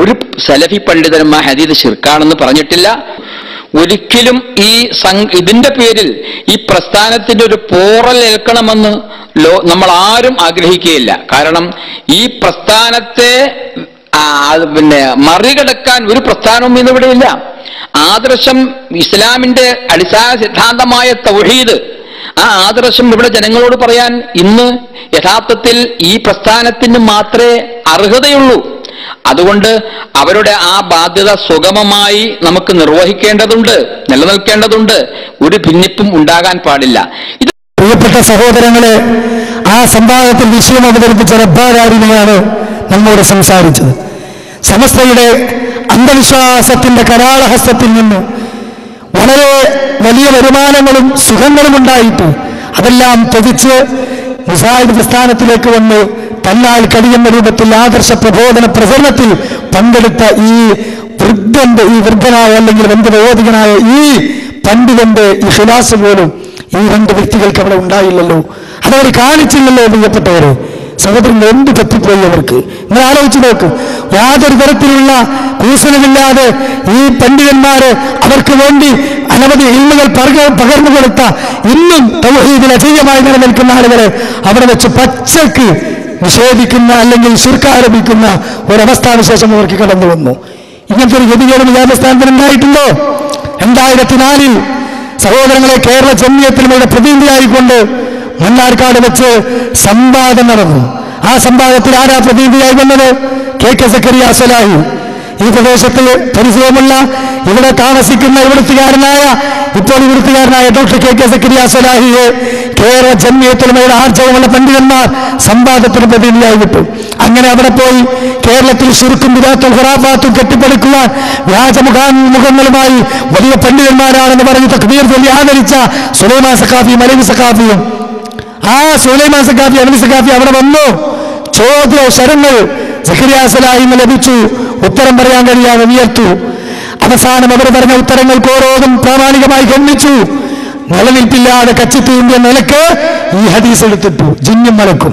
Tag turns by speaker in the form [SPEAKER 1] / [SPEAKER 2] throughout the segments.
[SPEAKER 1] ഒരു സലഫി പണ്ഡിതന്മാർ ഹദീദ് ഷിർക്കാണെന്ന് പറഞ്ഞിട്ടില്ല ഒരിക്കലും ഈ സം- ഇതിന്റെ പേരിൽ ഈ പ്രസ്ഥാനത്തിന്റെ ഒരു പോറൽ ഏൽക്കണമെന്ന് ലോ നമ്മൾ ആരും ആഗ്രഹിക്കുകയില്ല കാരണം ഈ പ്രസ്ഥാനത്തെ ആ, അത് പിന്നെ മറികടക്കാൻ ഒരു പ്രസ്ഥാനവും ഇന്നിവിടെയില്ല ആദർശം ഇസ്ലാമിന്റെ അടിസ്ഥാന സിദ്ധാന്തമായ തൗഹീദ് ആ ആദർശം ഇവിടെ ജനങ്ങളോട് പറയാൻ ഇന്ന് യഥാർത്ഥത്തിൽ ഈ പ്രസ്ഥാനത്തിന് മാത്രമേ അർഹതയുള്ളൂ അതുകൊണ്ട് അവരുടെ ആ ബാധ്യത സുഗമമായി നമുക്ക് നിർവഹിക്കേണ്ടതുണ്ട് നിലനിൽക്കേണ്ടതുണ്ട് ഒരു ഭിന്നിപ്പും ഉണ്ടാകാൻ പാടില്ല ഇത്
[SPEAKER 2] പ്രിയപ്പെട്ട സഹോദരങ്ങളെ ആ സംവാദത്തിൽ വിഷയം അവതരിപ്പിച്ച റബ്ബാരാരിനെയാണ് നമ്മോട് സംസാരിച്ചത് സമസ്തയുടെ അന്ധവിശ്വാസത്തിന്റെ കരാളഹസ്തത്തിൽ നിന്ന് വളരെ വലിയ വരുമാനങ്ങളും സുഖങ്ങളും ഉണ്ടായിട്ട് അതെല്ലാം ത്യജിച്ച് മുസാഹിദ് പ്രസ്ഥാനത്തിലേക്ക് വന്ന് തന്നാൽ കഴിയുന്ന രൂപത്തിൽ ആദർശ പ്രബോധന പ്രചരണത്തിൽ പങ്കെടുത്ത ഈ വൃദ്ധന്റെ ഈ വൃദ്ധനായ അല്ലെങ്കിൽ വന്ധ്യവയോധികനായ ഈ പണ്ഡിതന്റെ ഈ ഹിലാസ് പോലും ഈ രണ്ട് വ്യക്തികൾക്ക് അവിടെ ഉണ്ടായില്ലല്ലോ അതവർ കാണിച്ചില്ലല്ലോ പ്രിയപ്പെട്ടവരെ സഹോദരൻ എന്ത് തെറ്റിപ്പോയി അവർക്ക് നിങ്ങൾ ആലോചിച്ച് നോക്ക് യാതൊരു തരത്തിലുള്ള കൂസലുമില്ലാതെ ഈ പണ്ഡിതന്മാര് അവർക്ക് വേണ്ടി അനവധി ഇൽമുകൾ പകർ- പകർന്നു കൊടുത്ത ഇന്നും തൗഹീദിൽ അജയ്യമായി നിലനിൽക്കുന്ന ആളുകളെ അവിടെ വെച്ച് പച്ചക്ക് നിഷേധിക്കുന്ന അല്ലെങ്കിൽ ശുർക്ക ആരംഭിക്കുന്ന ഒരവസ്ഥാവിശേഷം അവർക്ക് കടന്നു വന്നു ഇങ്ങനത്തെ ഒരു ഗതികേട് വിദ്യാഭ്യാസത്തിൽ ഉണ്ടായിട്ടുണ്ടോ രണ്ടായിരത്തി നാലിൽ സഹോദരങ്ങളെ കേരള ജമ്മിയത്തിലൂടെ പ്രതിനിധിയായിക്കൊണ്ട് മണ്ണാർക്കാട് വെച്ച് സംവാദം നടന്നു ആ സംവാദത്തിൽ ആരാ പ്രതിനിധിയായി വന്നത് കെ കെ സക്കരിയ സലാഹി ഈ പ്രദേശത്ത് പരിചയമുള്ള ഇവിടെ താമസിക്കുന്ന ഇവിടുത്തുകാരനായ ഇപ്പോൾ ഇവിടുത്തുകാരനായ doctor K K Zakariya Salahi Kerala ജമ്മിയത്തിലുമയുടെ ആർജവമുള്ള പണ്ഡിതന്മാർ സംവാദത്തിന് പ്രതിനിധിയായി വിട്ടു അങ്ങനെ അവിടെ പോയി കേരളത്തിൽ ശുരുക്കും വിരാത്തും ഖുറാഫാത്തും കെട്ടിപ്പടുക്കുവാൻ വ്യാജമുഖാമുഖങ്ങളുമായി വലിയ പണ്ഡിതന്മാരാണെന്ന് പറഞ്ഞ് തക്ബീർ ചൊല്ലി ആദരിച്ച സുലൈമാൻ സഖാഫിയും അലവി സഖാഫിയും ആ സുലൈമാൻ സഖാഫി അലവി സഖാഫി അവിടെ വന്നു ചോദ്യ ശരങ്ങൾ സഖരിയാസലായിന്ന് ലഭിച്ചു ഉത്തരം പറയാൻ കഴിയാതെ ഉയർത്തു അവസാനം അവർ പറഞ്ഞ ഉത്തരങ്ങൾക്ക് ഓരോന്നും പ്രാമാണികമായി ഗണ്ണിച്ചു നിലനിൽപ്പില്ലാതെ കച്ചിത്തീണ്ടിയ നിലക്ക് ഈ ഹദീസ് എടുത്തിട്ടു ജിന്നും മലക്കും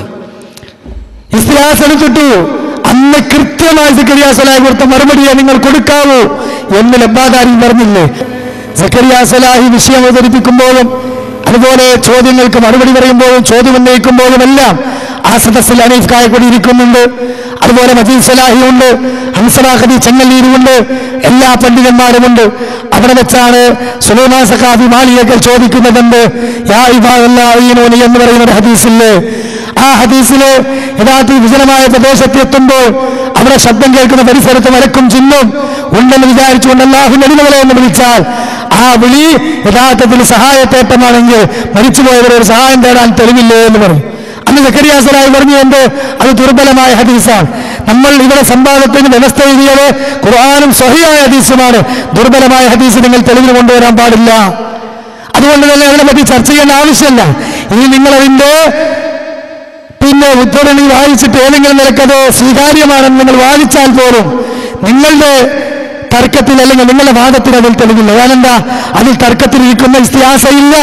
[SPEAKER 2] ഇസ്ലാസ് എടുത്തിട്ടു അന്ന് കൃത്യമായി സക്കരിയാസലായി കൊടുത്ത മറുപടിയെ നിങ്ങൾ കൊടുക്കാവൂ എന്ന് ലബ്ബാദാരി പറഞ്ഞില്ലേ സക്കരിയാസലാഹി വിഷയം അവതരിപ്പിക്കുമ്പോഴും അതുപോലെ ചോദ്യങ്ങൾക്ക് മറുപടി പറയുമ്പോഴും ചോദ്യം ഉന്നയിക്കുമ്പോഴും എല്ലാം ആ സദസ്സിൽ അനീഫ് കായക്കൊടി ഇരിക്കുന്നുണ്ട് അതുപോലെ മജീദ് സലാഹി ഉണ്ട് ഹംസലാഹദി ചെങ്ങല്ലീരുമുണ്ട് എല്ലാ പണ്ഡിതന്മാരുമുണ്ട് അവിടെ വെച്ചാണ് സുലൈമാൻ സഖാഫി മാലിയക്കൽ ചോദിക്കുന്നതുണ്ട് യാ ഇബാദല്ലാഹീനൂനി എന്ന് പറയുന്ന ഒരു ഹദീസില്ലേ ആ ഹദീസില് യഥാർത്ഥ വിജനമായ പ്രദേശത്ത് എത്തുമ്പോൾ അവിടെ ശബ്ദം കേൾക്കുന്ന പരിസരത്ത് മലക്കും ചിഹ്നം ഉണ്ടെന്ന് വിചാരിച്ചുകൊണ്ട് അല്ലാഹു നടിമകളെ എന്ന് വിളിച്ചാൽ ആ വിളി യഥാർത്ഥത്തിൽ സഹായത്തേട്ടമാണെങ്കിൽ മരിച്ചുപോയവരെ ഒരു സഹായം തേടാൻ തെളിവില്ലേ എന്ന് പറഞ്ഞു അന്ന് സക്കരിയാസലായി പറഞ്ഞു എന്ത് അത് ദുർബലമായ ഹദീസാണ് നമ്മൾ ഇവിടെ സംവാദത്തിന് വ്യവസ്ഥ എഴുതിയത് ഖുർആാനും സഹിയായ ഹദീസുമാണ് ദുർബലമായ ഹദീസ് നിങ്ങൾ തെളിവിന് കൊണ്ടുവരാൻ പാടില്ല അതുകൊണ്ട് തന്നെ അതിനെ പറ്റി ചർച്ച ചെയ്യേണ്ട ആവശ്യമില്ല ഇനി നിങ്ങൾ അതിന്റെ പിന്നെ ഉദ്ധരണി വായിച്ചിട്ട് ഏതെങ്കിലും നിലക്കത് സ്വീകാര്യമാണെന്ന് നിങ്ങൾ വാദിച്ചാൽ പോലും നിങ്ങളുടെ തർക്കത്തിൽ അല്ലെങ്കിൽ നിങ്ങളുടെ വാദത്തിൽ അതിൽ തെളിവില്ല ഞാനെന്താ അതിൽ തർക്കത്തിലിരിക്കുന്ന ഇസ്തിഹാസയില്ല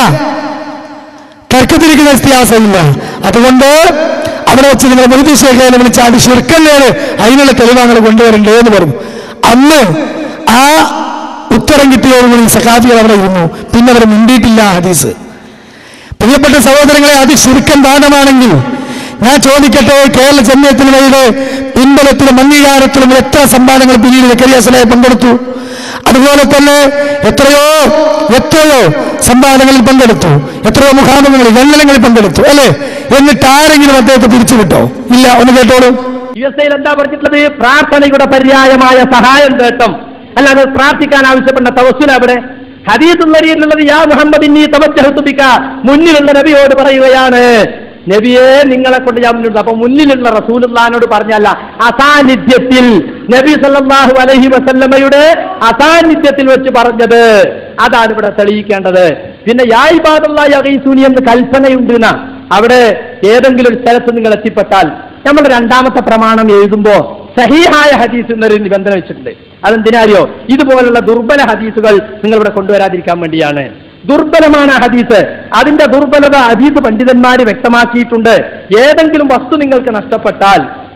[SPEAKER 2] തർക്കത്തിലിരിക്കുന്ന ഇസ്തിഹാസമില്ല അതുകൊണ്ട് അവിടെ വെച്ച് നിങ്ങൾ മൊയ്തി ശേഖരനെ വിളിച്ച് അത് ശിർക്കല്ലേര് അതിനുള്ള തെളിവാങ്ങൾ കൊണ്ടുവരണ്ടേ എന്ന് പറഞ്ഞു അന്ന് ആ ഉത്തരം കിട്ടിയതോടുകൂടി സഖാഫികൾ അവിടെ ഇരുന്നു പിന്നെ അവർ മിണ്ടിയിട്ടില്ല ആ ഹദീസ് പ്രിയപ്പെട്ട സഹോദരങ്ങളെ അത് ശുരുക്കം ദാനമാണെങ്കിൽ ഞാൻ ചോദിക്കട്ടെ കേരള ജമ്യത്തിനുമയുടെ പിൻബലത്തിലും അംഗീകാരത്തിലും എത്ര സംഭാവനകൾ പിന്നീട് വെക്കരിയാസലായി പങ്കെടുത്തു അതുപോലെ തന്നെ എത്രയോ എത്രയോ സംവാദങ്ങളിൽ പങ്കെടുത്തു എത്രയോ മുഖാമുഖങ്ങളിൽ വെള്ളങ്ങളിൽ പങ്കെടുത്തു അല്ലേ എന്നിട്ട് ആരെങ്കിലും അദ്ദേഹത്തെ പിരിച്ചുവിട്ടോ ഇല്ല ഒന്ന് കേട്ടോളൂ
[SPEAKER 3] യു എസ് എയിൽ എന്താ പറഞ്ഞിട്ടുള്ളത് പ്രാർത്ഥനയുടെ പര്യായമായ സഹായം തേട്ടം അല്ലാതെ പ്രാർത്ഥിക്കാൻ ആവശ്യപ്പെട്ട തവസ്സുല അവിടെ ഹദീസുള്ളരിയിലുള്ളത് യാ മുഹമ്മദ് ഇന്നീ തവജ്ജഹത്തുബിക്ക മുന്നിലുള്ള നബിയോട് പറയുകയാണ് നബിയെ നിങ്ങളെ കൊണ്ട് ഞാൻ മുന്നിലുണ്ട് അപ്പൊ മുന്നിലുള്ള റസൂലുള്ളഹാനോട് പറഞ്ഞല്ല അസാന്നിധ്യത്തിൽ നബി സല്ലല്ലാഹു അലൈഹി വസല്ലമയുടെ അസാന്നിധ്യത്തിൽ വെച്ച് പറഞ്ഞത് അതാണ് ഇവിടെ തെളിയിക്കേണ്ടത് പിന്നെ യായിബാദുള്ള യഗീസൂനി എന്ന് കൽപ്പനയുണ്ട് എന്നാ അവിടെ ഏതെങ്കിലും ഒരു സ്ഥലത്ത് നിങ്ങൾ എത്തിപ്പെട്ടാൽ നമ്മൾ രണ്ടാമത്തെ പ്രമാണം എഴുതുമ്പോ സഹീഹായ ഹദീസ് എന്നൊരു നിബന്ധന വെച്ചിട്ടുണ്ട് അതെന്തിനാരിയോ ഇതുപോലുള്ള ദുർബല ഹദീസുകൾ നിങ്ങൾ ഇവിടെ കൊണ്ടുവരാതിരിക്കാൻ വേണ്ടിയാണ് ദുർബലമാണ് ആ ഹദീസ് അതിന്റെ ദുർബലത ഹദീസ് പണ്ഡിതന്മാർ വ്യക്തമാക്കിയിട്ടുണ്ട് ഏതെങ്കിലും വസ്തു നിങ്ങൾക്ക് നഷ്ടപ്പെട്ടാൽ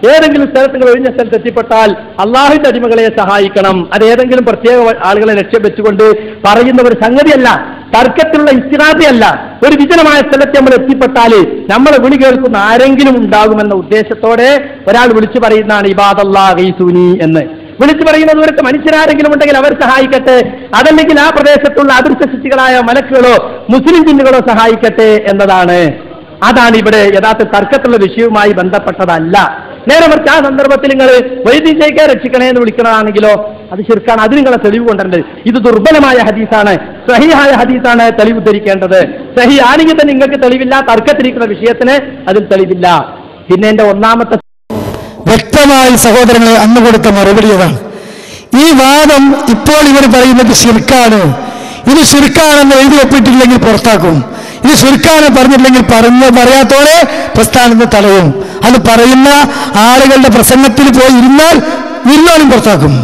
[SPEAKER 3] ഏതെങ്കിലും സ്ഥലത്ത് നിങ്ങൾ ഒഴിഞ്ഞ സ്ഥലത്ത് എത്തിപ്പെട്ടാൽ അള്ളാഹുവിന്റെ അടിമകളെ സഹായിക്കണം അത് ഏതെങ്കിലും പ്രത്യേക ആളുകളെ ലക്ഷ്യം വെച്ചുകൊണ്ട് പറയുന്ന ഒരു സംഗതിയല്ല തർക്കത്തിലുള്ള ഇസ്തിനാഥയല്ല ഒരു വിജനമായ സ്ഥലത്ത് നമ്മൾ എത്തിപ്പെട്ടാൽ നമ്മളെ വിളി കേൾക്കുന്ന ആരെങ്കിലും ഉണ്ടാകുമെന്ന ഉദ്ദേശത്തോടെ ഒരാൾ വിളിച്ചു പറയുന്നതാണ് ഇബാദല്ലാ ഗൈസൂനി എന്ന് വിളിച്ചു പറയുന്നത് ഇവർക്ക് മനുഷ്യരാരെങ്കിലും ഉണ്ടെങ്കിൽ അവർ സഹായിക്കട്ടെ അതല്ലെങ്കിൽ ആ പ്രദേശത്തുള്ള അദൃശ്യ ശക്തികളായ മലക്കുകളോ മുസ്ലിം ജിന്നുകളോ സഹായിക്കട്ടെ എന്നതാണ് അതാണ് ഇവിടെ യഥാർത്ഥ തർക്കത്തുള്ള വിഷയവുമായി ബന്ധപ്പെട്ടതല്ല നേരെ മറിച്ച് ആ സന്ദർഭത്തിൽ നിങ്ങൾ വൈദ്യുതിയെ രക്ഷിക്കണേ എന്ന് വിളിക്കണതാണെങ്കിലോ അത് ശരിക്കാണ് അതിന് നിങ്ങളെ തെളിവ് കൊണ്ടുവരേണ്ടത് ഇത് ദുർബലമായ ഹദീസാണ് സഹിയായ ഹദീസാണ് തെളിവ് ഉദ്ധരിക്കേണ്ടത് സഹി ആണെങ്കിൽ തന്നെ നിങ്ങൾക്ക് തെളിവില്ല തർക്കത്തിരിക്കുന്ന വിഷയത്തിന് അതിൽ തെളിവില്ല പിന്നെ എന്റെ ഒന്നാമത്തെ
[SPEAKER 2] വ്യക്തമായി സഹോദരങ്ങളെ അന്ന് കൊടുത്ത മറുപടി അതാണ് ഈ വാദം ഇപ്പോൾ ഇവർ പറയുന്നത് ശിർക്കാണ് ഇത് ശിർക്കാണെന്ന് എഴുതി ഒപ്പിട്ടില്ലെങ്കിൽ പുറത്താക്കും ഇത് ശിർക്കാണ് പറഞ്ഞില്ലെങ്കിൽ പറഞ്ഞ പറയാത്തോടെ പ്രസ്ഥാനത്ത് തടയും അത് പറയുന്ന ആളുകളുടെ പ്രസംഗത്തിൽ പോയി ഇരുന്നാൽ ഇരുന്നാലും പുറത്താക്കും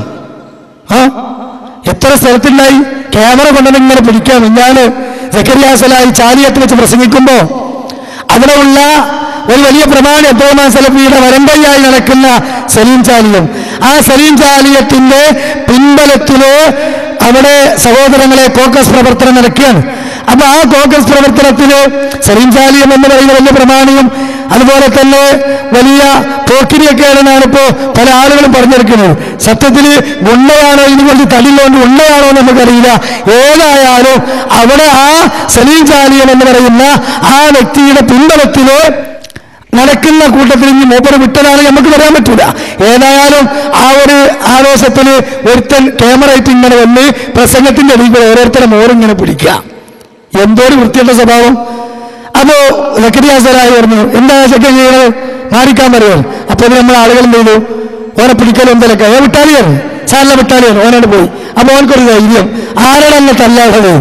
[SPEAKER 2] ആ എത്ര സ്ഥലത്തുണ്ടായി ക്യാമറ കൊണ്ടുവന്ന് ഇങ്ങനെ പിടിക്കാം ഞാന് സക്കരിയാസലായി ചാലിയത്ത് വെച്ച് പ്രസംഗിക്കുമ്പോ അവിടെയുള്ള ഒരു വലിയ പ്രമാണി അബ്ദുറഹ്മാൻ സലഫിയുടെ വരമ്പയ്യായി നടക്കുന്ന സലീം ചാലിയം ആ സലീം ചാലിയത്തിന്റെ പിൻബലത്തില് അവിടെ സഹോദരങ്ങളെ കോക്കസ് പ്രവർത്തനം നടക്കുകയാണ് അപ്പൊ ആ കോക്കസ് പ്രവർത്തനത്തില് സലീം ചാലിയം എന്ന് പറയുന്ന വലിയ പ്രമാണിയും അതുപോലെ തന്നെ വലിയ പോക്കിരിയൊക്കെയാണെന്നാണ് ഇപ്പോ പല ആളുകളും പറഞ്ഞെടുക്കുന്നത് സത്യത്തിൽ ഉണ്ണയാണോ ഇതിന് കൊണ്ട് തല്ലില്ലോണ്ട് ഉണ്ണയാണോ എന്ന് നമുക്കറിയില്ല ഏതായാലും അവിടെ ആ സലീം ചാലിയൻ എന്ന് പറയുന്ന ആ വ്യക്തിയുടെ പിൻബലത്തില് നടക്കുന്ന കൂട്ടത്തിൽ ഇനി മൂപ്പര് വിട്ടതാണ് നമുക്ക് പറയാൻ പറ്റൂല ഏതായാലും ആ ഒരു ആവേശത്തിന് ഒരുത്തൻ ക്യാമറ ആയിട്ട് ഇങ്ങനെ വന്ന് പ്രസംഗത്തിന്റെ ഇടയിൽ കൂടെ ഓരോരുത്തരെ മോറിങ്ങനെ പിടിക്കുക എന്തോ ഒരു വൃത്തിയുടെ സ്വഭാവം അപ്പോ ലക്കരിയാസരായി പറഞ്ഞു എന്താ ചെക്കൻ ചെയ്യണത് മാറിക്കാൻ പറയുമോ അപ്പൊ ഇത് നമ്മൾ ആളുകൾ എന്ത് ചെയ്തു ഓനെ പിടിക്കലും എന്തെങ്കിലൊക്കെ ഏ വിട്ടാലിയാണ് സാറിനെ വിട്ടാലിയാണ് ഓനോട് പോയി അപ്പൊ ഓനക്കൊരു ധൈര്യം ആരാണെന്നെ തല്ലാടത്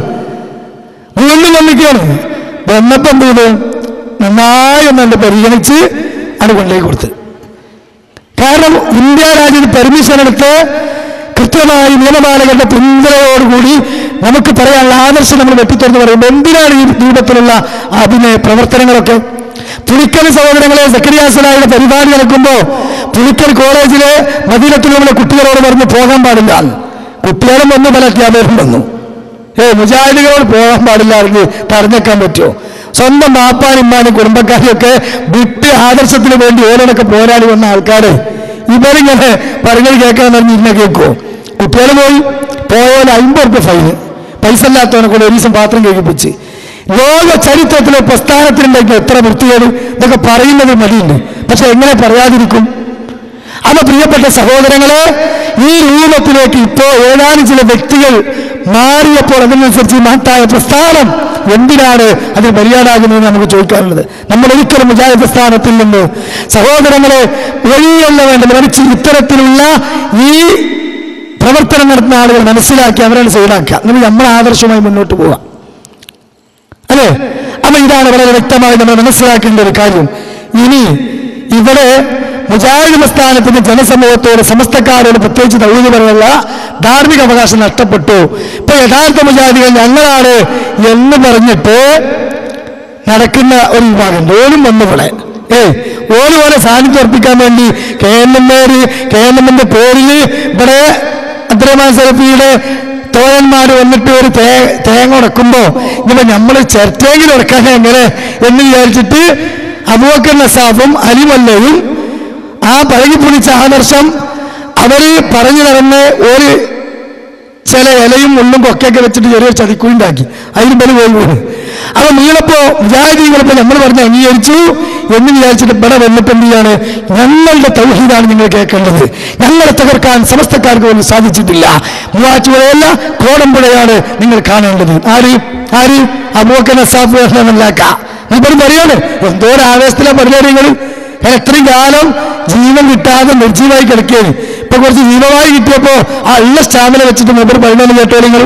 [SPEAKER 2] വീണ്ടും വന്നിക്കാണ് വന്നപ്പം എന്ത് ചെയ്തു നന്നായി ഒന്നുണ്ട് പരിഗണിച്ച് അത് കൊണ്ടേ കൊടുത്ത് കാരണം ഇന്ത്യ രാജ്യത്ത് പെർമിഷൻ എടുത്ത് കൃത്യമായി നിയമപാലകരുടെ പിന്തുണയോടുകൂടി നമുക്ക് പറയാനുള്ള ആദർശം നമ്മൾ വെട്ടിത്തുറന്ന് പറയുമ്പോൾ എന്തിനാണ് ഈ രൂപത്തിലുള്ള അതിന് പ്രവർത്തനങ്ങളൊക്കെ പുലിക്കൽ സഹോദരങ്ങളെ സക്കരിയാസനായുടെ പരിപാടി നടക്കുമ്പോൾ പുലിക്കൽ കോളേജിലെ മദീനത്തിലുള്ള കുട്ടികളോട് പറഞ്ഞ് പോകാൻ പാടില്ല കുട്ടികളും വന്നു പല അധ്യാപകരും വന്നു ഏ മുജാഹിദികളോട് പോകാൻ പാടില്ല എന്ന് തടഞ്ഞേക്കാൻ പറ്റുമോ സ്വന്തം ബാപ്പാനും ഇമ്മാനും കുടുംബക്കാരെയൊക്കെ വിട്ട് ആദർശത്തിന് വേണ്ടി ഓരോടൊക്കെ പോരാടി വന്ന ആൾക്കാര് ഇവരിങ്ങനെ പറഞ്ഞത് കേൾക്കാൻ പറഞ്ഞ് ഇന്ന കേൾക്കുമോ കുട്ടികൾ പോയി പോയാൽ അമ്പത് റുപ്യ ഫൈന് പൈസ ഇല്ലാത്തവനെ കൊണ്ട് ഒരു ദിവസം പാത്രം കഴിപ്പിച്ച് ലോക ചരിത്രത്തിലെ പ്രസ്ഥാനത്തിലുണ്ടെങ്കിൽ എത്ര വൃത്തികേട് ഇതൊക്കെ പറയുന്നത് മതിയുണ്ട് പക്ഷെ എങ്ങനെ പറയാതിരിക്കും അപ്പൊ പ്രിയപ്പെട്ട സഹോദരങ്ങളെ ഈ രൂപത്തിലേക്ക് ഇപ്പോ ഏതാനും ചില വ്യക്തികൾ മാറിയപ്പോൾ അതിനനുസരിച്ച് ഈ മഹത്തായ പ്രസ്ഥാനം എന്തിനാണ് അതിന് മര്യാദാകുന്നത് നമുക്ക് ചോദിക്കാനുള്ളത് നമ്മൾ ഒരിക്കലും മുജാഹിദ് പ്രസ്ഥാനത്തിൽ നിന്ന് സഹോദരങ്ങളെ വഴിയല്ല വേണ്ട മറിച്ച് ഇത്തരത്തിലുള്ള ഈ പ്രവർത്തനം നടത്തുന്ന ആളുകൾ മനസ്സിലാക്കി അവരാണ് സൈഡാക്കുക എന്നിട്ട് നമ്മൾ ആദർശമായി മുന്നോട്ട് പോവാം അല്ലേ അപ്പൊ ഇതാണ് വളരെ വ്യക്തമായി നമ്മൾ മനസ്സിലാക്കേണ്ട ഒരു കാര്യം ഇനി ഇവിടെ മുജാഹിദ് പ്രസ്ഥാനത്തിന്റെ ജനസമൂഹത്തോട് സമസ്തക്കാരോട് പ്രത്യേകിച്ച് തൗഹീദ് പറയാനുള്ള ധാർമ്മിക അവകാശം നഷ്ടപ്പെട്ടു ഇപ്പൊ യഥാർത്ഥ മുജാഹിദികൾ ഞങ്ങളാണ് എന്ന് പറഞ്ഞിട്ട് നടക്കുന്ന ഒരു വിഭാഗം ഓനും വന്നിവിടെ ഏ ഓന് പോലെ സാന്നിധ്യം അർപ്പിക്കാൻ വേണ്ടി കെ എം എമ്മേര് കെ എം എമ്മിന്റെ പേരിൽ ഇവിടെ അബ്ദുറഹ്മാൻ സലഫിയുടെ തോഴന്മാർ വന്നിട്ട് ഒരു തേ തേങ്ങ ഉടക്കുമ്പോ ഇങ്ങനെ നമ്മൾ ചിരട്ടെങ്കിലും ഉടക്കാൻ എങ്ങനെ എന്ന് വിചാരിച്ചിട്ട് അബൂബക്കർ നസാഫും അലിമല്ലയും ആ പഴകി പിടിച്ച ആദർശം അവര് പറഞ്ഞു നടന്ന് ഒരു ചില ഇലയും മുള്ളും കൊക്കയൊക്കെ വെച്ചിട്ട് ചെറിയൊരു ചതിക്കുഴി ഉണ്ടാക്കി അതിന് ബലി പോയി വീണ് അപ്പൊ നിങ്ങളിപ്പോ മുജാഹിദീങ്ങളിപ്പോ നമ്മൾ പറഞ്ഞ് അംഗീകരിച്ചു എന്ന് വിചാരിച്ചിട്ട് ഇവിടെ വന്നിട്ട് എന്ത് ചെയ്യാണ് ഞങ്ങളുടെ തൗഹീദാണ് നിങ്ങൾ കേൾക്കേണ്ടത് ഞങ്ങളെ തകർക്കാൻ സമസ്തക്കാർക്ക് പോലും സാധിച്ചിട്ടില്ല മൂവാറ്റുപുഴയല്ല കോടമ്പുഴയാണ് നിങ്ങൾ കാണേണ്ടത് ആര് ആര് അബൂക്കൻ അസാഫ് എന്നല്ലാക്ക നിങ്ങൾ പറയാണ് എന്തോ ഒരു ആവേശത്തിലാണ് പറഞ്ഞാൽ നിങ്ങൾ ഞാൻ എത്രയും കാലം ജീവൻ കിട്ടാതെ നിർജീവായി കിടക്കുകയാണ് ഇപ്പൊ കുറച്ച് ജീവമായി കിട്ടിയപ്പോ ആ ഉള്ള സ്റ്റാമിന വെച്ചിട്ട് മൂപ്പർ പറയുന്നത് കേട്ടോ നിങ്ങൾ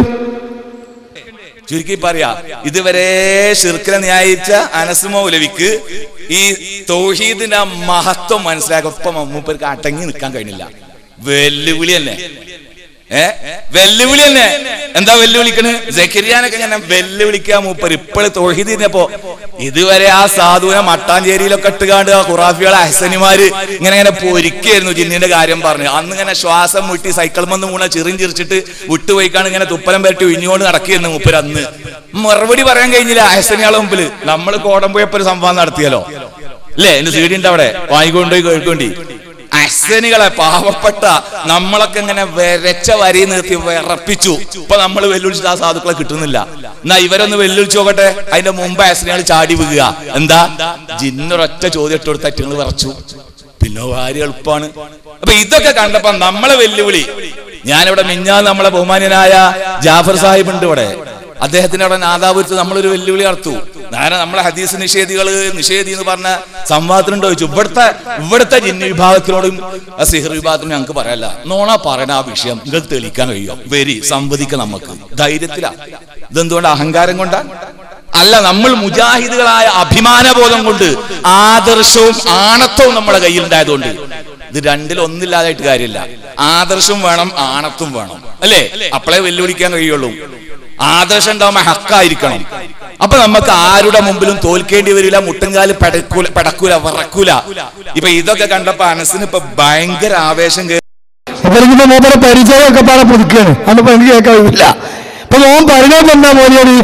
[SPEAKER 4] ചുരുക്കി പറയാ ഇതുവരെ ഷിർക്കിനെ ന്യായിച്ച അനസ് മൗലവിക്ക് ഈ തൗഹീദിന്റെ ആ മഹത്വം മനസ്സിലാക്കി ഒപ്പം മൂപ്പർക്ക് അടങ്ങി നിൽക്കാൻ കഴിഞ്ഞില്ല വെല്ലുവിളി തന്നെ ഏ വെല്ലുവിളി തന്നെ എന്താ വെല്ലുവിളിക്കണ് ജക്കരിയാനൊക്കെ ഇങ്ങനെ വെല്ലുവിളിക്കാൻ മൂപ്പർ ഇപ്പോഴും തൊഴുതി തിരിഞ്ഞപ്പോ ഇതുവരെ ആ സാധുവിനെ മട്ടാഞ്ചേരിയിലൊക്കെ ഇട്ടുകാണ്ട് ആ ഖുറാഫികളെ അഹസനിമാര് ഇങ്ങനെ ഇങ്ങനെ പൊരിക്കായിരുന്നു ജിന്നിന്റെ കാര്യം പറഞ്ഞു അന്ന് ഇങ്ങനെ ശ്വാസം മുട്ടി സൈക്കിൾ വന്ന് മൂണ ചെറിയും ചിരിച്ചിട്ട് വിട്ടുപോയിക്കാണ് ഇങ്ങനെ തുപ്പലം പരട്ടി ഒഴിഞ്ഞുകൊണ്ട് നടക്കുകയായിരുന്നു മൂപ്പർ അന്ന് മറുപടി പറയാൻ കഴിഞ്ഞില്ല അഹസനിയാളെ മുമ്പിൽ നമ്മൾ കോടമ്പോയപ്പോ ഒരു സംഭവം നടത്തിയല്ലോ അല്ലേ എന്റെ സീഡി ഉണ്ട് അവിടെ വാങ്ങിക്കൊണ്ടുപോയി കേൾക്കൊണ്ടി അഹ്സനികളെ പാവപ്പെട്ട നമ്മളൊക്കെ ഇങ്ങനെ വരച്ച വരി നിർത്തി വിറപ്പിച്ചു ഇപ്പൊ നമ്മൾ വെല്ലുവിളിച്ചിട്ട് ആ സാധുക്കളെ കിട്ടുന്നില്ല എന്നാ ഇവരൊന്ന് വെല്ലുവിളിച്ച് നോക്കട്ടെ അതിന്റെ മുമ്പ് അഹ്സനികൾ ചാടി വീഴുക എന്താ ജിന്നൊരൊറ്റ ചോദ്യം ഇട്ട് കൊടുത്ത അറ്റങ്ങൾ വിറച്ചു പിന്നെ ഭാര്യ എളുപ്പമാണ് അപ്പൊ ഇതൊക്കെ കണ്ടപ്പോ നമ്മളെ വെല്ലുവിളി ഞാനിവിടെ മിഞ്ഞാന്ന് നമ്മളെ ബഹുമാന്യനായ ജാഫർ സാഹിബ് ഉണ്ട് ഇവിടെ അദ്ദേഹത്തിന്റെ അവിടെ നാദാപുരത്ത് നമ്മളൊരു വെല്ലുവിളി നടത്തു നേരെ നമ്മളെ ഹദീസ് നിഷേധികള് നിഷേധി എന്ന് പറഞ്ഞ സംവാദത്തിനുണ്ടോ ചോദിച്ചു ഇവിടുത്തെ ഇവിടുത്തെ ജിന്ന വിഭാഗത്തിനോടും ആ സിഹർ വിഭാഗത്തിനോടും ഞങ്ങൾക്ക് പറയല്ല നോണ പറയണ ആ വിഷയം നിങ്ങൾക്ക് തെളിയിക്കാൻ കഴിയോ വരി സംവദിക്ക നമുക്ക് ധൈര്യത്തിലാ ഇതെന്തുകൊണ്ട് അഹങ്കാരം കൊണ്ടാ അല്ല നമ്മൾ മുജാഹിദുകളായ അഭിമാനബോധം കൊണ്ട് ആദർശവും ആണത്വവും നമ്മുടെ കയ്യിലുണ്ടായതുകൊണ്ട് ഇത് രണ്ടിൽ ഒന്നില്ലാതായിട്ട് കാര്യമില്ല ആദർശം വേണം ആണത്വം വേണം അല്ലേ അപ്പോഴേ വെല്ലുവിളിക്കാൻ കഴിയുള്ളൂ ആദർശം ഉണ്ടാവുമ്പോ ഹക്കായിരിക്കണം അപ്പൊ നമുക്ക് ആരുടെ മുമ്പിലും തോൽക്കേണ്ടി വരില്ല മുട്ടുംകാല് പടക്കൂല പടക്കൂല വിറക്കൂല ഇപ്പൊ ഇതൊക്കെ കണ്ടപ്പോ അനസിന് ഇപ്പൊ ഭയങ്കര ആവേശം കയറി
[SPEAKER 2] അവരിങ്ങനെ മൂപ്പരെ പരിചയമൊക്കെ പാടെ പുതുക്കുകയാണ് അതിപ്പോ എനിക്ക് കേൾക്കാൻ കഴിയില്ല അപ്പൊ മോൻ പറഞ്ഞത് എന്താ മോലിയാണ്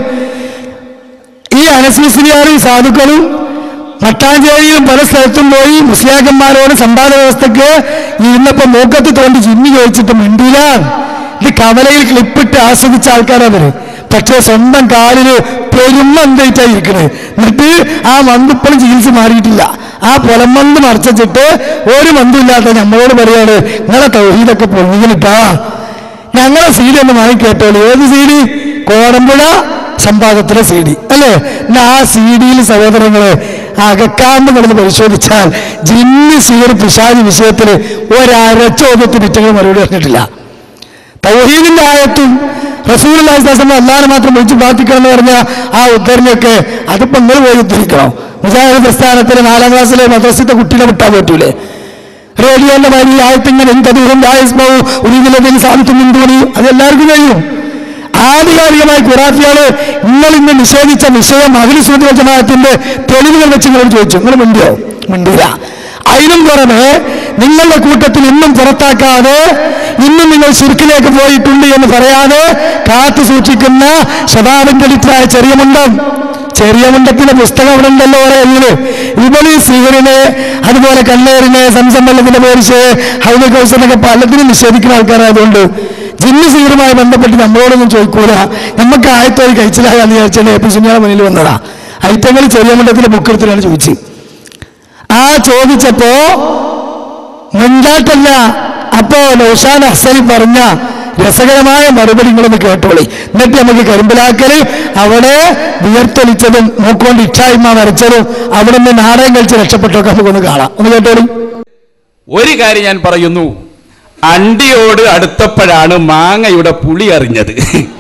[SPEAKER 2] ഈ അനസ്മിസ്ലിയാറും സാധുക്കളും മട്ടാഞ്ചേരിയിലും പല സ്ഥലത്തും പോയി മുസ്ലിയാക്കന്മാരോട് സമ്പാദ വ്യവസ്ഥക്ക് ഇരുന്നപ്പോ മൂക്കത്ത് തോണ്ടി ചിന്നി ചോദിച്ചിട്ട് മിണ്ടില്ല ഇത് കവലയിൽ ക്ലിപ്പിട്ട് ആസ്വദിച്ച ആൾക്കാരവര് പക്ഷേ സ്വന്തം കാലില് പെരുമന്തായിട്ടാണ് ഇരിക്കണത് എന്നിട്ട് ആ മന്തിപ്പോഴും ചികിത്സ മാറിയിട്ടില്ല ആ പൊലമന്ത് മറച്ചിട്ട് ഒരു മന്ദില്ലാത്ത നമ്മളോട് പറയാണ് നിങ്ങളെ തൗഹീദൊക്കെ പൊങ്ങിട്ടാ ഞങ്ങളെ സീഡി ഒന്ന് വാങ്ങി കേട്ടോളൂ ഏത് സീഡി കോടമ്പുഴ സമ്പാദത്തിലെ സി ഡി അല്ലേ എന്നാ ആ സി ഡിയിൽ സഹോദരങ്ങളെ അകക്കാണ്ട് കിടന്ന് പരിശോധിച്ചാൽ ജിന്ന് സീർ പിശാജ് വിഷയത്തിൽ ഒരരച്ചോദ്യത്തിന് ഇറ്റങ്ങൾ മറുപടി പറഞ്ഞിട്ടില്ല തൗഹീദിന്റെ ആയത്തും റസൂൽ അല്ലാതെ മാത്രം വിളിച്ച് പ്രാർത്ഥിക്കണം എന്ന് പറഞ്ഞ ആ ഉദ്ധരണിയൊക്കെ അതിപ്പോ നിങ്ങൾ പോയി ഉദ്ധരിക്കണം മുജാഹിദ് പ്രസ്ഥാനത്തിന് നാലാം ക്ലാസ്സിലെ മദ്രസത്തെ കുട്ടികളെ വിട്ടാൻ പറ്റൂലേ റേഡിയോന്റെ വരി ആയത്തിങ്ങനെ എന്തതും രായസ്മവും ഉരുവിലതിന് സാധിക്കും തോന്നി അതെല്ലാവർക്കും കഴിയും ആധികാരികമായി ഖുറാഫിയാള് നിങ്ങൾ ഇന്ന് നിഷേധിച്ച വിഷയം അഖിലുസുദ്ദീൻ ജമാഅത്തിന്റെ തെളിവുകൾ വെച്ച് നിങ്ങളോട് ചോദിച്ചു നിങ്ങൾ മിണ്ടിയോ മിണ്ടില്ല അതിനും പുറമെ നിങ്ങളുടെ കൂട്ടത്തിൽ ഇന്നും പുറത്താക്കാതെ ഇന്നും നിങ്ങൾ ശുരുക്കിലേക്ക് പോയിട്ടുണ്ട് എന്ന് പറയാതെ കാത്തു സൂക്ഷിക്കുന്ന ശതാബിന്റെ ചെറിയ മുണ്ടം ചെറിയ മുണ്ടത്തിന്റെ പുസ്തകം അവിടെ ഉണ്ടല്ലോ പറയുന്നത് ഇവളി സീഹറിനെ അതുപോലെ കണ്ണേറിനെ സംസം വെള്ളത്തിന്റെ പോരിച്ച് ഹൗദ കൗസറിനൊക്കെ പലതിനും നിഷേധിക്കുന്ന ആൾക്കാരായതുകൊണ്ട് ജിന്നു സീറുമായി ബന്ധപ്പെട്ട് നമ്മളോടൊന്നും ചോദിക്കൂല നമുക്ക് ആയത്തോയി കഴിച്ചിലാകാന്ന് വിചാരിച്ചാൽ എ പി സുനിയുടെ മുന്നിൽ വന്നതാ ഐറ്റങ്ങൾ ചെറിയ മുണ്ടത്തിന്റെ ബുക്ക് എടുത്തിട്ടാണ് ചോദിച്ചു ആ ചോദിച്ചപ്പോ മുൻകാട്ടല്ല അപ്പോ നൗഷാൻ അഹ്സനി പറഞ്ഞ രസകരമായ മറുപടി നിങ്ങളൊന്ന് കേട്ടോളി എന്നിട്ട് നമുക്ക് കരിമ്പിലാക്കല് അവിടെ വിയർത്തൊലിച്ചതും മൂക്കൊണ്ട് ഇച്ഛായ്മ വരച്ചതും അവിടെ നിന്ന് നാടകം കളിച്ച് രക്ഷപ്പെട്ടൊക്കെ നമുക്കൊന്ന് കാണാം ഒന്ന് കേട്ടോളി
[SPEAKER 5] ഒരു കാര്യം ഞാൻ പറയുന്നു അണ്ടിയോട് അടുത്തപ്പോഴാണ് മാങ്ങയുടെ പുളി അറിഞ്ഞത്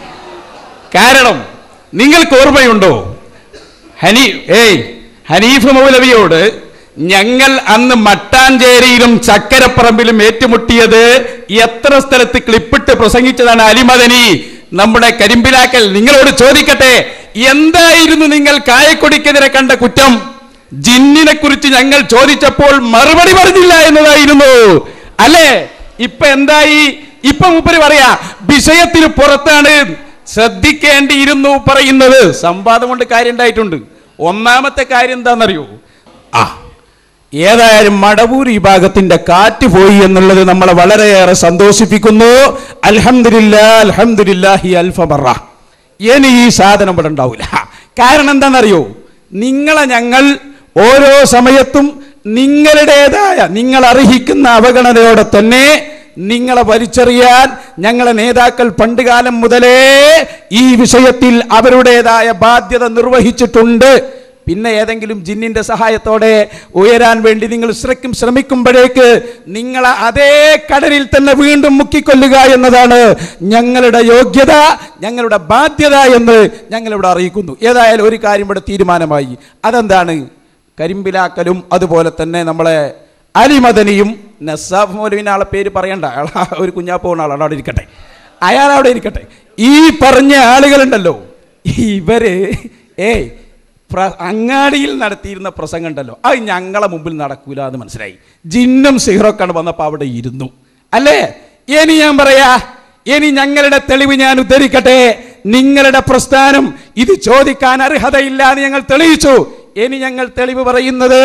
[SPEAKER 5] കാരണം നിങ്ങൾക്ക് ഓർമ്മയുണ്ടോ ഹനി ഏയ് ഹനീഫ് മൗലവിയോട് ഞങ്ങൾ അന്ന് മട്ടാഞ്ചേരിയിലും ചക്കരപ്പറമ്പിലും ഏറ്റുമുട്ടിയത് എത്ര സ്ഥലത്ത് ക്ലിപ്പിട്ട് പ്രസംഗിച്ചതാണ് അലിമദനി നമ്മുടെ കരിമ്പിലാക്കൽ നിങ്ങളോട് ചോദിക്കട്ടെ എന്തായിരുന്നു നിങ്ങൾ കായക്കൊടിക്കെതിരെ കണ്ട കുറ്റം ജിന്നിനെ കുറിച്ച് ഞങ്ങൾ ചോദിച്ചപ്പോൾ മറുപടി പറഞ്ഞില്ല എന്നതായിരുന്നു അല്ലേ ഇപ്പൊ എന്തായി ഇപ്പൊ മൂപ്പര് പറയാ വിഷയത്തിന് പുറത്താണ് ശ്രദ്ധിക്കേണ്ടിയിരുന്നു പറയുന്നത് സംവാദം കൊണ്ട് കാര്യം ഉണ്ടായിട്ടുണ്ട് ഒന്നാമത്തെ കാര്യം എന്താണെന്നറിയോ ആ ഏതായാലും മടവൂർ ഈ ഭാഗത്തിന്റെ കാറ്റ് പോയി എന്നുള്ളത് നമ്മളെ വളരെയേറെ സന്തോഷിപ്പിക്കുന്നു അൽഹംദുലില്ല അൽഹംദുലില്ലാഹി അൽഫമറ ഇനി ഈ സാധനം ഇവിടെ ഉണ്ടാവില്ല കാരണം എന്താണെന്നറിയോ നിങ്ങളെ ഞങ്ങൾ ഓരോ സമയത്തും നിങ്ങളുടേതായ നിങ്ങൾ അർഹിക്കുന്ന അവഗണനയോടെ തന്നെ നിങ്ങളെ വലിച്ചെറിയാൻ ഞങ്ങളെ നേതാക്കൾ പണ്ടുകാലം മുതലേ ഈ വിഷയത്തിൽ അവരുടേതായ ബാധ്യത നിർവഹിച്ചിട്ടുണ്ട് പിന്നെ ഏതെങ്കിലും ജിന്നിന്റെ സഹായത്തോടെ ഉയരാൻ വേണ്ടി നിങ്ങൾ ശ്രമിക്കും ശ്രമിക്കുമ്പോഴേക്ക് നിങ്ങളെ അതേ കടലിൽ തന്നെ വീണ്ടും മുക്കിക്കൊല്ലുക എന്നതാണ് ഞങ്ങളുടെ യോഗ്യത ഞങ്ങളുടെ ബാധ്യത എന്ന് ഞങ്ങളിവിടെ അറിയിക്കുന്നു ഏതായാലും ഒരു കാര്യം ഇവിടെ തീരുമാനമായി അതെന്താണ് കരിമ്പിലാക്കലും അതുപോലെ തന്നെ നമ്മളെ അലിമദനിയും നസാഫ് മൗലവിന് ആളെ പേര് പറയണ്ട അയാൾ ആ ഒരു കുഞ്ഞാപ്പ പോകുന്ന ആളാണ് അവിടെ ഇരിക്കട്ടെ അയാൾ അവിടെ ഇരിക്കട്ടെ ഈ പറഞ്ഞ ആളുകളുണ്ടല്ലോ ഇവര് ഏയ് പ്ര- അങ്ങാടിയിൽ നടത്തിയിരുന്ന പ്രസംഗം ഉണ്ടല്ലോ അത് ഞങ്ങളെ മുമ്പിൽ നടക്കൂല എന്ന് മനസ്സിലായി ജിന്നും സിഹറൊക്കെ വന്നപ്പോൾ അവിടെ ഇരുന്നു അല്ലേ ഇനി ഞാൻ പറയാ ഇനി ഞങ്ങളുടെ തെളിവ് ഞാൻ ഉദ്ധരിക്കട്ടെ നിങ്ങളുടെ പ്രസ്ഥാനം ഇത് ചോദിക്കാൻ അർഹതയില്ല എന്ന് ഞങ്ങൾ തെളിയിച്ചു ഇനി ഞങ്ങൾ തെളിവ് പറയുന്നത്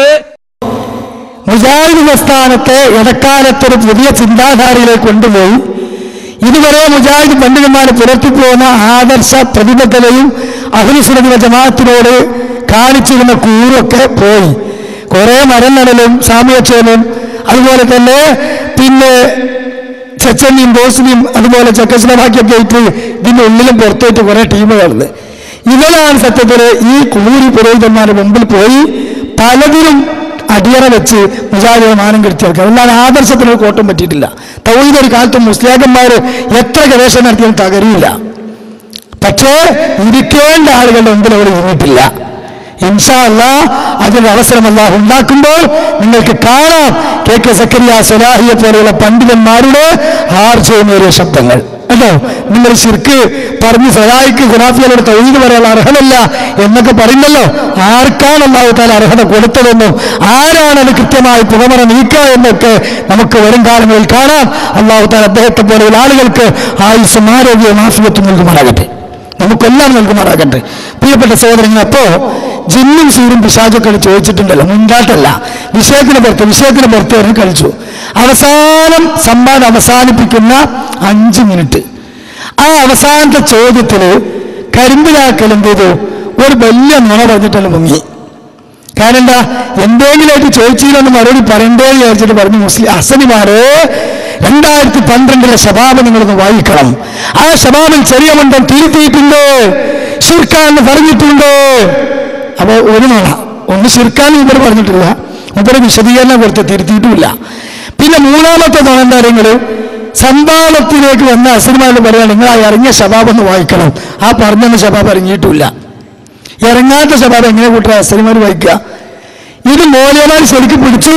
[SPEAKER 2] മുജാഹിദ് പ്രസ്ഥാനത്തെ ഇടക്കാലത്തൊരു പുതിയ ചിന്താധാരയിലേക്ക് കൊണ്ടുപോയി ഇതുവരെ മുജാഹിദ് പണ്ഡിതന്മാർ പുലർത്തിപ്പോകുന്ന ആദർശ പ്രതിബദ്ധതയും അഹ്ലുസുലമിന്റെ ജമാഅത്തിനോട് കാണിച്ചിരുന്ന കൂറൊക്കെ പോയി കുറെ മരം നടലും സാമ്യക്ഷേമം അതുപോലെ തന്നെ പിന്നെ ചെച്ചനിയും ബോസ്നിയും അതുപോലെ ചെക്കസ്ലോവാക്കിയൊക്കെ ആയിട്ട് ഇതിന്റെ ഉള്ളിലും പുറത്തോട്ട് കുറെ ടീമുകളുണ്ട് ഇവരാണ് സത്യത്തിൽ ഈ കൂരി പുരോഹിതന്മാരുടെ മുമ്പിൽ പോയി പലതിലും അടിയറ വെച്ച് മുജാഹിദിനെ മാനം കെടുത്തിയെടുക്കുക അല്ലാതെ ആദർശത്തിന് കോട്ടം പറ്റിയിട്ടില്ല തൗഹീദ് ഒരു കാലത്ത് മുസ്ലിയാക്കന്മാർ എത്ര ഗവേഷണം നടത്തിയാലും തകരിയില്ല പക്ഷേ ഇരിക്കേണ്ട ആളുകളുടെ മുമ്പിൽ അവർ ഇരുന്നിട്ടില്ല ഇൻഷാ അല്ലാ അതിന് അവസരം അല്ലാഹ് ഉണ്ടാക്കുമ്പോൾ നിങ്ങൾക്ക് കാണാം കെ കെ സക്കരിയ സലാഹിയെ പോലെയുള്ള പണ്ഡിതന്മാരുടെ ആർജയമേറിയ ശബ്ദങ്ങൾ കേട്ടോ നിങ്ങൾ ശിർക്ക് പറഞ്ഞ് സലാഹിക്ക് ഖുറാഫിയോട് തൊഴിൽ പറയാൻ അർഹതല്ല എന്നൊക്കെ പറയുന്നല്ലോ ആർക്കാണ് അള്ളാഹു താല അർഹത കൊടുത്തതെന്നും ആരാണ് അത് കൃത്യമായി പുകമറ നീക്കുക എന്നൊക്കെ നമുക്ക് വരും കാലങ്ങളിൽ കാണാം അള്ളാഹു താല അദ്ദേഹത്തെ പോലെയുള്ള ആളുകൾക്ക് ആയുസ്സും ആരോഗ്യവും ആഫിയത്തും നൽകുമാറാകട്ടെ നമുക്കെല്ലാം നൽകുമാറാകട്ടെ പ്രിയപ്പെട്ട സഹോദരങ്ങൾ അപ്പോ ജിന്നും സൂരും പിശാചൊക്കെ ചോദിച്ചിട്ടുണ്ടല്ലോ മുൻകാട്ടല്ല വിഷയത്തിന് പുറത്ത് വിഷയത്തിന് പുറത്ത് അവർ കളിച്ചു അവസാനം സംവാദം അവസാനിപ്പിക്കുന്ന അഞ്ച് മിനിറ്റ് ആ അവസാനത്തെ ചോദ്യത്തില് കരിമ്പിലാക്കൽ എന്ത് ചെയ്തു ഒരു വലിയ നുണ പറഞ്ഞിട്ടല്ല മുങ്ങി കാരണം എന്താ എന്തെങ്കിലുമായിട്ട് ചോദിച്ചില്ലെന്ന് മറുപടി പറയണ്ടേ എന്ന് വിചാരിച്ചിട്ട് പറഞ്ഞു മുസ്ലിം അസനിമാര് രണ്ടായിരത്തി പന്ത്രണ്ടിലെ ശബാബ് നിങ്ങളൊന്ന് വായിക്കണം ആ ശബാബിൽ ചെറിയ മണ്ടം തിരുത്തിയിട്ടുണ്ട് ഷിർക്കാന്ന് പറഞ്ഞിട്ടുണ്ട് അപ്പൊ ഒരു നുണ ഒന്ന് ഷിർക്കാൻ ഇവർ പറഞ്ഞിട്ടില്ല ഇവർ വിശദീകരണം കൊടുത്ത് തിരുത്തിയിട്ടുമില്ല പിന്നെ മൂന്നാമത്തെ നുണ എന്താ നിങ്ങൾ സംവാദത്തിലേക്ക് വന്ന അസനിമാരോട് പറയാണ് നിങ്ങൾ ആ ഇറങ്ങിയ ശബാബ് ഒന്ന് വായിക്കണം ആ പറഞ്ഞെന്ന് ശബാബ് ഇറങ്ങിയിട്ടില്ല ഇറങ്ങാത്ത ശബാബ് എങ്ങനെ കൂട്ടുക അസനിമാർ വായിക്കുക ഇത് മോലിയമാർ ശരിക്കും പിടിച്ചു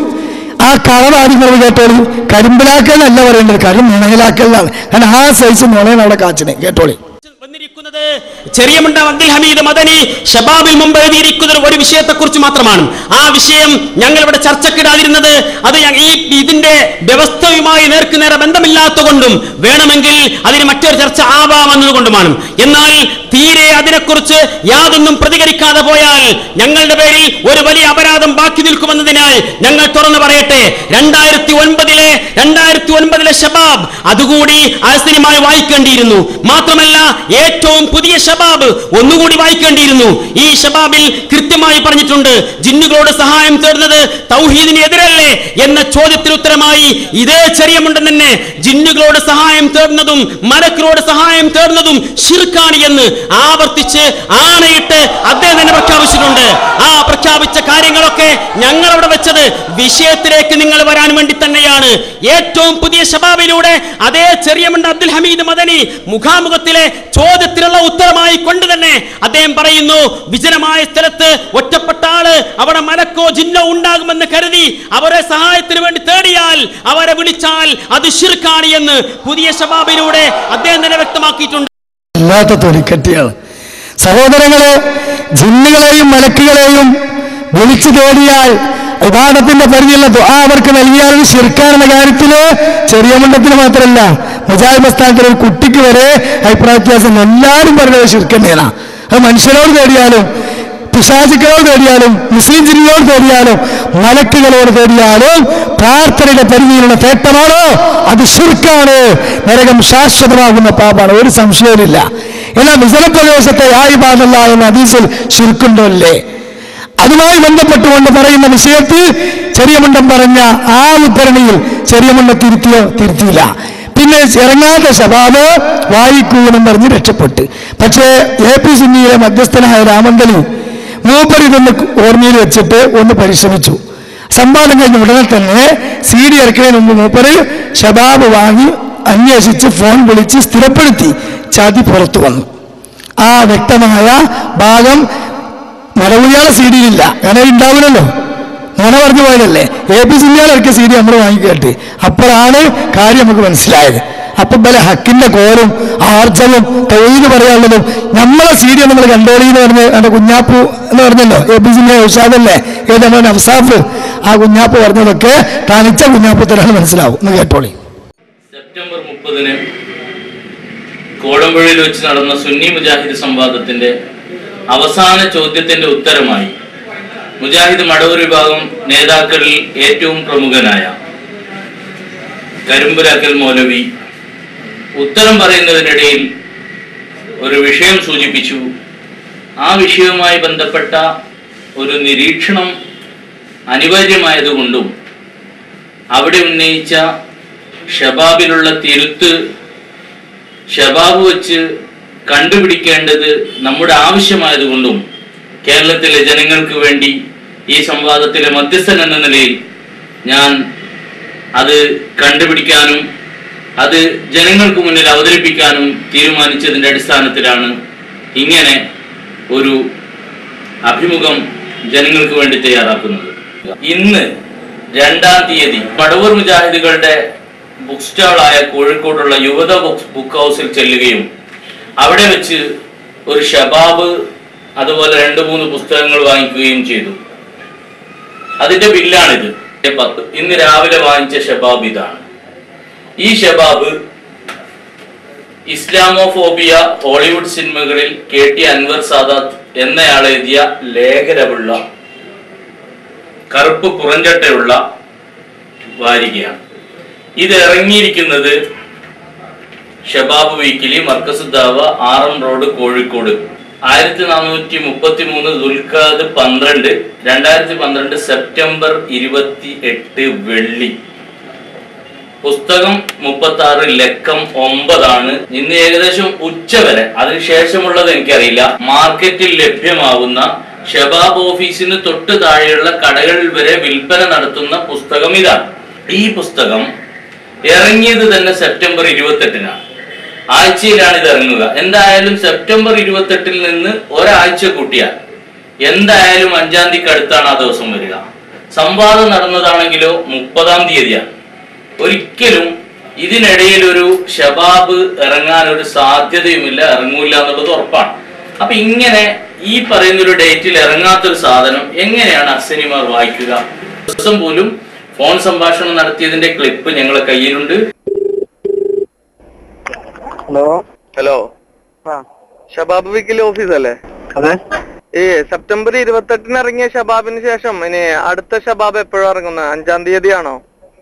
[SPEAKER 2] ആ കളവാദിങ്ങൾ കേട്ടോളി കരിമ്പിലാക്കലല്ല പറയേണ്ടത് കാര്യം നുണയിലാക്കലാണ് കാരണം ആ സൈസ് നുണയാണ് അവിടെ കാച്ചിനെ കേട്ടോളി
[SPEAKER 6] വന്നിരിക്കുന്നത് ചെറിയമുണ്ട അബ്ദുൽ ഹമീദ് മദനി ഷബാബിൽ മുമ്പ് എഴുതിയിരിക്കുന്നത് ഒരു വിഷയത്തെക്കുറിച്ച് മാത്രമാണ് ആ വിഷയം ഞങ്ങൾ ഇവിടെ ചർച്ചക്കിടാതിരുന്നത് അത് ഞ- ഈ ഇതിന്റെ വ്യവസ്ഥയുമായി നേർക്ക് നേരെ ബന്ധമില്ലാത്തതുകൊണ്ടും വേണമെങ്കിൽ അതിന് മറ്റൊരു ചർച്ച ആവാമെന്നതുകൊണ്ടുമാണ് എന്നാൽ തീരെ അതിനെക്കുറിച്ച് യാതൊന്നും പ്രതികരിക്കാതെ പോയാൽ ഞങ്ങളുടെ പേരിൽ ഒരു വലിയ അപരാധം ബാക്കി നിൽക്കുമെന്നതിനാൽ ഞങ്ങൾ തുറന്നു പറയട്ടെ രണ്ടായിരത്തി ഒൻപതിലെ രണ്ടായിരത്തി ഒൻപതിലെ ഷബാബ് അതുകൂടി ആസ്തിനിമായി വായിക്കേണ്ടിയിരുന്നു മാത്രമല്ല ഏറ്റവും പുതിയ ഷബാബ് ഒന്നുകൂടി വായിക്കേണ്ടിയിരുന്നു ഈ ഷബാബിൽ കൃത്യമായി പറഞ്ഞിട്ടുണ്ട് ജിന്നുകളോട് സഹായം തേടുന്നത് തൗഹീദിന് എതിരല്ലേ എന്ന ചോദ്യത്തിന് ഉത്തരമായി ഇതേ ചെറിയമുണ്ടെന്ന് തന്നെ ജിന്നുകളോട് സഹായം തേടുന്നതും മലക്കുകളോട് സഹായം തേടുന്നതും ഷിർക്കാണ് എന്ന് ആവർത്തിച്ച് ആണയിട്ട് അദ്ദേഹം തന്നെ പ്രഖ്യാപിച്ചിട്ടുണ്ട് ആ പ്രഖ്യാപിച്ച കാര്യങ്ങളൊക്കെ ഞങ്ങൾ അവിടെ വെച്ചത് വിഷയത്തിലേക്ക് നിങ്ങൾ വരാൻ വേണ്ടി തന്നെയാണ് ഏറ്റവും പുതിയ ശബാബിലൂടെ അതേ ചെറിയമുണ്ട് അബ്ദുൽ ഹമീദ് മദനി മുഖാമുഖത്തിലെ ചോദ്യത്തിനുള്ള ഉത്തരമായി കൊണ്ട് തന്നെ അദ്ദേഹം പറയുന്നു വിജനമായ സ്ഥലത്ത് ഒറ്റപ്പെട്ട ആള് അവിടെ മലക്കോ ജിന്നോ ഉണ്ടാകുമെന്ന് കരുതി അവരെ സഹായത്തിന് വേണ്ടി തേടിയാൽ അവരെ വിളിച്ചാൽ അത് ഷിർക്കാണ് എന്ന് പുതിയ ശബാബിലൂടെ അദ്ദേഹം തന്നെ വ്യക്തമാക്കിയിട്ടുണ്ട്
[SPEAKER 2] അല്ലാത്ത തൊലിക്കട്ടിയാണ് സഹോദരങ്ങളെ ജിന്നുകളെയും മലക്കുകളെയും വിളിച്ചു തേടിയാൽ വിവാദത്തിന്റെ പരിധിയുള്ള ദുആ അവർക്ക് നൽകിയാലും ശിർക്കാനെന്ന കാര്യത്തില് ചെറിയ മണ്ഡലത്തിന് മാത്രമല്ല മുജാഹിദ് പ്രസ്ഥാനത്തിലെ ഒരു കുട്ടിക്ക് വരെ അഭിപ്രായ വ്യത്യാസം എല്ലാവരും പറഞ്ഞത് ശിർക്കന്നെയാണ് അത് മനുഷ്യരോട് തേടിയാലും പിശാചുക്കളോട് തേടിയാലും മുസ്ലിം ജില്ലയോട് തേടിയാലും മലക്കുകളോട് തേടിയാലും പ്രാർത്ഥനയുടെ പരിധിയിലുള്ള തേട്ടമാണോ അത് ശുർക്കാണ് നരകം ശാശ്വതമാകുന്ന പാപാണ് ഒരു സംശയവുമില്ല എന്നാൽ വിസലപ്രദേശത്തെ ആയി പാടല്ല എന്ന ഹദീസിൽ ശുർക്കുണ്ടോ അല്ലേ അതുമായി ബന്ധപ്പെട്ടുകൊണ്ട് പറയുന്ന വിഷയത്തിൽ ചെറിയമുണ്ടം പറഞ്ഞ ആ ഉദ്ധരണിയിൽ ചെറിയമുണ്ടം തിരുത്തിയോ തിരുത്തിയില്ല പിന്നെ ഇറങ്ങാത്ത ശബാബ് വായിക്കൂന്നും പറഞ്ഞ് രക്ഷപ്പെട്ട് പക്ഷേ എ പി സുന്നിയിലെ മധ്യസ്ഥനായ രാമന്തലി മൂപ്പർ ഇതൊന്ന് ഓർമ്മയിൽ വെച്ചിട്ട് ഒന്ന് പരിശ്രമിച്ചു സംവാദം കഴിഞ്ഞ ഉടനെ തന്നെ സി ഡി ഇറക്കുന്നതിന് മുമ്പ് മൂപ്പര് ഷബാബ് വാങ്ങി അന്വേഷിച്ച് ഫോൺ വിളിച്ച് സ്ഥിരപ്പെടുത്തി ചതി പുറത്തു വന്നു ആ വ്യക്തമായ ഭാഗം മലവുളിയാളെ സി ഡിയിലില്ല കാരണം ഉണ്ടാവില്ലല്ലോ നുണ പറഞ്ഞു പോയതല്ലേ എ പി സിന്ധ്യാൽ ഇറക്കിയ സി ഡി നമ്മൾ വാങ്ങിക്കേട്ട് അപ്പോഴാണ് കാര്യം നമുക്ക് മനസ്സിലായത് അപ്പൊ ബല ഹക്കിന്റെ കോലും ആർജവും തൊഴിൽ പറയാനുള്ളതും നമ്മളെ സീഡിയ നമ്മൾ കണ്ടോളി എന്ന് പറഞ്ഞ് എന്റെ കുഞ്ഞാപ്പു എന്ന് പറഞ്ഞല്ലോ എ പി സിന്റെ ഔഷാദല്ലേ ഏത് നമ്മുടെ നഫ്സാഫ് ആ കുഞ്ഞാപ്പ് പറഞ്ഞതൊക്കെ തനിച്ച കുഞ്ഞാപ്പുത്തരാണ് മനസ്സിലാവും എന്ന് കേട്ടോളി
[SPEAKER 7] സെപ്റ്റംബർ മുപ്പതിന് കോടമ്പുഴയിൽ വെച്ച് നടന്ന സുന്നി മുജാഹിദ് സംവാദത്തിന്റെ അവസാന ചോദ്യത്തിന്റെ ഉത്തരമായി മുജാഹിദ് മടവൂർ വിഭാഗം നേതാക്കളിൽ ഏറ്റവും പ്രമുഖനായ കരിമ്പുരാക്കൽ മൗലവി ഉത്തരം പറയുന്നതിനിടയിൽ ഒരു വിഷയം സൂചിപ്പിച്ചു ആ വിഷയവുമായി ബന്ധപ്പെട്ട ഒരു നിരീക്ഷണം അനിവാര്യമായതുകൊണ്ടും അവിടെ ഉന്നയിച്ച ഷബാബിലുള്ള തിരുത്ത് ഷബാബ് വെച്ച് കണ്ടുപിടിക്കേണ്ടത് നമ്മുടെ ആവശ്യമായതുകൊണ്ടും കേരളത്തിലെ ജനങ്ങൾക്ക് വേണ്ടി ഈ സംവാദത്തിലെ മധ്യസ്ഥൻ എന്ന നിലയിൽ ഞാൻ അത് കണ്ടുപിടിക്കാനും അത് ജനങ്ങൾക്ക് മുന്നിൽ അവതരിപ്പിക്കാനും തീരുമാനിച്ചതിന്റെ അടിസ്ഥാനത്തിലാണ് ഇങ്ങനെ ഒരു അഭിമുഖം ജനങ്ങൾക്ക് വേണ്ടി തയ്യാറാക്കുന്നത് ഇന്ന് രണ്ടാം തീയതി പടവൂർ മുജാഹിദുകളുടെ ബുക്ക് സ്റ്റാളായ കോഴിക്കോടുള്ള യുവത ബുക്ക് ബുക്ക് ഹൗസിൽ ചെല്ലുകയും അവിടെ വെച്ച് ഒരു ഷബാബ് അതുപോലെ രണ്ട് മൂന്ന് പുസ്തകങ്ങൾ വാങ്ങിക്കുകയും ചെയ്തു അതിന്റെ ബില്ലാണിത് പത്ത് ഇന്ന് രാവിലെ വാങ്ങിച്ച ഷബാബ് ഇതാണ് ഈ ഷബാബ് ഇസ്ലാമോഫോബിയ ഹോളിവുഡ് സിനിമകളിൽ കെ ടി അൻവർ സാദാത്ത് എന്നയാൾ എഴുതിയ ലേഖനമുള്ള കറുപ്പ് പുറഞ്ചട്ടയുള്ള വാരികയാണ് ഇത് ഇറങ്ങിയിരിക്കുന്നത് Shabab weekly Markaz Dawa R M road Kozhikode ആയിരത്തി നാനൂറ്റി മുപ്പത്തി മൂന്ന് ദുൽഖാദ് പന്ത്രണ്ട് രണ്ടായിരത്തി പന്ത്രണ്ട് സെപ്റ്റംബർ ഇരുപത്തി എട്ട് വെള്ളി പുസ്തകം മുപ്പത്തി ആറ് ലക്കം ഒമ്പതാണ് ഇന്ന് ഏകദേശം ഉച്ച വരെ അതിനുശേഷമുള്ളത് എനിക്കറിയില്ല മാർക്കറ്റിൽ ലഭ്യമാവുന്ന ഷബാബ് ഓഫീസിന് തൊട്ട് താഴെയുള്ള കടകളിൽ വരെ വിൽപ്പന നടത്തുന്ന പുസ്തകം ഇതാണ് ഈ പുസ്തകം ഇറങ്ങിയത് തന്നെ സെപ്റ്റംബർ ഇരുപത്തെട്ടിനാണ് ആഴ്ചയിലാണ് ഇത് ഇറങ്ങുക എന്തായാലും സെപ്റ്റംബർ ഇരുപത്തെട്ടിൽ നിന്ന് ഒരാഴ്ച കൂട്ടിയാൽ എന്തായാലും അഞ്ചാം തീയതിക്ക് അടുത്താണ് ആ ദിവസം വരിക സംവാദം നടന്നതാണെങ്കിലോ മുപ്പതാം തീയതിയാണ് ഒരിക്കലും ഇതിനിടയിൽ ഒരു ഷബാബ് ഇറങ്ങാൻ ഒരു സാധ്യതയുമില്ല ഇറങ്ങൂല എന്നുള്ളത് ഉറപ്പാണ് അപ്പൊ ഇങ്ങനെ ഈ പറയുന്ന ഒരു ഡേറ്റിൽ ഇറങ്ങാത്തൊരു സാധനം എങ്ങനെയാണ് അസനിമാർ വായിക്കുക ദിവസം പോലും ഫോൺ സംഭാഷണം നടത്തിയതിന്റെ ക്ലിപ്പ് ഞങ്ങളെ കയ്യിലുണ്ട്
[SPEAKER 8] ഹലോ
[SPEAKER 9] ഹലോ
[SPEAKER 8] ആ
[SPEAKER 9] ഷബാബ് വീക്കിലെ ഓഫീസ് അല്ലേ
[SPEAKER 8] അതെ
[SPEAKER 9] ഈ സെപ്റ്റംബർ ഇരുപത്തെട്ടിന് ഇറങ്ങിയ ഷബാബിന് ശേഷം ഇനി അടുത്ത ഷബാബ് എപ്പോഴാണ് ഇറങ്ങുന്നത് അഞ്ചാം തീയതിയാണോ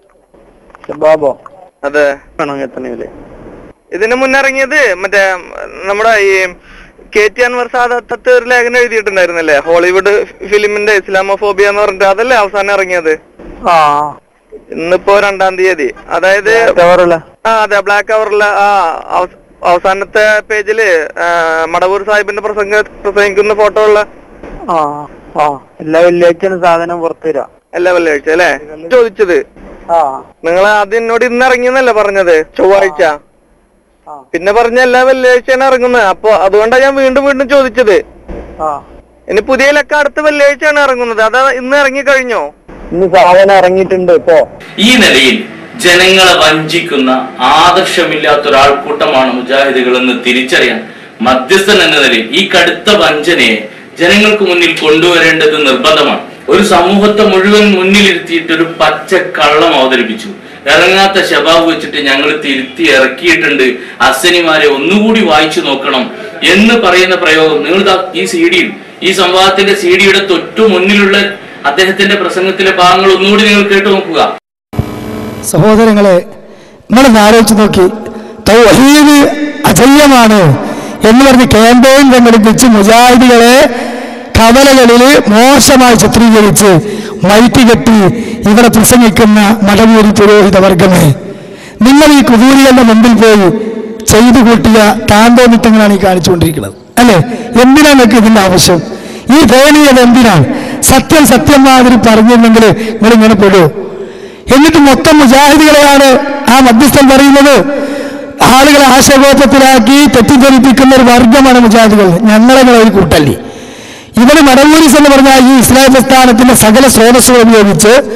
[SPEAKER 8] ബാബോ
[SPEAKER 9] അതെ
[SPEAKER 8] വേണോ എത്തണേല്
[SPEAKER 9] ഇതിന് മുന്നേ ഇറങ്ങിയത് മറ്റേ നമ്മുടെ ഈ കെ ടി അൻവർ സാദത്ത് ഒരു ലേഖനം എഴുതിയിട്ടുണ്ടായിരുന്നല്ലേ ഹോളിവുഡ് ഫിലിമിന്റെ ഇസ്ലാമോഫോബിയ എന്ന് പറഞ്ഞിട്ട് അതല്ലേ അവസാനം ഇറങ്ങിയത്
[SPEAKER 8] ആ
[SPEAKER 9] ഇന്നിപ്പോ രണ്ടാം തീയതി അതായത്
[SPEAKER 8] കവറല്ല
[SPEAKER 9] ആ അതെ ബ്ലാക്ക് അവറിലെ ആ അവസ- അവസാനത്തെ പേജില് ആ, മടവൂർ സാഹിബിന്റെ പ്രസംഗ പ്രസംഗിക്കുന്ന ഫോട്ടോ ഉള്ള
[SPEAKER 8] ആ ആ എല്ലാ വെള്ളിയാഴ്ചയാണ് സാധനം പുറത്തു വരാ
[SPEAKER 9] എല്ലാ വെള്ളിയാഴ്ച അല്ലേ ചോദിച്ചത്
[SPEAKER 8] ആ
[SPEAKER 9] നിങ്ങൾ ആദ്യം എന്നോട് ഇന്ന് ഇറങ്ങിയെന്നല്ലേ പറഞ്ഞത് ചൊവ്വാഴ്ച
[SPEAKER 8] ആ.
[SPEAKER 9] പിന്നെ പറഞ്ഞ എല്ലാ വെള്ളിയാഴ്ചയാണ് ഇറങ്ങുന്നത് അപ്പൊ അതുകൊണ്ടാണ് ഞാൻ വീണ്ടും വീണ്ടും ചോദിച്ചത്
[SPEAKER 8] ആ
[SPEAKER 9] ഇനി പുതിയ ലക്ക അടുത്ത വെള്ളിയാഴ്ചയാണ് ഇറങ്ങുന്നത് അതാ ഇന്ന് ഇറങ്ങി കഴിഞ്ഞോ
[SPEAKER 8] ഇന്ന് സാധനം ഇറങ്ങിയിട്ടുണ്ട് ഇപ്പോ
[SPEAKER 7] ഈ നിലയിൽ ജനങ്ങളെ വഞ്ചിക്കുന്ന ആദർശമില്ലാത്ത ഒരാൾക്കൂട്ടമാണ് മുജാഹിദുകൾ എന്ന് തിരിച്ചറിയാൻ മധ്യസ്ഥൻ എന്ന നിലയിൽ ഈ കടുത്ത വഞ്ചനയെ ജനങ്ങൾക്ക് മുന്നിൽ കൊണ്ടുവരേണ്ടത് നിർബന്ധമാണ് ഒരു സമൂഹത്തെ മുഴുവൻ മുന്നിലിരുത്തിയിട്ട് ഒരു പച്ച കള്ളം അവതരിപ്പിച്ചു ഇറങ്ങാത്ത ശബാബ് വെച്ചിട്ട് ഞങ്ങൾ തിരുത്തി ഇറക്കിയിട്ടുണ്ട് അസനിമാരെ ഒന്നുകൂടി വായിച്ചു നോക്കണം എന്ന് പറയുന്ന പ്രയോഗം നിങ്ങൾ ദാ ഈ സി ഡിയിൽ ഈ സംവാദത്തിന്റെ സി ഡിയുടെ തൊട്ടു മുന്നിലുള്ള അദ്ദേഹത്തിന്റെ പ്രസംഗത്തിലെ ഭാഗങ്ങൾ ഒന്നുകൂടി നിങ്ങൾ കേട്ടു നോക്കുക
[SPEAKER 2] സഹോദരങ്ങളെ നിങ്ങളൊന്ന് ആലോചിച്ച് നോക്കി തൗഹീദ് അജയ്യമാണ് എന്ന് പറഞ്ഞ് ക്യാമ്പയിൻ സംഘടിപ്പിച്ച് മുജാഹിദുകളെ കവലകളിൽ മോശമായി ചിത്രീകരിച്ച് മൈറ്റ് കെട്ടി ഇവിടെ പ്രസംഗിക്കുന്ന മടവൂരി പുരോഹിത വർഗമേ നിങ്ങൾ ഈ കുതൂരികളുടെ മുമ്പിൽ പോയി ചെയ്തു കൂട്ടിയ താന്തോന്നിത്തങ്ങളാണ് ഈ കാണിച്ചുകൊണ്ടിരിക്കുന്നത് അല്ലെ എന്തിനാണ് നിങ്ങൾക്ക് ഇതിന്റെ ആവശ്യം ഈ ദയനീയത എന്തിനാണ് സത്യം സത്യം മാതിരി പറഞ്ഞിരുന്നെങ്കിൽ നിങ്ങൾ ഇങ്ങനെ പെടുമോ എന്നിട്ട് മൊത്തം മുജാഹിദികളെയാണ് ആ മധ്യസ്ഥൻ പറയുന്നത് ആളുകളെ ആശയഗോപത്തിലാക്കി തെറ്റിദ്ധരിപ്പിക്കുന്ന ഒരു വർഗമാണ് മുജാഹിദികൾ ഞങ്ങളെ നിങ്ങൾ ഒരു കൂട്ടല്ലേ ഇവര് മടവൂരിസ് എന്ന് പറഞ്ഞാൽ ഈ ഇസ്ലാം പ്രസ്ഥാനത്തിന്റെ സകല സ്രോതസ്സുകൾ ഉപയോഗിച്ച്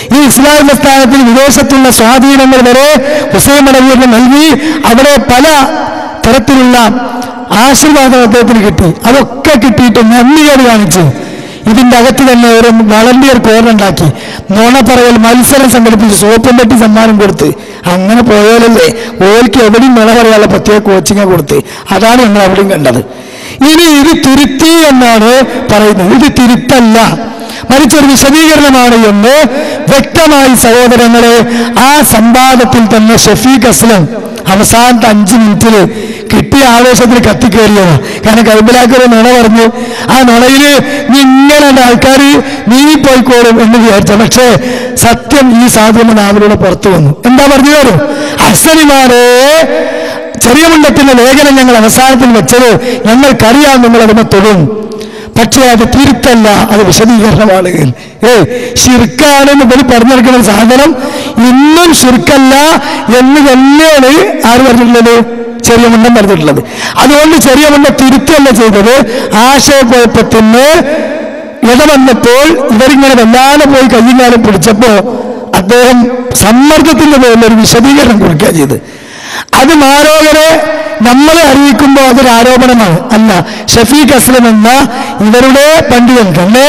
[SPEAKER 2] ഈ ഇസ്ലാം പ്രസ്ഥാനത്തിൽ വിദേശത്തുള്ള സ്വാധീനങ്ങൾ വരെ ഹുസൈൻ മടവൂരിന് നൽകി അവിടെ പല തരത്തിലുള്ള ആശീർവാദം അദ്ദേഹത്തിന് കിട്ടി അതൊക്കെ കിട്ടിയിട്ട് നന്ദികേട് കാണിച്ച് ഇതിന്റെ അകത്ത് തന്നെ ഒരു വളണ്ടിയർ കോറുണ്ടാക്കി നുണ പറയൽ മത്സരം സംഘടിപ്പിച്ച് സോപ്പും പെട്ടി സമ്മാനം കൊടുത്ത് അങ്ങനെ പോയാലല്ലേ ഓൽക്ക് എവിടെയും നുണ പറയാനുള്ള പ്രത്യേക കോച്ചിങ് കൊടുത്ത് അതാണ് ഞങ്ങൾ അവിടെയും കണ്ടത് ഇനി ഇത് തിരുത്തി എന്നാണ് പറയുന്നത് ഇത് തിരുത്തല്ല മറിച്ചൊരു വിശദീകരണമാണ് എന്ന് വ്യക്തമായി സഹോദരങ്ങളെ ആ സംവാദത്തിൽ തന്നെ ഷഫീഖ് അസ്ലം അവസാനത്തെ അഞ്ച് മിനിറ്റിൽ കിട്ടിയ ആവേശത്തിൽ കത്തിക്കേറിയത് കാരണം കൈബിലാക്കൊരു നുണ പറഞ്ഞു ആ നുണയില് നീ ഇങ്ങനെ ആൾക്കാർ നീങ്ങിപ്പോയിക്കോളും എന്ന് വിചാരിച്ച പക്ഷേ സത്യം ഈ സാധുവിന്റെ നാവിലൂടെ പുറത്തു വന്നു എന്താ പറഞ്ഞു വരും അസനിമാരെ ചെറിയ മുണ്ടത്തിന്റെ ലേഖനം ഞങ്ങൾ അവസാനത്തിൽ വെച്ചത് ഞങ്ങൾക്കറിയാം നിങ്ങൾ അതിനെ തൊടും പക്ഷേ അത് തിരുത്തല്ല അത് വിശദീകരണമാണ് ഏ ഷിർക്കാണെന്ന് ഇവർ പറഞ്ഞെടുക്കുന്ന സാധനം ഇന്നും ഷിർക്കല്ല എന്ന് തന്നെയാണ് ആര് പറഞ്ഞിട്ടുള്ളത് ചെറിയ മുണ്ടൻ പറഞ്ഞിട്ടുള്ളത് അതുകൊണ്ട് ചെറിയ മുണ്ട തിരുത്തല്ല ചെയ്തത് ആശയക്കുഴപ്പത്തിന് ഇടവന്നപ്പോൾ ഇവരിങ്ങനെ വല്ലാതെ പോയി കയ്യും കാലം പിടിച്ചപ്പോ അദ്ദേഹം സമ്മർദ്ദത്തിന്റെ പേരിൽ ഒരു വിശദീകരണം കൊടുക്കുക ചെയ്ത് അത് മാരോഗരെ നമ്മളെ അറിയിക്കുമ്പോൾ അതൊരു ആരോപണമാണ് അല്ല ഷഫീഖ് അസ്ലം എന്ന ഇവരുടെ പണ്ഡിതൻ തന്നെ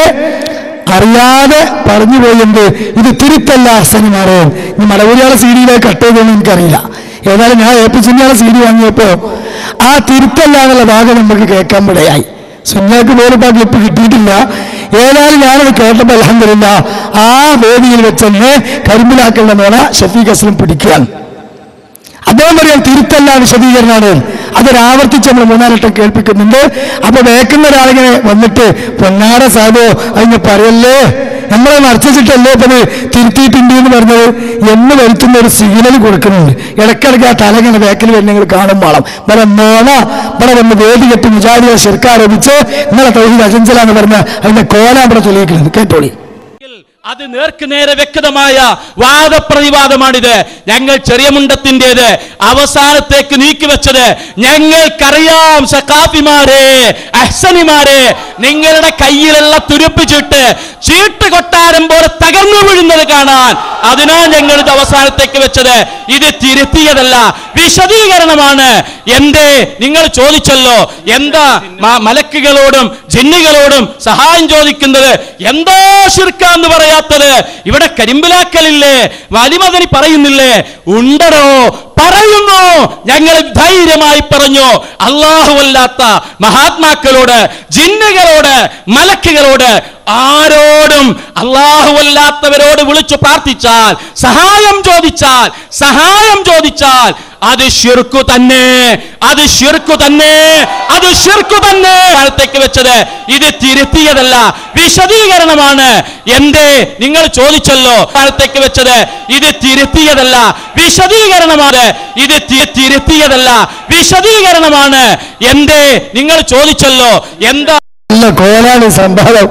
[SPEAKER 2] അറിയാതെ പറഞ്ഞു പോയെന്ത് ഇത് തിരുത്തല്ല അസനിമാരെ ഇനി മലപുരിയാളെ സി ഡിയിലേക്ക് കട്ട് ചെയ്തെന്ന് എനിക്കറിയില്ല ഏതായാലും ഞാൻ എ പി സുന്നിയാളെ സി ഡി വാങ്ങിയപ്പോ ആ തിരുത്തല്ല എന്നുള്ള ഭാഗം നമുക്ക് കേൾക്കാൻ ഇടയായി സുന്നക്ക് പോലും ആ ക്ലിപ്പ് കിട്ടിയിട്ടില്ല ഏതായാലും ഞാനത് കേട്ടപ്പോൾ അലഹമില്ല ആ വേദിയിൽ വെച്ചെന്നെ കരിമ്പിലാക്കലിന്റെ നോണ ഷഫീഖ് അസ്ലം പിടിക്കുകയാണ് അദ്ദേഹം പറയാം തിരുത്തല്ല വിശദീകരണമാണ് അതൊരാവർത്തിച്ച് നമ്മൾ മൂന്നാലട്ടം കേൾപ്പിക്കുന്നുണ്ട് അപ്പൊ വേക്കുന്ന ഒരാളിങ്ങനെ വന്നിട്ട് പൊന്നാര സാബോ അതിന് പറയല്ലേ നമ്മളെ മറച്ചിട്ടല്ലേ ഇപ്പൊ ഇത് തിരുത്തിയിട്ടുണ്ട് എന്ന് പറഞ്ഞത് എന്ന് വരുത്തുന്ന ഒരു സിഗ്നൽ കൊടുക്കുന്നുണ്ട് ഇടയ്ക്കിടയ്ക്ക് ആ തലങ്ങനെ വേക്കിൽ വരുന്ന നിങ്ങൾ കാണും വേണം ഇവിടെ നോണ ഇവിടെ വന്ന് വേദി കെട്ടി മുജാരിയെ ശിർക്കാരോപിച്ച് ഇന്നലെ തൊഴിൽ അജഞ്ചലാന്ന് പറഞ്ഞ അതിന്റെ കോല ഇവിടെ തെളിയിക്കുന്നത് കേട്ടോളി
[SPEAKER 6] അത് നേർക്ക് നേരെ വ്യക്തമായ വാദപ്രതിവാദമാണിത് ഞങ്ങൾ ചെറിയ മുണ്ടത്തിൻ്റെത് അവസാനത്തേക്ക് നീക്കിവെച്ചത് ഞങ്ങൾക്കറിയാം സക്കാഫിമാരെ അഹ്സനിമാരെ നിങ്ങളുടെ കയ്യിലുള്ള തുരുപ്പ് ചീട്ട് ചീട്ട് കൊട്ടാരം പോലെ തകർന്നു വീഴുന്നത് കാണാൻ അതിനാ ഞങ്ങൾ ഇത് അവസാനത്തേക്ക് വെച്ചത് ഇത് തിരുത്തിയതല്ല വിശദീകരണമാണ് എന്തേ നിങ്ങൾ ചോദിച്ചല്ലോ എന്താ മ- മലക്കുകളോടും ജിന്നുകളോടും സഹായം ചോദിക്കുന്നത് എന്തോ ശിർക്കാന്ന് പറയാത്തത് ഇവിടെ കരിമ്പിലാക്കലില്ലേ വലിമതനി പറയുന്നില്ലേ ഉണ്ടടോ പറയുന്നു ഞങ്ങൾ ധൈര്യമായി പറഞ്ഞു അല്ലാഹുവല്ലാത്ത മഹാത്മാക്കളോട് ജിന്നുകളോട് മലക്കുകളോട് ആരോടും അല്ലാഹുവല്ലാത്തവരോട് വിളിച്ചു പ്രാർത്ഥിച്ചാൽ സഹായം ചോദിച്ചാൽ സഹായം ചോദിച്ചാൽ അത് ഷിർക്കു തന്നെ അത് ഷിർക്കു തന്നെ അത് ഷിർക്കു തന്നെ കാലത്തേക്ക് വെച്ചത് ഇത് തിരുത്തിയതല്ല വിശദീകരണമാണ് എന്തേ നിങ്ങൾ ചോദിച്ചല്ലോ കാലത്തേക്ക് വെച്ചത് ഇത് തിരുത്തിയതല്ല വിശദീകരണമാണ് ഇത് തി- തിരുത്തിയതല്ല വിശദീകരണമാണ് എന്തേ നിങ്ങൾ ചോദിച്ചല്ലോ എന്താ
[SPEAKER 2] നല്ല കോലാണ് സംഭവം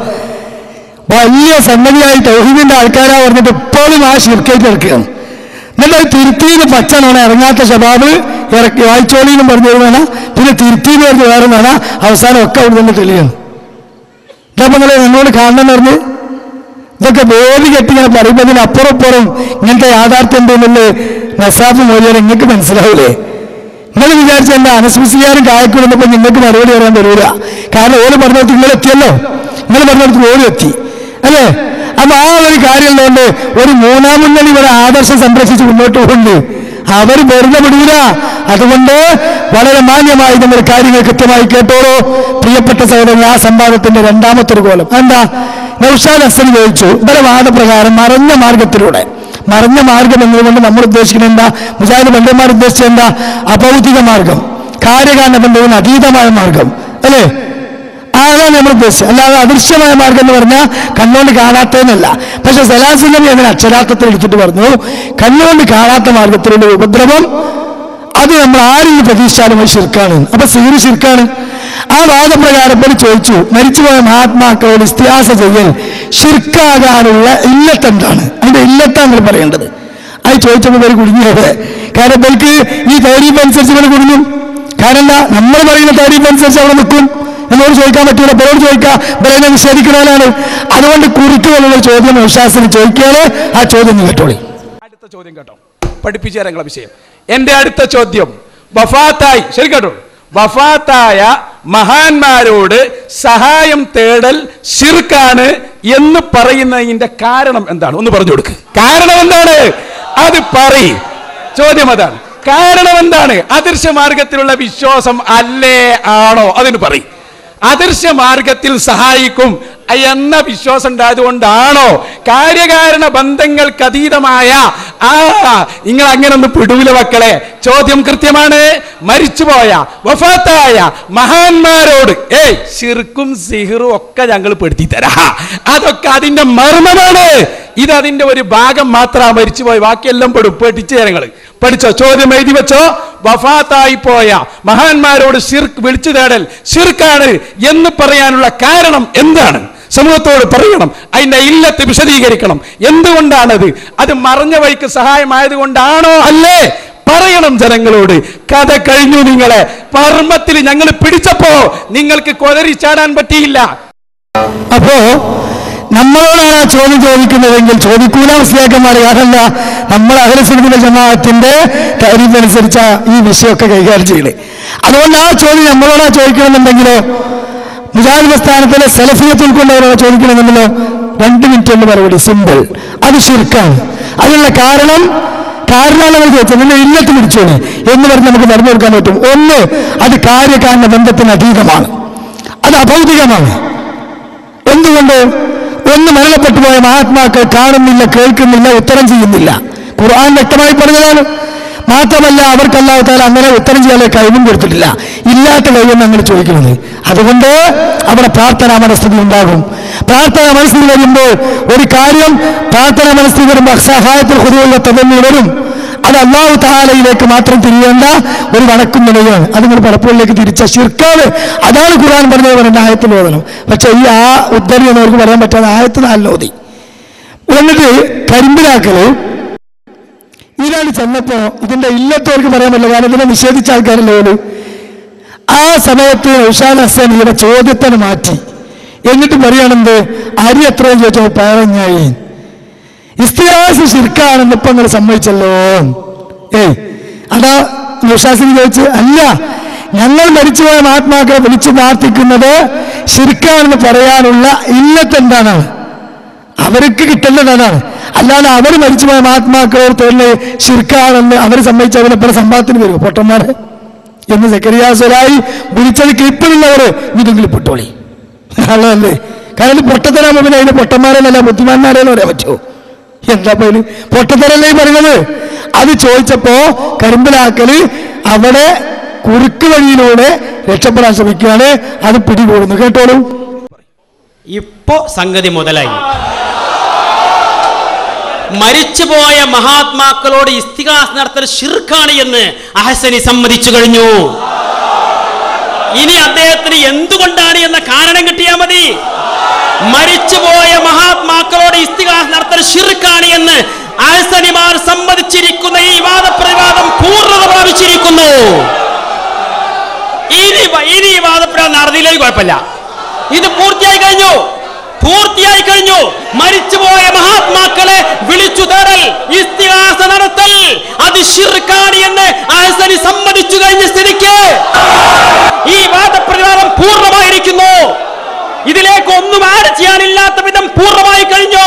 [SPEAKER 2] വലിയ സംഗതിയായി തൗഹീദിന്റെ ആൾക്കാരാ പറഞ്ഞിട്ട് ഇപ്പോഴും ആ ഷിർക്കേറ്റ് ഇറക്കുകയാണ് എന്നിട്ട് അത് തിരുത്തിന്ന് പച്ചനാണ് ഇറങ്ങാത്ത ശബാബ് ഇറക്കി വായിച്ചോളിന്നും പറഞ്ഞു വേണ പിന്നെ തിരുത്തിന്ന് പറഞ്ഞ് വേറെ വേണ അവസാനം ഒക്കെ അവിടെ നിന്ന് തെളിയാണ് ഇതപ്പം നിങ്ങൾ എന്നോട് കാണണം പറഞ്ഞ് ഇതൊക്കെ ബോധി കെട്ടി ഞാൻ പറയുമ്പോൾ ഇതിന് അപ്പുറം അപ്പുറം ഇങ്ങനത്തെ യാഥാർത്ഥ്യം ഉണ്ടെന്നുള്ളത് നസാഫ് മോലിയാൽ നിങ്ങൾക്ക് മനസ്സിലാവില്ലേ നിങ്ങൾ വിചാരിച്ച എന്താ അനസ്മിസിക്കാരും കായക്കും വന്നപ്പോൾ നിങ്ങൾക്ക് മറുപടി പറയാൻ വരൂല കാരണം ഓര് പറഞ്ഞിടത്ത് നിങ്ങൾ എത്തിയല്ലോ നിങ്ങൾ പറഞ്ഞിടത്ത് ഓര് എത്തി അല്ലേ അപ്പൊ ആ ഒരു കാര്യം ഉള്ളതുകൊണ്ട് ഒരു മൂന്നാം മുന്നണി ഇവിടെ ആദർശം സംരക്ഷിച്ച് മുന്നോട്ട് പോകുന്നുണ്ട് അവർ വെറുതെ വിടൂല അതുകൊണ്ട് വളരെ മാന്യമായി നമ്മൾ കാര്യങ്ങൾ കൃത്യമായി കേട്ടോളൂ പ്രിയപ്പെട്ട സഹോദരൻ ആ സംവാദത്തിന്റെ രണ്ടാമത്തെ ഒരു കോലം എന്താ നൗഷാദ് ഹസൻ ചോദിച്ചു ഇവരെ വാദപ്രകാരം മറഞ്ഞ മാർഗത്തിലൂടെ മറഞ്ഞ മാർഗം എന്നതുകൊണ്ട് നമ്മൾ ഉദ്ദേശിക്കുന്നത് എന്താ മുജാഹിദ് പണ്ഡിതന്മാർ ഉദ്ദേശിച്ചത് എന്താ അഭൗതിക മാർഗം കാര്യകാരണ ബന്ധത്തിന് അതീതമായ മാർഗം അല്ലേ അതാണ് നമ്മൾ ഉദ്ദേശിച്ചത് അല്ലാതെ അദൃശ്യമായ മാർഗം എന്ന് പറഞ്ഞാൽ കണ്ണുകൊണ്ട് കാണാത്തതെന്നല്ല പക്ഷെ സലാസുലമി അതിന് അക്ഷരാർത്ഥത്തിൽ എടുത്തിട്ട് പറഞ്ഞു കണ്ണുകൊണ്ട് കാണാത്ത മാർഗത്തിലുള്ള ഉപദ്രവം അത് നമ്മൾ ആരും പ്രതീക്ഷിച്ചാലും അത് ശിർക്കാണ് അപ്പൊ സീര് ശിർക്കാണ് ആ വാദപ്രകാരം ഇവര് ചോദിച്ചു മരിച്ചുപോയ മഹാത്മാക്കളോട് ഇസ്തിഹാസ ചെയ്യൽ ഷിർക്കാകാനുള്ള ഇല്ലത്തെന്താണ് അതിന്റെ ഇല്ലത്താണ് നമ്മൾ പറയേണ്ടത് അത് ചോദിച്ചപ്പോൾ ഇവർ കുടുങ്ങിയത് കാരണം ഇവർക്ക് ഈ താരീഫ് അനുസരിച്ച് ഇവർ കുടുങ്ങും കാരണം എന്താ നമ്മൾ പറയുന്ന താരീഫ് അനുസരിച്ച് അവിടെ നിൽക്കും നമ്മളോട് ചോദിക്കാൻ പറ്റൂല ബലോട് ചോദിക്കാം ബലനെ നിഷേധിക്കുന്നവരാണ് അതുകൊണ്ട് കുറിക്കുമെന്നുള്ള ചോദ്യം വിശ്വാസത്തിന് ചോദിക്കുകയാണ് ആ ചോദ്യം ഒന്ന് കേട്ടോളി
[SPEAKER 5] അടുത്ത ചോദ്യം കേട്ടോ പഠിപ്പിച്ചു തരാം നിങ്ങളെ വിഷയം എന്റെ അടുത്ത ചോദ്യം വഫാത്തായി ശരി കേട്ടോ വഫാത്തായ മഹാന്മാരോട് സഹായം തേടൽ ഷിർക്കാണ് എന്ന് പറയുന്നതിന്റെ കാരണം എന്താണ് ഒന്ന് പറഞ്ഞു കൊടുക്ക് കാരണം എന്താണ് അത് പറയ് ചോദ്യം അതാണ് കാരണം എന്താണ് അദൃശ്യ മാർഗത്തിലുള്ള വിശ്വാസം അല്ലേ ആണോ അതിന് പറയും അദൃശ്യ മാർഗത്തിൽ സഹായിക്കും എന്ന വിശ്വാസം ഉണ്ടായതുകൊണ്ടാണോ കാര്യകാരണ ബന്ധങ്ങൾക്ക് അതീതമായ ആ നിങ്ങൾ അങ്ങനെ ഒന്ന് പിടൂല മക്കളെ ചോദ്യം കൃത്യമാണ് മരിച്ചുപോയ വഫാത്തായ മഹാന്മാരോട് ഏയ് ശിർക്കും സിഹിറും ഒക്കെ ഞങ്ങൾ പെടുത്തി തരാ അതൊക്കെ അതിന്റെ മർമ്മമാണ് ഇത് അതിന്റെ ഒരു ഭാഗം മാത്രമാണ് മരിച്ചുപോയി ബാക്കിയെല്ലാം പെടും പഠിച്ചു ഞങ്ങൾ പഠിച്ചോ ചോദ്യം എഴുതി വെച്ചോ വഫാത്തായി പോയ മഹാന്മാരോട് ഷിർക്ക് വിളിച്ചു തേടൽ ഷിർക്കാണ് എന്ന് പറയാനുള്ള കാരണം എന്താണ് സമൂഹത്തോട് പറയണം അതിന്റെ ഇല്ലത്ത് വിശദീകരിക്കണം എന്തുകൊണ്ടാണത് അത് മറഞ്ഞ വഴിക്ക് സഹായമായത് കൊണ്ടാണോ അല്ലേ പറയണം ജനങ്ങളോട് കഥ കഴിഞ്ഞു നിങ്ങളെ പർമ്മത്തിൽ ഞങ്ങൾ പിടിച്ചപ്പോ നിങ്ങൾക്ക് കൊലരി ചാടാൻ പറ്റിയില്ല
[SPEAKER 2] അപ്പോ നമ്മളോടാണ് ആ ചോദ്യം ചോദിക്കുന്നതെങ്കിൽ ചോദിക്കൂല മുസ്ലിയാക്കന്മാർ കാരണമല്ല നമ്മൾ അഖിലസുലഭിന്റെ ജമാഅത്തിന്റെ കാര്യമനുസരിച്ച ഈ വിഷയമൊക്കെ കൈകാര്യം ചെയ്യണേ അതുകൊണ്ട് ആ ചോദ്യം നമ്മളോടാ ചോദിക്കണമെന്നുണ്ടെങ്കിലോ മുജാഹിദ് പ്രസ്ഥാനത്തിലെ സെലഫിയത്തിൽ കൊണ്ടവരോട് ചോദിക്കണമെന്നുണ്ടല്ലോ രണ്ട് മിനിറ്റ് എന്ന് മറുപടി സിമ്പിൾ അത് ശിർക്കാണ് അതിനുള്ള കാരണം കാരണമാണ് നമ്മൾ ചോദിച്ചത് നിങ്ങൾ ഇല്ലത്ത് പിടിച്ചോളി എന്ന് പറഞ്ഞ് നമുക്ക് നടന്നു കൊടുക്കാൻ പറ്റും ഒന്ന് അത് കാര്യകാരണ ബന്ധത്തിന് അതീതമാണ് അത് അഭൗതികമാണ് എന്തുകൊണ്ട് ഒന്ന് മരണപ്പെട്ടു പോയ മഹാത്മാക്കൾ കാണുന്നില്ല കേൾക്കുന്നില്ല ഉത്തരം ചെയ്യുന്നില്ല ഖുർആൻ വ്യക്തമായി പറഞ്ഞതാണ് മാത്രമല്ല അവർക്ക് അല്ലാത്താൽ അങ്ങനെ ഉത്തരം ചെയ്യാനുള്ള കഴിവും കൊടുത്തിട്ടില്ല ഇല്ലാത്ത കഴിവെന്ന് അങ്ങനെ ചോദിക്കുന്നത് അതുകൊണ്ട് അവിടെ പ്രാർത്ഥനാ മനസ്ഥിതി ഉണ്ടാകും പ്രാർത്ഥനാ മനസ്ഥിതി വരുമ്പോൾ ഒരു കാര്യം പ്രാർത്ഥനാ മനസ്ഥിതി വരുമ്പോൾ സഹായത്തിൽ ഹുദയുള്ള തതന്നി വരും അത് അള്ളാഹു താലയിലേക്ക് മാത്രം തിരിയേണ്ട ഒരു വണക്കും നിലയാണ് അത് നിങ്ങൾ പലപ്പോഴിലേക്ക് തിരിച്ച ശിർക്കാണ് അതാണ് ഖുർആൻ പറഞ്ഞത് പറയുന്ന ആയത്തിൽ ഓതണം പക്ഷെ ഈ ആ ഉദ്ധരി എന്ന് അവർക്ക് പറയാൻ പറ്റാതെ ആയത്ത് നല്ല ഓതി എന്നിട്ട് കരിമ്പിലാക്കല് ഇതാണ് ചെന്നപ്പോ ഇതിന്റെ ഇല്ലത്തവർക്ക് പറയാൻ പറ്റില്ല കാരണം ഇതിനെ നിഷേധിച്ച ആൾക്കാരല്ലേ ഓല് ആ സമയത്ത് ഉഷാൻ ഹസൻ ഇവിടെ ചോദ്യത്തിന് മാറ്റി എന്നിട്ട് പറയുകയാണെന്ത് അരി എത്രയും ചോദിച്ചോ പതിനഞ്ഞായി ഇസ്തിഹാസ് ശിർക്കാണെന്ന് ഇപ്പൊ നിങ്ങൾ സമ്മതിച്ചല്ലോ ഏയ് അതാ നുഷാസിന് ചോദിച്ച് അല്ല ഞങ്ങൾ മരിച്ചുപോയ മഹാത്മാക്കളെ വിളിച്ചു പ്രാർത്ഥിക്കുന്നത് ശിർക്കാണെന്ന് പറയാനുള്ള ഇല്ലത്ത് എന്താണ് അവർക്ക് കിട്ടേണ്ടത് അതാണ് അല്ലാതെ അവർ മരിച്ചുപോയ മഹാത്മാക്കളോട് തൊഴിൽ ശിർക്കാണെന്ന് അവർ സമ്മതിച്ച അവരെപ്പോഴും സംഭവത്തിന് വരും പൊട്ടന്മാരെ എന്ന് സക്കരിയാസുരായി വിളിച്ചത് ക്ലിപ്പിലുള്ളവർ ഇതെങ്കിലും പൊട്ടോളി അല്ലേ കാരണം ഇത് പൊട്ടത്തരാകുമ്പോ പിന്നെ അതിന് പൊട്ടന്മാരെന്നല്ല ബുദ്ധിമാന്മാരെന്ന് പറയാൻ പറ്റുമോ എന്താ പേര് പൊട്ടത്തരല്ലേ ഈ പറയുന്നത് അത് ചോദിച്ചപ്പോ കരിമ്പിലാക്കല് അവിടെ കുറുക്ക് വഴിയിലൂടെ രക്ഷപ്പെടാൻ ശ്രമിക്കുകയാണ് അത് പിടികൂടുന്നു കേട്ടോളൂ
[SPEAKER 6] ഇപ്പോ സംഗതി മുതലായി മരിച്ചുപോയ മഹാത്മാക്കളോട് ഇസ്തിഹാസ് നടത്തൽ ഷിർക്കാണ് എന്ന് അഹസനി സമ്മതിച്ചു കഴിഞ്ഞു ഇനി അദ്ദേഹത്തിന് എന്തുകൊണ്ടാണ് എന്ന കാരണം കിട്ടിയാൽ മതി മരിച്ചുപോയ മഹാത്മാക്കളോട് ഇസ്തിഹാസ് നടത്തൽ ഷിർക്കാണ് എന്ന് അഹസനിമാർ സമ്മതിച്ചിരിക്കുന്ന ഈ വാദപ്രതിവാദം പൂർണ്ണത പ്രാപിച്ചിരിക്കുന്നു ഇനി വ- ഇനി ഈ വാദപ്രതിവാദം നടന്നില്ലെങ്കിൽ കുഴപ്പമില്ല ഇത് പൂർത്തിയായി കഴിഞ്ഞു പൂർത്തിയായി കഴിഞ്ഞു മരിച്ചുപോയ മഹാത്മാക്കളെ വിളിച്ചു തേടൽ ഇസ്തിഹാസ നടത്തൽ അത് ഷിർക്കാണ് എന്ന് അഹസനി സമ്മതിച്ചു കഴിഞ്ഞ സ്ഥിതിക്ക് ഈ വാദപ്രതിവാദം പൂർണ്ണമായിരിക്കുന്നു ഇതിലേക്ക് ഒന്നും ആഡ് ചെയ്യാനില്ലാത്ത വിധം പൂർണ്ണമായി കഴിഞ്ഞു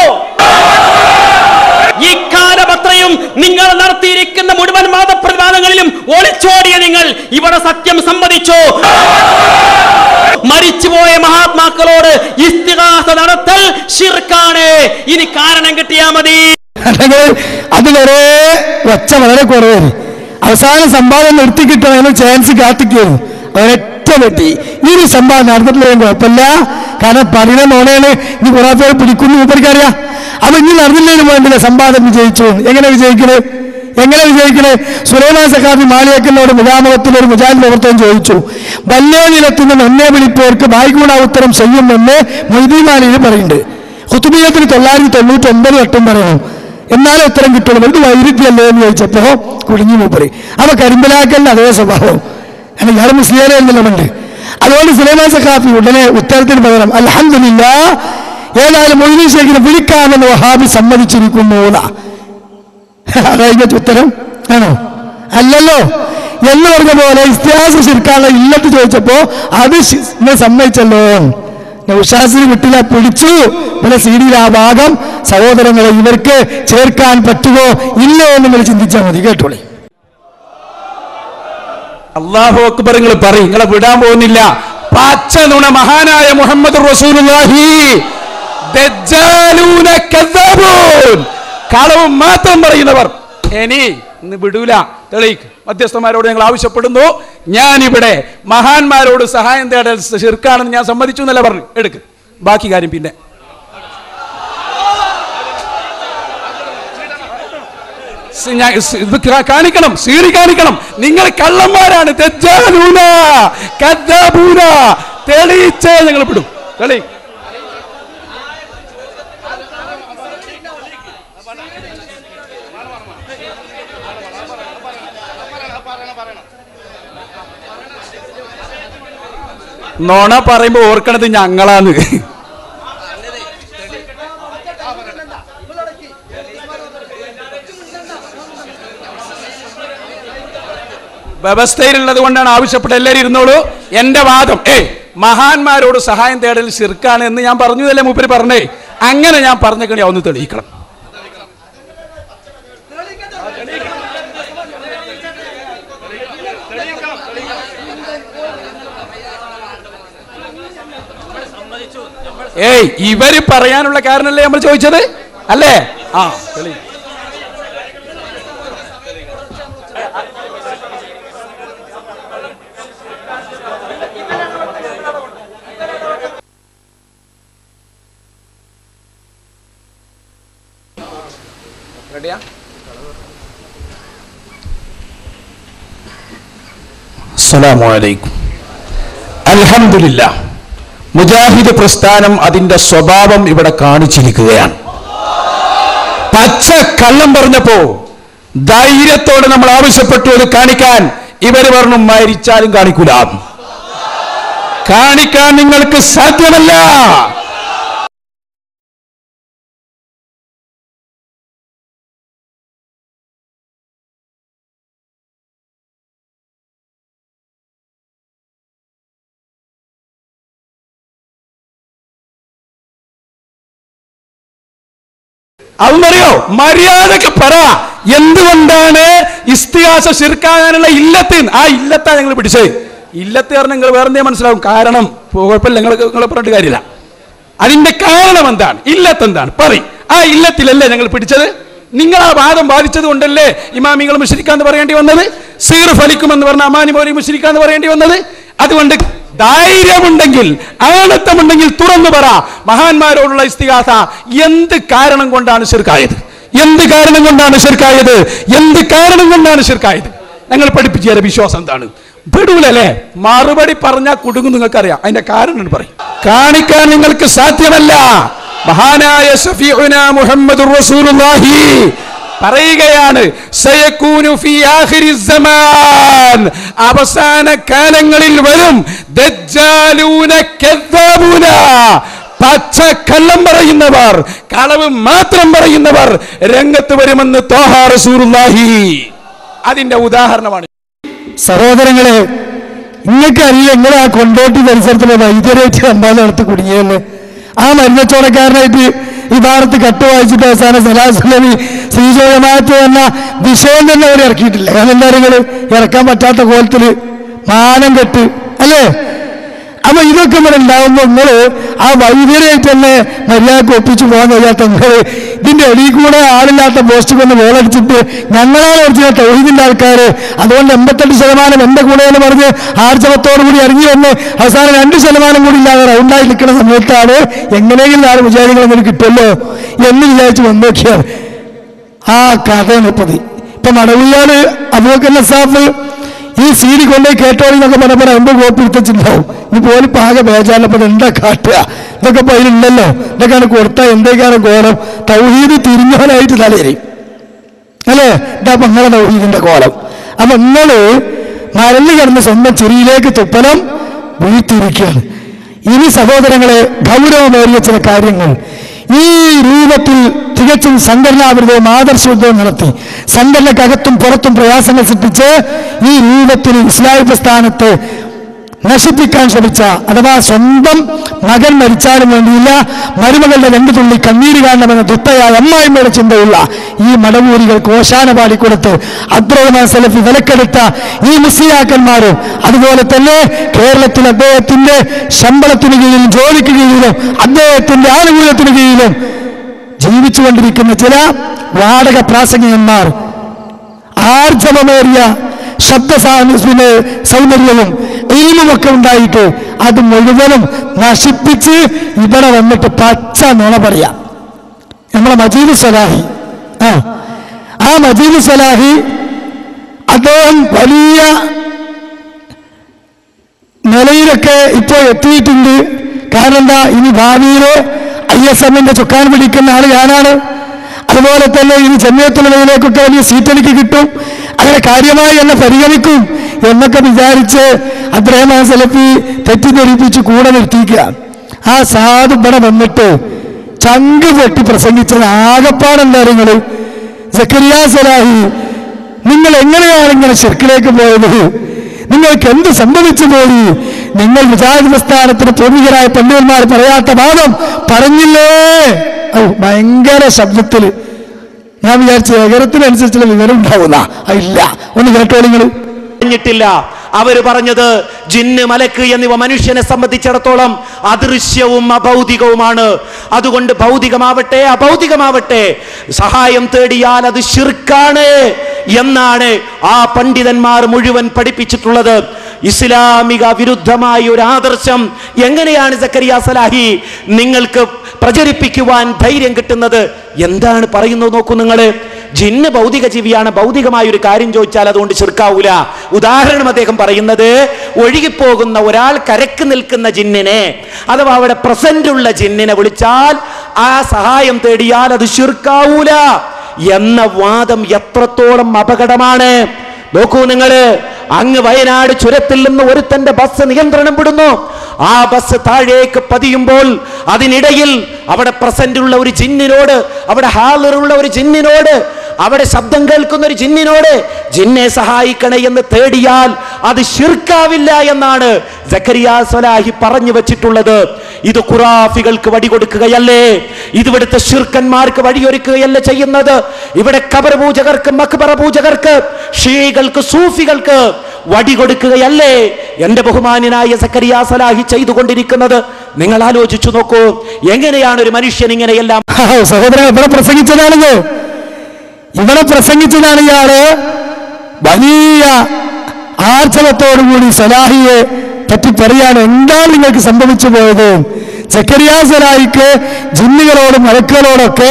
[SPEAKER 6] ഇക്കാലം അത്രയും നിങ്ങൾ നടത്തിയിരിക്കുന്ന മുഴുവൻ വാദപ്രതിവാദങ്ങളിലും ഒളിച്ചോടിയ നിങ്ങൾ ഇവിടെ സത്യം സമ്മതിച്ചു മരിച്ചുപോയ മഹാത്മാക്കളോട് ഇസ്തിഹാസ നടത്തൽ ഷിർക്കാണ് ഇനി കാരണം കിട്ടിയാ മതി
[SPEAKER 2] അല്ലെങ്കിൽ അത് വരെ ഒച്ച വളരെ കുറവായിരുന്നു അവസാന സംഭാവന നിർത്തി കിട്ടണമെന്ന് ചാൻസ് കാത്തിക്കുന്നു ഒരൊറ്റ വെട്ടി ഈ ഒരു സംഭാവന നടന്നിട്ടില്ലെങ്കിൽ കുഴപ്പമില്ല കാരണം പറയുന്ന മോനെയാണ് ഇനി കുറെ പേര് പിടിക്കുന്നു മൂപ്പർക്കറിയാം അപ്പൊ ഇനി നടന്നില്ലേലും വേണ്ടില്ല സംവാദം വിജയിച്ചു എങ്ങനെ വിജയിക്കണേ എങ്ങനെ വിജയിക്കണേ സുലൈമാൻ സഖാബി മാളിയക്കലിനോട് മുഖാമുഖത്തിൽ ഒരു മുജാഹിദ് പ്രവർത്തനം ചോദിച്ചു വല്ലേ നിലത്തുനിന്ന് എന്നെ വിളിപ്പവർക്ക് ബായിഗുണ ഉത്തരം ചെയ്യുമെന്ന് മൊയ്തീൻ മാലിയിൽ പറയുന്നുണ്ട് ഹുത്തുബിയത്തിന് തൊള്ളായിരത്തി തൊണ്ണൂറ്റി ഒമ്പത് വട്ടം പറയണം എന്നാലും ഉത്തരം കിട്ടുള്ളൂ ഇത് വൈരുദ്ധ്യല്ലേ എന്ന് ചോദിച്ചപ്പോ കുടുങ്ങി മൂപ്പര് അപ്പൊ കരിമ്പലാക്കലിന്റെ അതേ സ്വഭാവം അല്ല ഇയാൾ മുസ്ലിയാരെ എന്നുള്ളതുണ്ട് അതുകൊണ്ട് സുലൈമാൻ സഖാഫി ഉടനെ ഉത്തരത്തിന് പകരം അൽഹംദുലില്ല ഏതായാലും മൊയ്തീൻ ഷേഖിനെ വിളിക്കാമെന്ന് വഹാബി സമ്മതിച്ചിരിക്കുന്നു എന്നാ. അതായത് ഉത്തരം ആണോ അല്ലല്ലോ എന്ന് പറഞ്ഞ പോലെ ഇസ്തിഹാസ ശിർക്കാനുള്ള ഇല്ലത്ത് ചോദിച്ചപ്പോ അത് ശി- ഇന്ന് സമ്മതിച്ചല്ലോ നൗഷാസിന് വിട്ടില്ല പിടിച്ചു പിന്നെ സി ഡിയിൽ ആ ഭാഗം സഹോദരങ്ങളെ ഇവർക്ക് ചേർക്കാൻ പറ്റുമോ ഇല്ലയോ എന്ന് നിങ്ങൾ ചിന്തിച്ചാൽ മതി കേട്ടോളി
[SPEAKER 5] അള്ളാഹു അക്ബർ നിങ്ങൾ പറയും നിങ്ങളെ വിടാൻ പോകുന്നില്ല പച്ച നുണ മഹാനായ മുഹമ്മദ് റസൂലുള്ളാഹി ദജ്ജാലൂന കദ്ദാബൂൻ. കളവ് മാത്രം പറയുന്നവർ ഇനി ഇന്ന് വിടൂല തെളിയിക്ക് മധ്യസ്ഥന്മാരോട് ഞങ്ങൾ ആവശ്യപ്പെടുന്നു ഞാനിവിടെ മഹാന്മാരോട് സഹായം തേടൽ ശിർക്കാണെന്ന് ഞാൻ സമ്മതിച്ചു എന്നല്ല പറഞ്ഞു എടുക്ക് ബാക്കി കാര്യം പിന്നെ സ് ഞാൻ സ് ഇത് കാ- കാണിക്കണം സീറി കാണിക്കണം നിങ്ങൾ കള്ളന്മാരാണ് തെജ്ജാലൂന, കദ്ദാബൂന. തെളിയിച്ചേ നിങ്ങൾ വിടും തെളി നോണ പറയുമ്പോ ഓർക്കണത് ഞങ്ങളാണ് വ്യവസ്ഥയിലുള്ളത് കൊണ്ടാണ് ആവശ്യപ്പെട്ട എല്ലാവരും ഇരുന്നോളൂ എന്റെ വാദം ഏ മഹാന്മാരോട് സഹായം തേടൽ ശിർക്കാണ് എന്ന് ഞാൻ പറഞ്ഞതല്ലേ മൂപ്പര് പറഞ്ഞേ അങ്ങനെ ഞാൻ പറഞ്ഞേക്കണേ ഒന്ന് തെളിയിക്കണം ഏയ് ഇവര് പറയാനുള്ള കാരണല്ലേ നമ്മൾ ചോദിച്ചത് അല്ലേ ആ തെളി റെഡിയാ അസ്സലാമലൈക്കും അൽഹംദുലില്ല മുജാഹിദ് പ്രസ്ഥാനം അതിന്റെ സ്വഭാവം ഇവിടെ കാണിച്ചിരിക്കുകയാണ് പച്ച കള്ളം പറഞ്ഞപ്പോ ധൈര്യത്തോടെ നമ്മൾ ആവശ്യപ്പെട്ടു അത് കാണിക്കാൻ ഇവര് പറഞ്ഞു മരിച്ചാലും കാണിക്കൂല കാണിക്കാൻ നിങ്ങൾക്ക് സാധ്യമല്ല അതെന്നറിയോ മര്യാദക്ക് പറ എന്തുകൊണ്ടാണ് ഇസ്തിഹാസ ശിർക്കാകാനുള്ള ഇല്ലത്ത് ആ ഇല്ലത്താ ഞങ്ങൾ പിടിച്ചത് ഇല്ലത്ത് കാരണം നിങ്ങൾ വേറെ എന്തേ മനസ്സിലാവും കാരണം കുഴപ്പമില്ല നിങ്ങൾ നിങ്ങളെ പറഞ്ഞിട്ട് കാര്യമില്ല അതിന്റെ കാരണം എന്താണ് ഇല്ലത്ത് എന്താണ് പറയും ആ ഇല്ലത്തിലല്ലേ ഞങ്ങൾ പിടിച്ചത് നിങ്ങൾ ആ വാദം ബാധിച്ചത് കൊണ്ടല്ലേ ഇമാമിങ്ങൾ മുഷരിക്കാന്ന് പറയേണ്ടി വന്നത് സീർ ഫലിക്കുമെന്ന് പറഞ്ഞ അമാനി മോലി മുഷരിക്കാന്ന് പറയേണ്ടി വന്നത് അതുകൊണ്ട് ധൈര്യമുണ്ടെങ്കിൽ ആണത്തമുണ്ടെങ്കിൽ തുറന്നു പറ മഹാന്മാരോടുള്ള ഇസ്തിഹാസ എന്ത് കാരണം കൊണ്ടാണ് ശിർക്കായത് എന്ത് കാരണം കൊണ്ടാണ് ശിർക്കായത് എന്ത് കാരണം കൊണ്ടാണ് ശിർക്കായത് ഞങ്ങൾ പഠിപ്പിച്ചു തരാം വിശ്വാസം എന്താണ് പെടൂലല്ലേ മറുപടി പറഞ്ഞാൽ കുടുങ്ങും നിങ്ങൾക്കറിയാം അതിന്റെ കാരണം പറയും കാണിക്കാൻ നിങ്ങൾക്ക് സാധ്യമല്ല മഹാനായ സഫീഉന മുഹമ്മദ് റസൂലുള്ളാഹി പറയുകയാണ് സയകൂനു ഫീ ആഖിരി സമാൻ അവസാന കാലങ്ങളിൽ വരും ദജ്ജാലൂന കദ്ദാബൂന പച്ച കള്ളം പറയുന്നവർ കളവ് മാത്രം പറയുന്നവർ രംഗത്ത് വരുമെന്ന് തോഹ റസൂലുള്ളാഹി അതിന്റെ ഉദാഹരണമാണ്
[SPEAKER 2] സഹോദരങ്ങളെ നിങ്ങൾക്ക് അറിയില്ല നിങ്ങൾ ആ കൊണ്ടോട്ടി പരിസരത്തുള്ള വൈദ്യരായിട്ട് കണ്ടാലും അടുത്ത് കുടുങ്ങിയെന്ന് ആ മരുന്നച്ചോടക്കാരനായിട്ട് ഈ ഭാരത്ത് കട്ട് വായിച്ചിട്ട് അവസാനം സലാസുലമി ശ്രീജോയമാറ്റ് എന്ന വിഷയം തന്നെ അവർ ഇറക്കിയിട്ടില്ല കാരണം എന്താ നിങ്ങൾ ഇറക്കാൻ പറ്റാത്ത കോലത്തില് മാനം കെട്ട് അല്ലേ അപ്പൊ ഇതൊക്കെ ഇവിടെ ഉണ്ടാവുമ്പോ നിങ്ങള് ആ വൈദ്യരായിട്ട് തന്നെ മര്യാദക്ക് ഒപ്പിച്ചു പോകാൻ കഴിയാത്ത നിങ്ങള് ഇതിന്റെ ഇടയിൽ കൂടെ ആളില്ലാത്ത പോസ്റ്റ് കൊണ്ട് ഗോളടിച്ചിട്ട് ഞങ്ങളാണ് ഒറിജിനൽ തൊഴിലിന്റെ ആൾക്കാര് അതുകൊണ്ട് എൺപത്തെട്ട് ശതമാനം എന്റെ കൂടെ എന്ന് പറഞ്ഞ് ആർജവത്തോടു കൂടി ഇറങ്ങി വന്ന് അവസാനം രണ്ട് ശതമാനം കൂടി ഇല്ലാതെ റൗണ്ടായി നിൽക്കുന്ന സമയത്താണ് എങ്ങനെയെങ്കിലും നാല് വിചാരികൾ അങ്ങനെ കിട്ടുമല്ലോ എന്ന് വിചാരിച്ച് വന്നോക്കിയാണ് ആ കഥയാണ് ഇപ്പത് ഇപ്പൊ മടവിയാണ് അബൂക്കല്ല സാഫ് ഈ സീഡി കൊണ്ടുപോയി കേട്ടോളി എന്നൊക്കെ പറഞ്ഞപ്പോൾ എന്തോ കോപ്പി എടുത്തിട്ടുണ്ടാവും ഇനി പോലും പാകെ ബേജാറിലപ്പോൾ എന്താ കാട്ടുക ഇതൊക്കെ ഇപ്പൊ അതിലുണ്ടല്ലോ ഇതൊക്കെയാണ് കൊടുത്താൽ എന്തൊക്കെയാണ് കോലം തൗഹീദ് തിരിഞ്ഞവനായിട്ട് തലയിരിക്കും അല്ലേ ഇതാ അപ്പൊ നിങ്ങളെ തൗഹീദിന്റെ കോലം അപ്പൊ നിങ്ങള് മരല് കിടന്ന് സ്വന്തം ചെറിയിലേക്ക് തുപ്പണം വീഴ്ത്തിയിരിക്കുകയാണ് ഇനി സഹോദരങ്ങളെ ഗൗരവമേറിയ ചില കാര്യങ്ങൾ ഈ രൂപത്തിൽ തികച്ചും സംഘടനാവിരുദ്ധവും ആദർശവിരുദ്ധവും നടത്തി സംഘടനക്കകത്തും പുറത്തും പ്രയാസങ്ങൾ സൃഷ്ടിച്ച് ഈ രൂപത്തിൽ ഇസ്ലാമിക പ്രസ്ഥാനത്തെ നശിപ്പിക്കാൻ ശ്രമിച്ച അഥവാ സ്വന്തം മകൻ മരിച്ചാലും വേണ്ടിയില്ല മരുമകളുടെ രണ്ടു തുള്ളി കണ്ണീര് കാണണമെന്ന ദുഷ്ടയായ അമ്മായിമ്മയുടെ ചിന്തയുള്ള ഈ മടവൂരികൾ കോശാന പാടിക്കൊടുത്ത് അബ്ദുറഹ്മാൻ സലഫി വിലക്കെടുത്ത ഈ മുസ്ലിയാക്കന്മാരും അതുപോലെ തന്നെ കേരളത്തിൽ അദ്ദേഹത്തിന്റെ ശമ്പളത്തിന് കീഴിലും ജോലിക്ക് കീഴിലും അദ്ദേഹത്തിന്റെ ആനുകൂല്യത്തിന് കീഴിലും ജീവിച്ചുകൊണ്ടിരിക്കുന്ന ചില വാടക പ്രാസംഗികന്മാർ ആർജവമേറിയ ശബ്ദ സാന്നിധ്യത്തിന് സൗന്ദര്യവും എയിലുമൊക്കെ ഉണ്ടായിട്ട് അത് മുഴുവനും നശിപ്പിച്ച് ഇവിടെ വന്നിട്ട് പച്ച നുണ പറയാം നമ്മളെ മജീദ് സലാഹി ആ ആ മജീദ് സലാഹി അദ്ദേഹം വലിയ നിലയിലൊക്കെ ഇപ്പോൾ എത്തിയിട്ടുണ്ട് കാരണം എന്താ ഇനി ഭാവിയിൽ ഐ എസ് എമ്മിന്റെ ചുക്കാൻ പിടിക്കുന്ന ആള് ഞാനാണ് അതുപോലെ തന്നെ ഇനി ജമ്മിയത്തുള്ളതിലേക്കൊക്കെ വലിയ സീറ്റ് എനിക്ക് കിട്ടും അങ്ങനെ കാര്യമായി എന്നെ പരിഗണിക്കും എന്നൊക്കെ വിചാരിച്ച് അബ്രഹ്മാൻ സലഫി തെറ്റിദ്ധരിപ്പിച്ച് കൂടെ നിർത്തിക്കുക ആ സാധു ഇവിടെ വന്നിട്ട് ചങ്ക് പൊട്ടി പ്രസംഗിച്ചത് ആകപ്പാടെന്താ നിങ്ങൾ സക്കരിയ സലാഹി നിങ്ങൾ എങ്ങനെയാണ് ഇങ്ങനെ ശിർക്കിലേക്ക് പോയത് നിങ്ങൾക്ക് എന്ത് സംഭവിച്ചു പോയി നിങ്ങൾ വിചാരിത സ്ഥാനത്തിന് പൂർവികരായ പണ്ഡിതന്മാർ പറയാത്ത വാദം പറഞ്ഞില്ലേ ഔ, ഭയങ്കര ശബ്ദത്തില് ഞാൻ വിചാരിച്ച ഏകരത്തിനനുസരിച്ചുള്ള വിവരം ഉണ്ടാവുന്ന ഇല്ല ഒന്ന് കേട്ടോ നിങ്ങൾ
[SPEAKER 6] പറഞ്ഞിട്ടില്ല അവര് പറഞ്ഞത് ജിന്ന് മലക്ക് എന്നിവ മനുഷ്യനെ സംബന്ധിച്ചിടത്തോളം അദൃശ്യവും അഭൗതികവുമാണ് അതുകൊണ്ട് ഭൗതികമാവട്ടെ അഭൗതികമാവട്ടെ സഹായം തേടിയാൽ അത് ശിർക്കാണ് എന്നാണ് ആ പണ്ഡിതന്മാർ മുഴുവൻ പഠിപ്പിച്ചിട്ടുള്ളത് ഇസ്ലാമിക വിരുദ്ധമായ ഒരു ആദർശം എങ്ങനെയാണ് സക്കരിയ സലാഹി നിങ്ങൾക്ക് പ്രചരിപ്പിക്കുവാൻ ധൈര്യം കിട്ടുന്നത് എന്താണ് പറയുന്നത് നോക്കൂ നിങ്ങള് ജിന്ന് ഭൗതിക ജീവിയാണ് ഭൗതികമായ ഒരു കാര്യം ചോദിച്ചാൽ അതുകൊണ്ട് ചെറുക്കാവൂല ഉദാഹരണം അദ്ദേഹം പറയുന്നത് ഒഴുകിപ്പോകുന്ന ഒരാൾ കരക്ക് നിൽക്കുന്ന ജിന്നിനെ അഥവാ അവിടെ പ്രസന്റ് ഉള്ള ജിന്നിനെ വിളിച്ചാൽ ആ സഹായം തേടിയാൽ അത് ചെറുക്കാവൂല എന്ന വാദം എത്രത്തോളം അപകടമാണ് നോക്കൂ നിങ്ങള് അങ്ങ് വയനാട് ചുരത്തിൽ നിന്ന് ഒരുത്തന്റെ ബസ് നിയന്ത്രണം വിടുന്നു ആ ബസ് താഴേക്ക് പതിയുമ്പോൾ അതിനിടയിൽ അവിടെ പ്രസന്റ് ഉള്ള ഒരു ജിന്നിനോട് അവിടെ ഹാളറുള്ള ഒരു ജിന്നിനോട് അവിടെ ശബ്ദം കേൾക്കുന്ന ഒരു ജിന്നിനോട് ജിന്നെ സഹായിക്കണേ എന്ന് തേടിയാൽ അത് ശിർക്കാവില്ല എന്നാണ് സക്കരിയ സ്വലാഹി പറഞ്ഞു വെച്ചിട്ടുള്ളത് ഇത് ഖുറാഫികൾക്ക് വടി കൊടുക്കുകയല്ലേ ഇത് ഇവിടുത്തെ ശിർക്കന്മാർക്ക് വഴിയൊരുക്കുകയല്ല ചെയ്യുന്നത് ഇവിടെ കബർ പൂജകർക്ക് മക്ബറ പൂജകർക്ക് ഷീകൾക്ക് സൂഫികൾക്ക് വടി കൊടുക്കുകയല്ലേ എന്റെ ബഹുമാനായ സക്കരിയ സലാഹി ചെയ്തുകൊണ്ടിരിക്കുന്നത് നിങ്ങൾ ആലോചിച്ചു നോക്കൂ എങ്ങനെയാണ് ഒരു മനുഷ്യൻ ഇങ്ങനെയെല്ലാം
[SPEAKER 2] സഹോദരൻ ഇവിടെ പ്രസംഗിച്ചതാണിത് ഇവിടെ പ്രസംഗിച്ചതാണ് ഇയാള് വലിയ ആർജവത്തോടുകൂടി സലാഹിയെ പറ്റി പറയാണ് എന്താണ് നിങ്ങൾക്ക് സംഭവിച്ചു പോയത് സക്കരിയ സലാഹിക്ക് ജിന്നുകളോടും മലക്കുകളോടൊക്കെ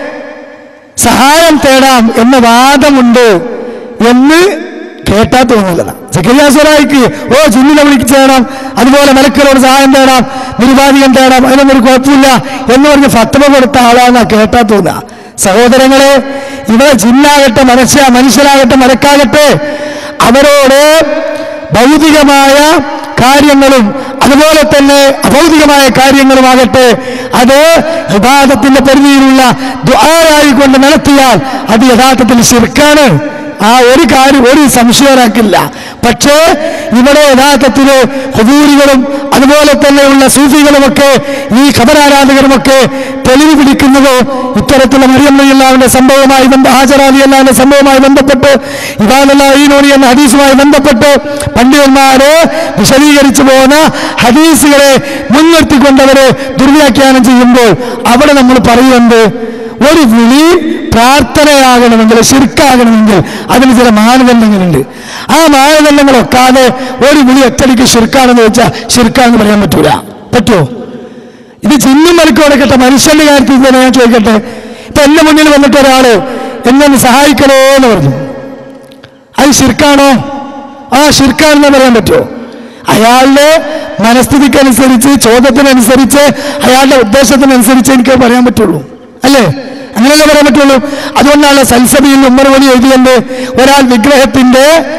[SPEAKER 2] സഹായം തേടാം എന്ന വാദമുണ്ട് എന്ന് കേട്ടാ തോന്നുന്നില്ല സക്കരിയ സലാഹിക്ക് ഓ ജിന്നിനെ വിളിച്ച് തേടാം അതുപോലെ മലക്കുകളോട് സഹായം തേടാം നിരുപാധികം തേടാം അതിനൊന്നും ഒരു കുഴപ്പമില്ല എന്ന് പറഞ്ഞ് ഫത്തമ കൊടുത്ത ആളാന്നാ കേട്ടാ തോന്നുക സഹോദരങ്ങളെ ഇവിടെ ജിന്നാകട്ടെ മനുഷ്യ മനുഷ്യരാകട്ടെ മരക്കാകട്ടെ അവരോട് ഭൗതികമായ കാര്യങ്ങളും അതുപോലെ തന്നെ അഭൗതികമായ കാര്യങ്ങളുമാകട്ടെ അത് വിവാദത്തിന്റെ പരിധിയിലുള്ള ദ്വാരായിക്കൊണ്ട് നടത്തിയാൽ അത് യഥാർത്ഥത്തിൽ ശിർക്കാണ് ആ ഒരു കാര്യം ഒരു സംശയമാക്കില്ല പക്ഷേ ഇവിടെ യഥാർത്ഥത്തിൽ ഹുദൂരികളും അതുപോലെ തന്നെയുള്ള സൂഫികളുമൊക്കെ ഈ ഖബരാരാധകരുമൊക്കെ തെളിവ് പിടിക്കുന്നത് ഇത്തരത്തിലുള്ള മറിയം അള്ളാവിന്റെ സംഭവമായി ബന്ധ ഹാജറാലി അള്ളാവിന്റെ സംഭവമായി ബന്ധപ്പെട്ട് ഇവാനുള്ള ഈനോണി എന്ന ഹദീസുമായി ബന്ധപ്പെട്ട് പണ്ഡിതന്മാര് വിശദീകരിച്ചു പോകുന്ന ഹദീസുകളെ മുൻനിർത്തിക്കൊണ്ടവര് ദുർവ്യാഖ്യാനം ചെയ്യുമ്പോൾ അവിടെ നമ്മൾ പറയുന്നത് ഒരു വിളി പ്രാർത്ഥനയാകണമെങ്കിൽ ശിർക്കാകണമെങ്കിൽ അതിന് ചില മാനദണ്ഡങ്ങളുണ്ട് ആ മാനദണ്ഡങ്ങളൊക്കാതെ ഒരു വിളി ഒറ്റടിക്ക് ശിർക്കാണെന്ന് വെച്ചാൽ ശിർക്കാന്ന് പറയാൻ പറ്റൂല പറ്റുമോ ഇത് ചിഹ്നം മലക്കോടക്കട്ടെ മനുഷ്യന്റെ കാര്യത്തിൽ തന്നെ ഞാൻ ചോദിക്കട്ടെ ഇപ്പൊ എന്റെ മുന്നിൽ വന്നിട്ട് ഒരാള് എന്നെ ഒന്ന് സഹായിക്കണോ എന്ന് പറഞ്ഞു അത് ശിർക്കാണോ ആ ശിർക്കാണെന്ന് പറയാൻ പറ്റുമോ അയാളുടെ മനസ്ഥിതിക്കനുസരിച്ച് ചോദ്യത്തിനനുസരിച്ച് അയാളുടെ ഉദ്ദേശത്തിനനുസരിച്ച് എനിക്ക് പറയാൻ പറ്റുള്ളൂ അല്ലേ അങ്ങനെയല്ലേ പറയാൻ പറ്റുള്ളൂ അതുകൊണ്ടാണ് സൽസഭയിൽ ഉമ്മർ വഴി എഴുതിയത് ഒരാൾ വിഗ്രഹത്തിന്റെ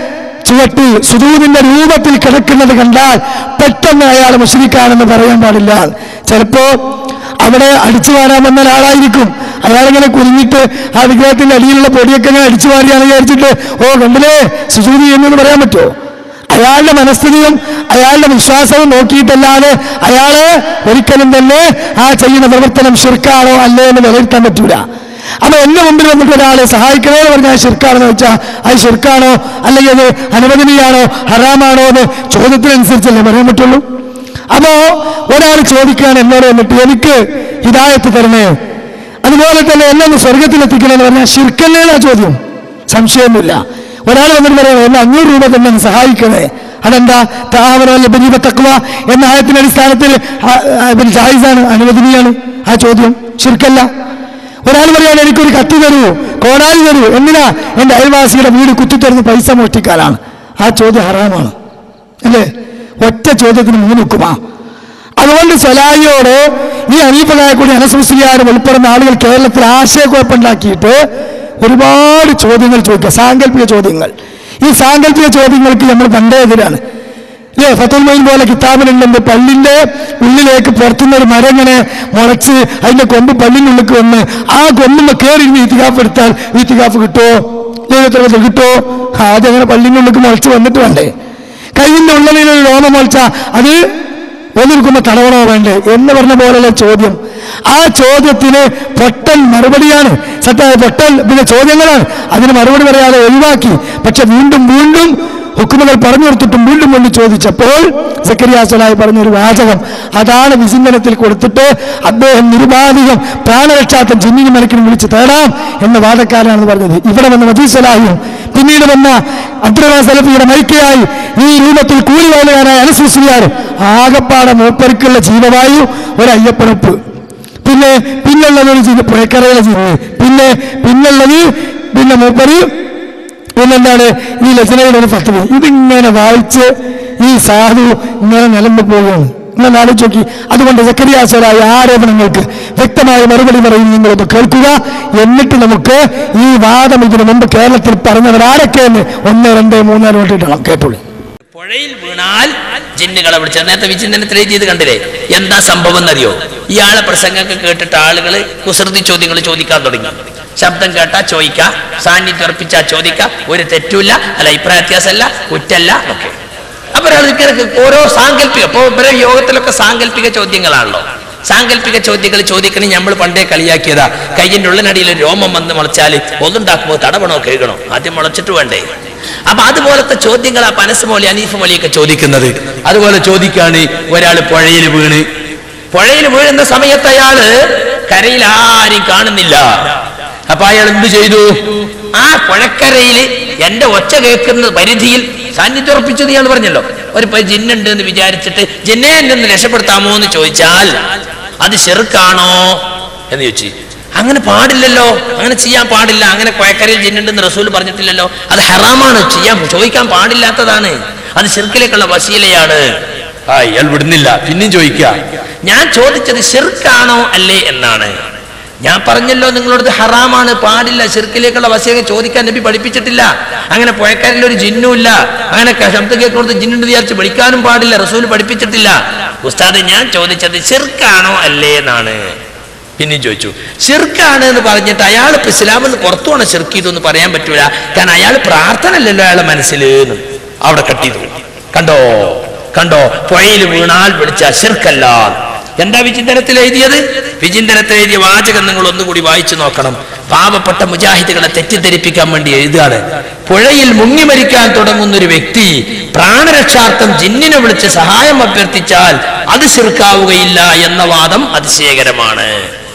[SPEAKER 2] ചുവട്ടിൽ സുദൂതിന്റെ രൂപത്തിൽ കിടക്കുന്നത് കണ്ടാൽ പെട്ടെന്ന് അയാൾ മുസ്ലിക്കാണെന്ന് പറയാൻ പാടില്ല ചിലപ്പോ അവിടെ അടിച്ചു വാരാൻ വന്ന ഒരാളായിരിക്കും അയാളിങ്ങനെ കുനിഞ്ഞിട്ട് ആ വിഗ്രഹത്തിന്റെ അടിയിലുള്ള പൊടിയൊക്കെ ഇങ്ങനെ അടിച്ചു വാരിയാന്ന് വിചാരിച്ചിട്ട് ഓ കണ്ടില്ലേ സുസൂതി എന്ന് പറയാൻ പറ്റുമോ അയാളുടെ മനസ്ഥിതിയും അയാളുടെ വിശ്വാസവും നോക്കിയിട്ടല്ലാതെ അയാള് ഒരിക്കലും തന്നെ ആ ചെയ്യുന്ന പ്രവർത്തനം ശിർക്കാണോ അല്ലേ എന്ന് വിലയിരുത്താൻ പറ്റൂല അപ്പൊ എന്റെ മുമ്പിൽ വന്നിട്ട് ഒരാളെ സഹായിക്കണേ എന്ന് പറഞ്ഞാൽ ശിർക്കാണെന്ന് വെച്ചാൽ അത് ശിർക്കാണോ അല്ലെങ്കിൽ അത് അനുവദനീയാണോ ഹറാമാണോ എന്ന് ചോദ്യത്തിനനുസരിച്ചല്ലേ പറയാൻ പറ്റുള്ളൂ അപ്പോ ഒരാൾ ചോദിക്കുകയാണ് എന്നോട് വന്നിട്ട് എനിക്ക് ഹിദായത്ത് തരണേ അതുപോലെ തന്നെ എന്നെ ഒന്ന് സ്വർഗത്തിലെത്തിക്കണമെന്ന് പറഞ്ഞാൽ ശിർക്കല്ലേന്നാ ചോദ്യം സംശയമൊന്നുമില്ല ഒരാൾ വന്നിട്ട് പറയണം എന്നെ അഞ്ഞൂറ് രൂപ തന്നെ ഒന്ന് സഹായിക്കണേ അതെന്താ താവരമല്ല ബനീബ തക്വ എന്ന ആയത്തിന്റെ അടിസ്ഥാനത്തിൽ ആ, ആ, പിന്നെ ജായിസാണ് അനുവദനീയാണ് ആ ചോദ്യം ശിർക്കല്ല ഒരാൾ പറയാണ് എനിക്കൊരു കത്തി തരൂ കോടാലി തരൂ എന്തിനാ എന്റെ അയൽവാസിയുടെ വീട് കുത്തിത്തുറന്ന് പൈസ മോഷ്ടിക്കാനാണ് ആ ചോദ്യം ഹറാമാണ് അല്ലേ ഒറ്റ ചോദ്യത്തിന് മൂന്ന് ഉക്കുമാ അതുകൊണ്ട് സലാഹിയോട് ഈ അനീഫലായ കൂടി അനസംസ്കരിയാരും ഉൾപ്പെടുന്ന ആളുകൾ കേരളത്തിൽ ആശയക്കുഴപ്പമുണ്ടാക്കിയിട്ട് ഒരുപാട് ചോദ്യങ്ങൾ ചോദിക്കുക സാങ്കല്പിക ചോദ്യങ്ങൾ ഈ സാങ്കല്പിക ചോദ്യങ്ങൾക്ക് നമ്മൾ പണ്ടേ എതിരാണ് അല്ലേ ഫത്തുൽ മൊയ്ൻ പോലെ കിതാബിലുണ്ടെന്ന് പള്ളിന്റെ ഉള്ളിലേക്ക് പുറത്തുനിന്ന് ഒരു മരം ഇങ്ങനെ മുളച്ച് അതിന്റെ കൊമ്പ് പള്ളിന്റെ ഉള്ളിലേക്ക് വന്ന് ആ കൊമ്പുമ്പോ കയറി വീത്തികാഫ് എടുത്താൽ വീത്തികാഫ് കിട്ടുമോ ദൈവത്തിൽ കിട്ടുമോ ആദ്യം അങ്ങനെ പള്ളിന്റെ ഉള്ളിലേക്ക് മുളച്ച് വന്നിട്ട് വേണ്ടേ കയ്യിന്റെ ഉള്ളിൽ ഒരു രോമം മുളച്ച അത് ഒന്നിരിക്കുമ്പോൾ തടവണോ വേണ്ടേ എന്ന് പറഞ്ഞ പോലെയുള്ള ചോദ്യം ആ ചോദ്യത്തിന് പൊട്ടൽ മറുപടിയാണ് സത്യ പൊട്ടൽ പിന്നെ ചോദ്യങ്ങളാണ് അതിന് മറുപടി പറയാതെ ഒഴിവാക്കി പക്ഷെ വീണ്ടും വീണ്ടും ഹുക്കുമുകൾ പറഞ്ഞു കൊടുത്തിട്ടും വീണ്ടും വീണ്ടും ചോദിച്ചപ്പോൾ സക്കരിയാസലായി പറഞ്ഞൊരു വാചകം അതാണ് വിചിന്തനത്തിൽ കൊടുത്തിട്ട് അദ്ദേഹം നിരുപാധികം പ്രാണരക്ഷാർത്ഥം ജിമ്മിനി മലക്കിനും വിളിച്ച് തേടാം എന്ന വാദക്കാരാണെന്ന് പറഞ്ഞത് ഇവിടെ വന്ന മജീസലായും പിന്നീട് വന്ന അബ്ദുറഹ്മാൻ സലഫിയുടെ മരിക്കയായി ഈ രൂപത്തിൽ കൂലിവേലകാരായ അനുസൂസിയാരും ആകപ്പാടെ മൂപ്പർക്കുള്ള ജീവവായു ഒരു അയ്യപ്പനപ്പ് പിന്നെ പിന്നുള്ളത് ഒരു ജീവ പുഴക്കരയിലെ ജീവ പിന്നെ പിന്നുള്ളത് പിന്നെ മൂപ്പര് പിന്നെന്താണ് ഈ ലസനയുടെ ഒരു പദ്ധതി ഇതിങ്ങനെ വായിച്ച് ഈ സാധു ഇങ്ങനെ നിലമ്പ് പോവുകയാണ് ഇങ്ങനെ ആലോചിച്ച് നോക്കി അതുകൊണ്ട് സക്കരിയാസരായ ആരോപണങ്ങൾക്ക് വ്യക്തമായ മറുപടി പറയും നിങ്ങളൊന്ന് കേൾക്കുക എന്നിട്ട് നമുക്ക് ഈ വാദം ഇതിനു മുമ്പ് കേരളത്തിൽ പറഞ്ഞവരാരൊക്കെയെന്ന് ഒന്ന് രണ്ട് മൂന്നാല് വട്ടിയിട്ടാണ് കേട്ടോളൂ
[SPEAKER 10] പുഴയിൽ വീണാൽ ജിന്നുകളെ വിളിച്ച നേരത്തെ വിചിന്തനത്തിൽ എഴുതിയത് കണ്ടില്ലേ എന്താ സംഭവം എന്നറിയോ ഇയാളെ പ്രസംഗമൊക്കെ കേട്ടിട്ട് ആളുകൾ കുസൃതി ചോദ്യങ്ങൾ ചോദിക്കാൻ തുടങ്ങി ശബ്ദം കേട്ടാ ചോദിക്ക സാന്നിധ്യം ഉറപ്പിച്ചാ ചോദിക്ക ഒരു തെറ്റുമില്ല അല്ല അഭിപ്രായ വ്യത്യാസമല്ല കുറ്റല്ല ഒക്കെ അപ്പൊ ഒരാൾക്ക് ഓരോ സാങ്കല്പിക ഇപ്പൊ ഇവരെ യോഗത്തിലൊക്കെ സാങ്കല്പിക ചോദ്യങ്ങളാണല്ലോ സാങ്കല്പിക ചോദ്യങ്ങൾ ചോദിക്കണേ നമ്മൾ പണ്ടേ കളിയാക്കിയതാ കയ്യിന്റെ ഉള്ളിനടിയിൽ ഒരു രോമം വന്ന് മുളച്ചാൽ ഒന്നുണ്ടാക്കുമ്പോൾ തടവണോ കഴുകണോ ആദ്യം മുളച്ചിട്ട് വേണ്ടേ അപ്പൊ അതുപോലത്തെ ചോദ്യങ്ങൾ ആ പനസ് മോലി അനീഫ് മോലിയൊക്കെ ചോദിക്കുന്നത് അതുപോലെ ചോദിക്കാണ് ഒരാൾ പുഴയിൽ വീണ് പുഴയിൽ വീഴുന്ന സമയത്ത് അയാള് കരയിൽ ആരും കാണുന്നില്ല അപ്പൊ അയാൾ എന്ത് ചെയ്തു ആ പുഴക്കരയില് എന്റെ ഒച്ച കേൾക്കുന്ന പരിധിയിൽ സാന്നിധ്യം ഉറപ്പിച്ചത് ഇയാൾ പറഞ്ഞല്ലോ ഒരു പ- ജിന്നുണ്ട് എന്ന് വിചാരിച്ചിട്ട് ജിന്നെ എന്നെ ഒന്ന് രക്ഷപ്പെടുത്താമോ എന്ന് ചോദിച്ചാൽ അത് ചെറുക്കാണോ എന്ന് ചോദിച്ചു അങ്ങനെ പാടില്ലല്ലോ അങ്ങനെ ചെയ്യാൻ പാടില്ല അങ്ങനെ കുഴക്കരയിൽ ജിന്നുണ്ടെന്ന് റസൂൽ പറഞ്ഞിട്ടില്ലല്ലോ അത് ഹറാമാണ് ചെയ്യാൻ ചോദിക്കാൻ പാടില്ലാത്തതാണ് അത് ഷിർക്കിലേക്കുള്ള വസീലയാണ് ആ ഇയാൾ വിടുന്നില്ല പിന്നെയും ചോദിക്കുക ഞാൻ ചോദിച്ചത് ഷിർക്കാണോ അല്ലേ എന്നാണ് ഞാൻ പറഞ്ഞല്ലോ നിങ്ങളോട് ഹറാമാണ് പാടില്ല ഷിർക്കിലേക്കുള്ള വസീല ചോദിക്കാൻ നബി പഠിപ്പിച്ചിട്ടില്ല അങ്ങനെ പുഴക്കാരിൽ ഒരു ജിന്നുമില്ല അങ്ങനെ ക- ശബ്ദം കേൾക്കുന്നത് ജിന്നുണ്ട് വിചാരിച്ച് വിളിക്കാനും പാടില്ല റസൂൽ പഠിപ്പിച്ചിട്ടില്ല ഉസ്താദ് ഞാൻ ചോദിച്ചത് ഷിർക്കാണോ അല്ലേ എന്നാണ് പിന്നെയും ചോദിച്ചു ഷിർക്കാണ് എന്ന് പറഞ്ഞിട്ട് അയാൾ ഇപ്പൊ ഇസ്ലാമിൽ നിന്ന് പുറത്തു പോണ ഷിർക്ക് ഇതൊന്നും പറയാൻ പറ്റൂല കാരണം അയാൾ പ്രാർത്ഥന അല്ലല്ലോ അയാളെ മനസ്സിൽ എന്ന് അവിടെ കട്ട് ചെയ്തു കണ്ടോ കണ്ടോ പുഴയിൽ വീണാൽ വിളിച്ച ഷിർക്കല്ല എന്താ വിചിന്തനത്തിൽ എഴുതിയത് വിചിന്തനത്തിൽ എഴുതിയ വാചകം നിങ്ങൾ ഒന്നുകൂടി വായിച്ചു നോക്കണം പാവപ്പെട്ട മുജാഹിദുകളെ തെറ്റിദ്ധരിപ്പിക്കാൻ വേണ്ടി എഴുതുകയാണ് പുഴയിൽ മുങ്ങി മരിക്കാൻ തുടങ്ങുന്ന ഒരു വ്യക്തി പ്രാണരക്ഷാർത്ഥം ജിന്നിനെ വിളിച്ച് സഹായം അഭ്യർത്ഥിച്ചാൽ അത് ശിർക്കാവുകയില്ല എന്ന വാദം അതിശയകരമാണ്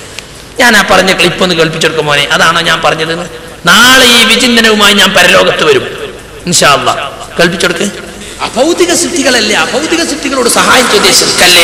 [SPEAKER 10] ഞാൻ ആ പറഞ്ഞ ക്ലിപ്പ് ഒന്ന് കേൾപ്പിച്ചെടുക്കും മോനെ അതാണോ ഞാൻ പറഞ്ഞത് നാളെ ഈ വിചിന്തനവുമായി ഞാൻ പരലോകത്ത് വരും ഇൻഷാല്ല കേൾപ്പിച്ചെടുക്ക് അഭൗതിക സിദ്ധികളല്ലേ അഭൗതിക സിദ്ധികളോട് സഹായം ചോദ്യ ശിർക്കല്ലേ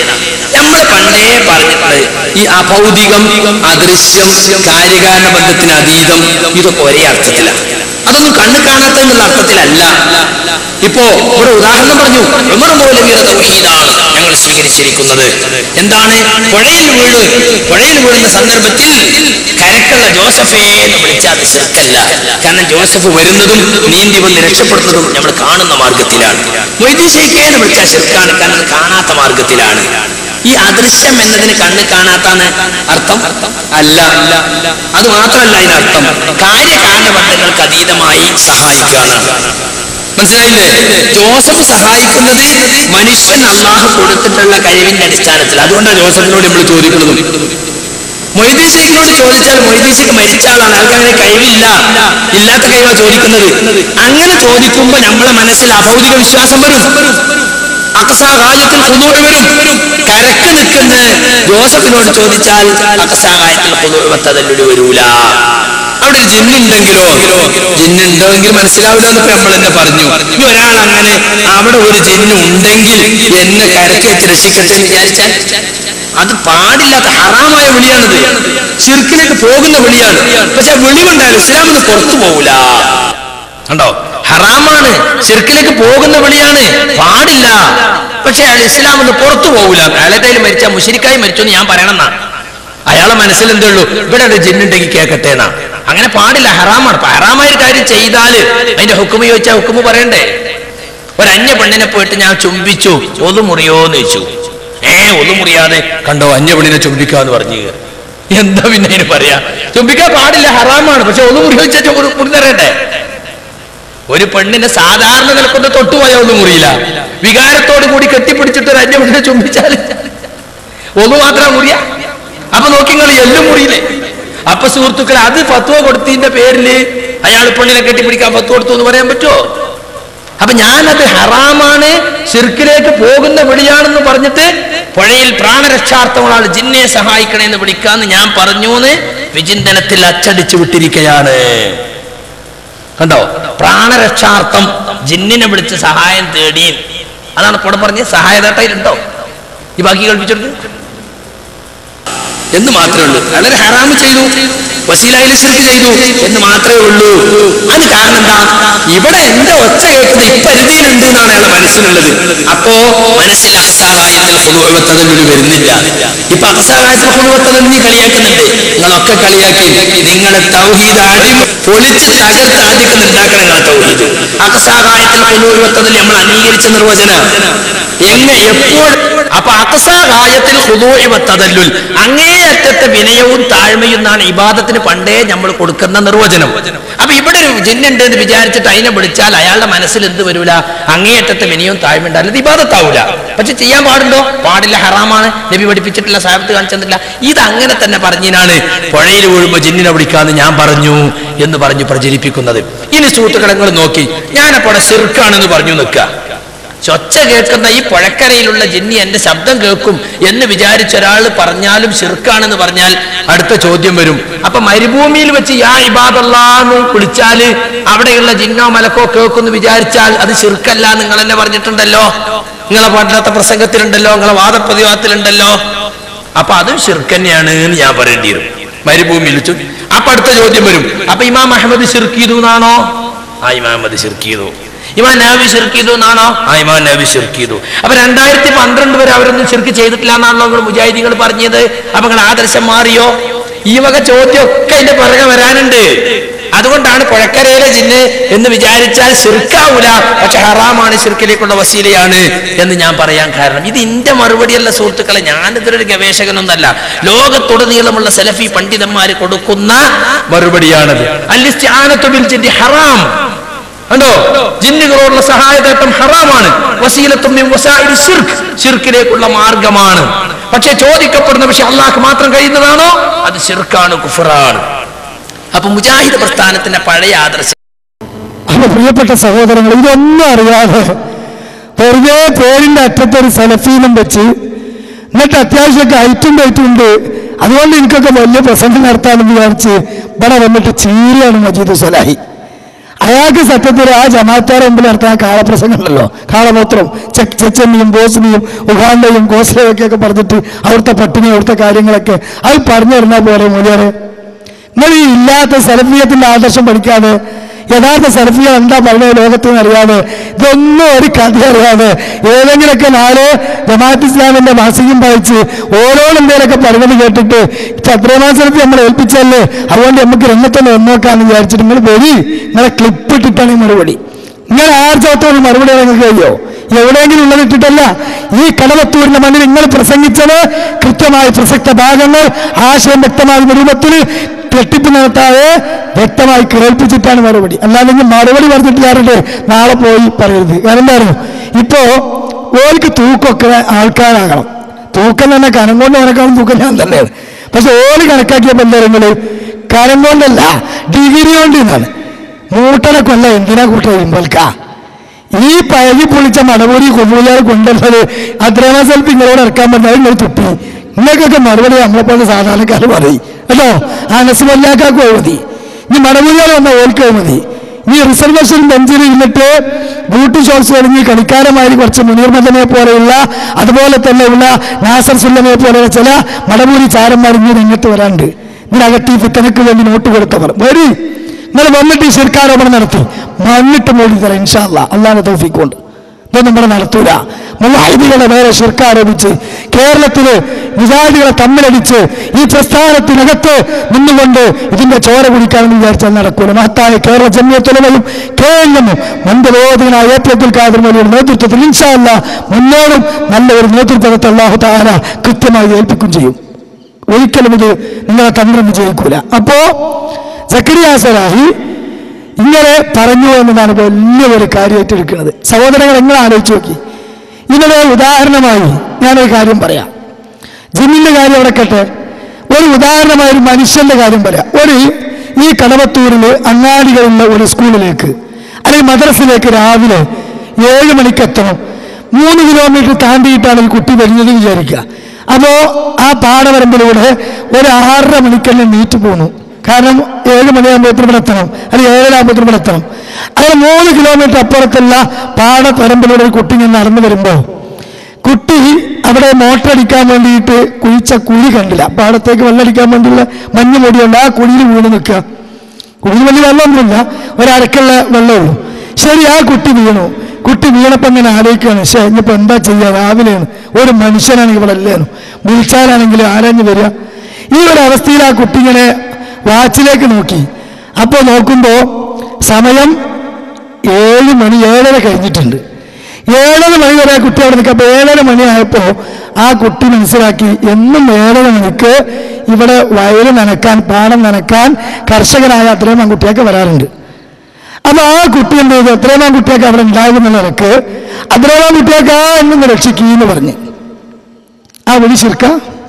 [SPEAKER 10] നമ്മൾ പണ്ടേ പറഞ്ഞിട്ടുണ്ട് ഈ അഭൗതികം അദൃശ്യം കാര്യകാരണ ബന്ധത്തിന് അതീതം ഇതൊക്കെ ഒരേ അർത്ഥത്തിലാണ് അതൊന്നും കണ്ണ് കാണാത്ത എന്നുള്ള അർത്ഥത്തിലല്ല ഇപ്പോ ഒരു ഉദാഹരണം പറഞ്ഞു ഉമർ മൗലവിയുടെ തൗഹീദാണ് ഞങ്ങൾ സ്വീകരിച്ചിരിക്കുന്നത് എന്താണ് പുഴയിൽ വീണ് പുഴയിൽ വീഴുന്ന സന്ദർഭത്തിൽ കര കരക്കുള്ള ജോസഫേ എന്ന് വിളിച്ചാൽ അത് ശിർക്കല്ല കാരണം ജോസഫ് വരുന്നതും നീന്തി വന്ന് രക്ഷപ്പെടുന്നതും നമ്മൾ കാണുന്ന മാർഗത്തിലാണ് മൊയ്തീൻ ഷെയ്ഖേ എന്ന് വിളിച്ചാൽ ശിർക്കാണ് കാരണം അത് കാണാത്ത മാർഗത്തിലാണ് ഈ അദൃശ്യം എന്നതിന് കണ്ണ് കാണാത്താന്ന് അർത്ഥം അല്ല അത് മാത്രമല്ല അതിനർത്ഥം കാര്യകാരണബന്ധങ്ങൾക്ക് അതീതമായി സഹായിക്കുക എന്നാണ് മനസ്സിലായില്ലേ ജോസഫ് സഹായിക്കുന്നത് മനുഷ്യൻ അള്ളാഹു കൊടുത്തിട്ടുള്ള കഴിവിന്റെ അടിസ്ഥാനത്തിൽ അതുകൊണ്ടാണ് ജോസഫിനോട് നമ്മൾ ചോദിക്കുന്നതും മൊയ്തീൻ ഷെയ്ഖിനോട് ചോദിച്ചാൽ മൊയ്തീൻ ഷെയ്ഖ് മരിച്ച ആളാണ് ആൾക്ക് അങ്ങനെ കഴിവില്ല ഇല്ലാത്ത കഴിവാ ചോദിക്കുന്നത് അങ്ങനെ ചോദിക്കുമ്പോൾ നമ്മളെ മനസ്സിൽ അഭൗതിക വിശ്വാസം വരും അക്സാകായത്തിൽ കുന്നൂറ് വരും കരക്ക് നിൽക്കുന്ന ജോസഫിനോട് ചോദിച്ചാൽ അക്സാകായത്തിൽ കുന്നൂറ് വരൂല അവിടെ ഒരു ജിന്നുണ്ടെങ്കിലോ ജിന്നുണ്ടെങ്കിൽ മനസ്സിലാവില്ല എന്ന് നമ്മൾ തന്നെ പറഞ്ഞു ഇനി ഒരാൾ അങ്ങനെ അവിടെ ഒരു ജിന്ന് ഉണ്ടെങ്കിൽ എന്നെ കരക്ക് വെച്ച് രക്ഷിക്കട്ടെ എന്ന് വിചാരിച്ചാൽ അത് പാടില്ലാത്ത ഹറാമായ വിളിയാണിത് ചിർക്കിലേക്ക് പോകുന്ന വിളിയാണ് പക്ഷെ ആ വിളി കൊണ്ടാലും ഇസ്ലാമിന് പുറത്തു പോകൂല കണ്ടോ ഹറാമാണ് ചിർക്കിലേക്ക് പോകുന്ന വിളിയാണ് പാടില്ല പക്ഷെ അയാൾ ഇസ്ലാമിന് പുറത്തു പോകൂല അയാളെ കയ്യിൽ മരിച്ച മുഷിരിക്കായി മരിച്ചു എന്ന് ഞാൻ പറയണമെന്നാ അയാളെ മനസ്സിൽ എന്തേ ഉള്ളൂ ഇവിടെ ഒരു ജിന്നുണ്ടെങ്കിൽ കേൾക്കട്ടെ എന്നാ അങ്ങനെ പാടില്ല ഹറാമാണ് അപ്പൊ ഹറാമായ ഒരു കാര്യം ചെയ്താല് അതിന്റെ ഹുക്കുമ ചോദിച്ചാൽ ഹുക്കുമ പറയണ്ടേ ഒരു അന്യ പെണ്ണിനെ പോയിട്ട് ഞാൻ ചുംബിച്ചു ഒതു മുറിയോന്ന് ചോദിച്ചു ഏ ഒതു മുറിയാതെ കണ്ടോ അന്യ പെണ്ണിനെ ചുംബിക്കാന്ന് പറഞ്ഞു എന്താ പിന്നെ അതിന് പറയാ ചുംബിക്കാൻ പാടില്ല ഹറാമാണ് പക്ഷെ ഒന്നു മുറി വെച്ചാൽ മുറി തരണ്ടേ ഒരു പെണ്ണിനെ സാധാരണ നിലക്കൊണ്ട് തൊട്ടുപോയാൽ ഒന്നും മുറിയില്ല വികാരത്തോട് കൂടി കെട്ടിപ്പിടിച്ചിട്ട് ഒരു അന്യ പെണ്ണിനെ ചുംബിച്ചാൽ ഒന്ന് മാത്രം മുറിയ അപ്പൊ നോക്കി നിങ്ങൾ എല്ലും മുറിയില്ലേ അപ്പൊ സുഹൃത്തുക്കൾ അത് ഫത്വ കൊടുത്തതിന്റെ പേരില് അയാൾ പെണ്ണിനെ കെട്ടിപ്പിടിക്കാൻ ഫത്വ കൊടുത്തു എന്ന് പറയാൻ പറ്റുമോ അപ്പൊ ഞാനത് ഹറാമാണ് ശിർക്കിലേക്ക് പോകുന്ന വിളിയാണെന്ന് പറഞ്ഞിട്ട് പുഴയിൽ പ്രാണരക്ഷാർത്ഥമുള്ള ജിന്നെ സഹായിക്കണേന്ന് വിളിക്കാന്ന് ഞാൻ പറഞ്ഞു എന്ന് വിചിന്തനത്തിൽ അച്ചടിച്ചു വിട്ടിരിക്കുകയാണ് കണ്ടോ പ്രാണരക്ഷാർത്ഥം ജിന്നിനെ വിളിച്ച് സഹായം തേടി അതാണ് കൂടെ പറഞ്ഞ് സഹായതായിട്ടോ ഈ ബാക്കി കേൾപ്പിച്ചെടുത്ത് എന്ന് മാത്രമേ ഉള്ളൂ വളരെ ഹറാമ് ചെയ്തു വസീലായിൽ ശിർക്ക് ചെയ്തു എന്ന് മാത്രമേ ഉള്ളൂ അത് കാരണം എന്താ ഇവിടെ എന്റെ ഒച്ച കേൾക്കുന്നത് ഇപ്പൊ പരിധിയിലുണ്ട് എന്നാണ് അയാളുടെ മനസ്സിലുള്ളത് അപ്പോ മനസ്സിൽ അക്സാകായത്തിൽ കുടുംബത്തതിൽ വരുന്നില്ല ഇപ്പൊ അക്സാകായത്തിൽ കുടുംബത്തതിൽ നീ കളിയാക്കുന്നുണ്ട് നിങ്ങളൊക്കെ കളിയാക്കി നിങ്ങളെ തൗഹീദ് അടി പൊളിച്ച് തകർത്ത് ആദ്യം ഉണ്ടാക്കണം നിങ്ങളെ തൗഹീദ് അക്സാകായത്തിൽ കുടുംബത്തതിൽ നമ്മൾ അംഗീകരിച്ച നിർവചന എങ്ങനെ എപ്പോൾ അപ്പൊ അക്സാകായത്തിൽ ഹുദൂഇവത്തതല്ലുൽ അങ്ങേയറ്റത്തെ വിനയവും താഴ്മയും എന്നാണ് ഇബാദത്തിന് പണ്ടേ നമ്മൾ കൊടുക്കുന്ന നിർവചനം അപ്പൊ ഇവിടെ ഒരു ജിന്നുണ്ട് എന്ന് വിചാരിച്ചിട്ട് അതിനെ വിളിച്ചാൽ അയാളുടെ മനസ്സിൽ എന്ത് വരൂല അങ്ങേയറ്റത്തെ വിനയവും താഴ്മ ഉണ്ടാവില്ല ഇത് ഇബാദത്താവൂല പക്ഷെ ചെയ്യാൻ പാടുണ്ടോ പാടില്ല ഹറാമാണ് നബി പഠിപ്പിച്ചിട്ടില്ല സാഹബത്ത് കാണിച്ചിട്ടില്ല ഇത് അങ്ങനെ തന്നെ പറഞ്ഞതിനാണ് പുഴയിൽ വീഴുമ്പോ ജിന്നിനെ വിളിക്കാന്ന് ഞാൻ പറഞ്ഞു എന്ന് പറഞ്ഞു പ്രചരിപ്പിക്കുന്നത് ഇനി സുഹൃത്തുക്കളെ നിങ്ങൾ നോക്കി ഞാനപ്പോൾ സിർക്കാണെന്ന് പറഞ്ഞു നിൽക്കുക ചൊച്ച കേൾക്കുന്ന ഈ പുഴക്കരയിലുള്ള ജിന്നി എന്റെ ശബ്ദം കേൾക്കും എന്ന് വിചാരിച്ച ഒരാൾ പറഞ്ഞാലും ഷിർക്കാണെന്ന് പറഞ്ഞാൽ അടുത്ത ചോദ്യം വരും അപ്പൊ മരുഭൂമിയിൽ വെച്ച് യാ ഇബാദല്ലാന്ന് വിളിച്ചാല് അവിടെയുള്ള ജിന്നോ മലക്കോ കേൾക്കുമെന്ന് വിചാരിച്ചാൽ അത് ഷിർക്കല്ല നിങ്ങൾ എന്നെ പറഞ്ഞിട്ടുണ്ടല്ലോ നിങ്ങളെ പഠനത്തെ പ്രസംഗത്തിലുണ്ടല്ലോ നിങ്ങളെ വാദപ്രതിവാദത്തിലുണ്ടല്ലോ അപ്പൊ അതും ഷിർക്ക് തന്നെയാണ് എന്ന് ഞാൻ പറയേണ്ടി വരും മരുഭൂമിയിൽ വെച്ചു അപ്പൊ അടുത്ത ചോദ്യം വരും അപ്പൊ ഇമാം അഹമ്മദ് ഷിർക്ക് ചെയ്തു എന്നാണോ ആ ഇമാം അഹമ്മദ് ഷിർക്ക് ചെയ്തു ഇമാൻ നബി ഷിർക്ക് ചെയ്തു എന്നാണോ ആ ഇമാൻ നബി ഷിർക്ക് ചെയ്തു അപ്പൊ രണ്ടായിരത്തി പന്ത്രണ്ട് വരെ അവരൊന്നും ഷിർക്ക് ചെയ്തിട്ടില്ല എന്നാണല്ലോ നിങ്ങൾ മുജാഹിദികൾ പറഞ്ഞത് അപ്പൊ നിങ്ങൾ ആദർശം മാറിയോ ഈ വക ചോദ്യമൊക്കെ അതിന്റെ പിറകെ വരാനുണ്ട് അതുകൊണ്ടാണ് പുഴക്കരയിലെ ജിന്ന് എന്ന് വിചാരിച്ചാൽ ശിർക്കാവൂല പക്ഷെ ഹറാമാണ് ശിർക്കിലേക്കുള്ള വസീലയാണ് എന്ന് ഞാൻ പറയാൻ കാരണം ഇത് എന്റെ മറുപടിയല്ല സുഹൃത്തുക്കളെ ഞാനിതൊരു ഗവേഷകനൊന്നല്ല ലോകത്തുടനീളമുള്ള സലഫി പണ്ഡിതന്മാര് കൊടുക്കുന്ന മറുപടിയാണത് അല്ലിസ്റ്റാനത്തുബിൽ ജിന്നി ഹറാം കണ്ടോ ജിന്നുകളോടുള്ള സഹായതേട്ടം ഹറാമാണ് വസീലത്തും മിൻ വസാഇലി ശിർക്ക് ശിർക്കിലേക്കുള്ള മാർഗമാണ് പക്ഷെ ചോദിക്കപ്പെടുന്ന പക്ഷെ അള്ളാഹ്ക്ക് മാത്രം കഴിയുന്നതാണോ അത് ശിർക്കാണ് കുഫറാണ് അപ്പൊ മുജാഹിദ് പ്രസ്ഥാനത്തിന്റെ പഴയ ആദർശം
[SPEAKER 2] അപ്പൊ പ്രിയപ്പെട്ട സഹോദരങ്ങൾ ഇതൊന്നും അറിയാതെ വെറുതെ പേരിന്റെ അറ്റത്ത് ഒരു സെലഫീനും വെച്ച് എന്നിട്ട് അത്യാവശ്യമൊക്കെ ഐറ്റും വെയിറ്റും ഉണ്ട് അതുകൊണ്ട് എനിക്കൊക്കെ വലിയ പ്രസംഗം നടത്താമെന്ന് വിചാരിച്ച് ഇവിടെ വന്നിട്ട് ചീരിയാണ് മജീദ് സലാഹി അയാൾക്ക് സത്യത്തിൽ ആ ജമാറ്റാരെ മുമ്പിൽ നടത്താൻ കാളപ്രസംഗമല്ലോ കാളമൂത്രം ചെക്ക് ചെച്ചമ്മിയും ബോസ്നിയും ഉഗാണ്ടയും ഗോസ്ലയൊക്കെ പറഞ്ഞിട്ട് അവിടുത്തെ പട്ടിണി അവിടുത്തെ കാര്യങ്ങളൊക്കെ അത് പറഞ്ഞു തരുന്ന പോലെ മൂല്യരെ നിങ്ങൾ ഈ ഇല്ലാത്ത സെലഫിയത്തിന്റെ ആദർശം പഠിക്കാതെ യഥാർത്ഥ സെൽഫികൾ എന്താ പറയുന്നത് ലോകത്ത് നിന്ന് അറിയാതെ ഇതൊന്നും ഒരു കഥ അറിയാതെ ഏതെങ്കിലുമൊക്കെ നാല് ജമാഅത്ത് ഇസ്ലാമിന്റെ മാസികം വായിച്ച് ഓരോന്നും എന്തെങ്കിലുമൊക്കെ പറയുന്നത് കേട്ടിട്ട് ചന്ദ്രമാ സെൽഫി നമ്മൾ ഏൽപ്പിച്ചല്ലേ അതുകൊണ്ട് നമുക്ക് രംഗത്തൊന്ന് വന്നോക്കാന്ന് വിചാരിച്ചിട്ട് നിങ്ങൾ വരി നിങ്ങളെ ക്ലിപ്പ് ഇട്ടിട്ടാണ് ഈ മറുപടി ഇങ്ങനെ ആർജവത്തോട് മറുപടി നിങ്ങൾക്ക് കഴിയോ എവിടെയെങ്കിലും ഉള്ളത് ഇട്ടിട്ടല്ല ഈ കടവത്തൂരിന്റെ മണ്ണിൽ നിങ്ങൾ പ്രസംഗിച്ചത് കൃത്യമായ പ്രസക്ത ഭാഗങ്ങൾ ആശയം വ്യക്തമായ രൂപത്തിൽ കെട്ടിപ്പ് നടത്താതെ വ്യക്തമായി കേൾപ്പിച്ചിട്ടാണ് മറുപടി അല്ലാതെങ്കിൽ മറുപടി പറഞ്ഞിട്ട് കാര്യമുണ്ട് നാളെ പോയി പറയരുത് കാരണം എന്താണ് ഇപ്പോ ഓർക്ക് തൂക്കൊക്കെ ആൾക്കാരാകണം തൂക്കം തന്നെ കനം കൊണ്ട് കണക്കാവും തൂക്കം ഞാൻ തന്നെയാണ് പക്ഷെ ഓല് കണക്കാക്കിയപ്പോൾ എന്താ നിങ്ങള് കനം കൊണ്ടല്ല ഡിഗ്രി കൊണ്ട് എന്നാണ് മൂട്ടനെ കൊല്ല എന്തിനാ കൂട്ട ഇമ്പൽക്ക ഈ പഴകി പൊളിച്ച മടപൂരി കൊമ്പൂലാർ കൊണ്ടുവന്നത് അത്രയും സ്ഥലത്ത് ഇങ്ങളോട് ഇറക്കാൻ പറഞ്ഞാൽ നിങ്ങൾ തുപ്പി നിങ്ങൾക്കൊക്കെ മറുപടി നമ്മളെപ്പോലെ സാധാരണക്കാർ പറയും കേട്ടോ അനസ് വല്ലാക്കാക്ക് മതി ഇനി മടപൂരിയാൽ വന്ന ഓൽക്ക് മതി ഈ റിസർവേഷൻ ബെഞ്ചിൽ ഇരുന്നിട്ട് ബ്യൂട്ടി ഷോർട്സ് തുടങ്ങി കളിക്കാരമായി കുറച്ച് മുനീർ മദനെ പോലെയുള്ള അതുപോലെ തന്നെയുള്ള നാസർ സുല്ലമയെ പോലെയുള്ള ചില മടപൂരി ചാരന്മാർ ഇനി രംഗത്ത് വരാണ്ട് ഇതിനകത്ത് ഈ ഫിത്തനക്ക് വേണ്ടി നോട്ട് കൊടുത്തവർ വരി നിങ്ങൾ വന്നിട്ട് ഈ ശിർക്കാരോപണം നടത്തി മണ്ണിട്ട് മൂടി തരാം ഇൻഷാല്ല അള്ളാഹ് തൗഫീഖുണ്ട് ഇതൊന്നും ഇവിടെ നടത്തൂല മുല്ലാഹിദികളെ വേറെ ശിർക്ക് ആരോപിച്ച് കേരളത്തില് വിചാരികളെ തമ്മിലടിച്ച് ഈ പ്രസ്ഥാനത്തിനകത്ത് നിന്നുകൊണ്ട് ഇതിന്റെ ചോര കുടിക്കാമെന്ന് വിചാരിച്ചാൽ നടക്കൂല മഹത്തായ കേരള ജമ്യത്തുലവയും കെ എൽ എമ്മും മന്ദബോധനായ എ പി അബ്ദുൽ ഖാദർ വലിയുടെ നേതൃത്വത്തിൽ ഇൻഷാല്ല മുന്നോടും നല്ല ഒരു നേതൃത്വത്തെ അള്ളാഹു താല കൃത്യമായി ഏൽപ്പിക്കും ചെയ്യും ഒരിക്കലും ഇത് നിങ്ങളെ തന്ത്രം വിജയിക്കൂല അപ്പോ സക്കരിയ സലാഹി ഇങ്ങനെ പറഞ്ഞു എന്നതാണ് വലിയ ഒരു കാര്യമായിട്ട് എടുക്കുന്നത് സഹോദരങ്ങൾ എങ്ങനെ ആലോചിച്ച് നോക്കി ഇതിനെ ഉദാഹരണമായി ഞാനൊരു കാര്യം പറയാം ജിമ്മിന്റെ കാര്യം അവിടെ കേട്ടെ ഒരു ഉദാഹരണമായ ഒരു മനുഷ്യന്റെ കാര്യം പറയാം ഒരു ഈ കടവത്തൂരിൽ അങ്ങാടികളുള്ള ഒരു സ്കൂളിലേക്ക് അല്ലെങ്കിൽ മദ്രസിലേക്ക് രാവിലെ ഏഴ് മണിക്ക് എത്തണം മൂന്ന് കിലോമീറ്റർ താണ്ടിയിട്ടാണ് ഈ കുട്ടി വരുന്നത് വിചാരിക്കുക അപ്പോ ആ പാടവരമ്പിലൂടെ ഒരു ആറര മണിക്ക് തന്നെ നീറ്റ് പോന്നു കാരണം ഏഴ് മണിയാകുമ്പോഴത്തേനും ഇവിടെ എത്തണം അല്ലെങ്കിൽ ഏഴരാകുമ്പോഴത്തേനും ഇവിടെ എത്തണം അങ്ങനെ മൂന്ന് കിലോമീറ്റർ അപ്പുറത്തുള്ള പാടപ്പരമ്പിലൂടെ ഒരു കുട്ടി ഇങ്ങനെ നടന്നു വരുമ്പോൾ കുട്ടി അവിടെ മോട്ടർ അടിക്കാൻ വേണ്ടിയിട്ട് കുഴിച്ച കുഴി കണ്ടില്ല പാടത്തേക്ക് വെള്ളമടിക്കാൻ വേണ്ടിയുള്ള മഞ്ഞ് പൊടിയുണ്ട് ആ കുഴിയിൽ വീണ് നിൽക്കുക കുഴിയിൽ വലിയ വെള്ളമൊന്നുമില്ല ഒരരക്കുള്ള വെള്ളമുള്ളൂ ശരി ആ കുട്ടി വീണു കുട്ടി വീണപ്പോൾ ഇങ്ങനെ ആലോചിക്കുകയാണ് ശേ ഇനിയിപ്പോൾ എന്താ ചെയ്യുക രാവിലെയാണ് ഒരു മനുഷ്യനാണെങ്കിൽ ഇവിടെ അല്ലേನು വിളിച്ചാലാണെങ്കിൽ ആരാഞ്ഞ് വരിക ഈ ഒരു അവസ്ഥയിൽ ആ കുട്ടി ഇങ്ങനെ വാച്ചിലേക്ക് നോക്കി അപ്പോൾ നോക്കുമ്പോൾ സമയം ഏഴ് മണി ഏഴര കഴിഞ്ഞിട്ടുണ്ട് ഏഴര മണി വരെ ആ കുട്ടി അവിടെ നിൽക്കുക അപ്പോൾ ഏഴര മണിയായപ്പോൾ ആ കുട്ടി മനസ്സിലാക്കി എന്നും ഏഴര മണിക്ക് ഇവിടെ വയല് നനക്കാൻ പാടം നനക്കാൻ കർഷകനായ അത്രയും ആൺകുട്ടിയൊക്കെ വരാറുണ്ട് അപ്പൊ ആ കുട്ടി എന്ത് ചെയ്തു എത്രയും ആൺകുട്ടിയൊക്കെ അവിടെ ഉണ്ടാകുന്ന നിലക്ക് അത്രയും ആൺകുട്ടിയൊക്കെ ആ എന്നൊന്ന് രക്ഷിക്കൂ എന്ന് പറഞ്ഞ് ആ വിളി ശിർക്ക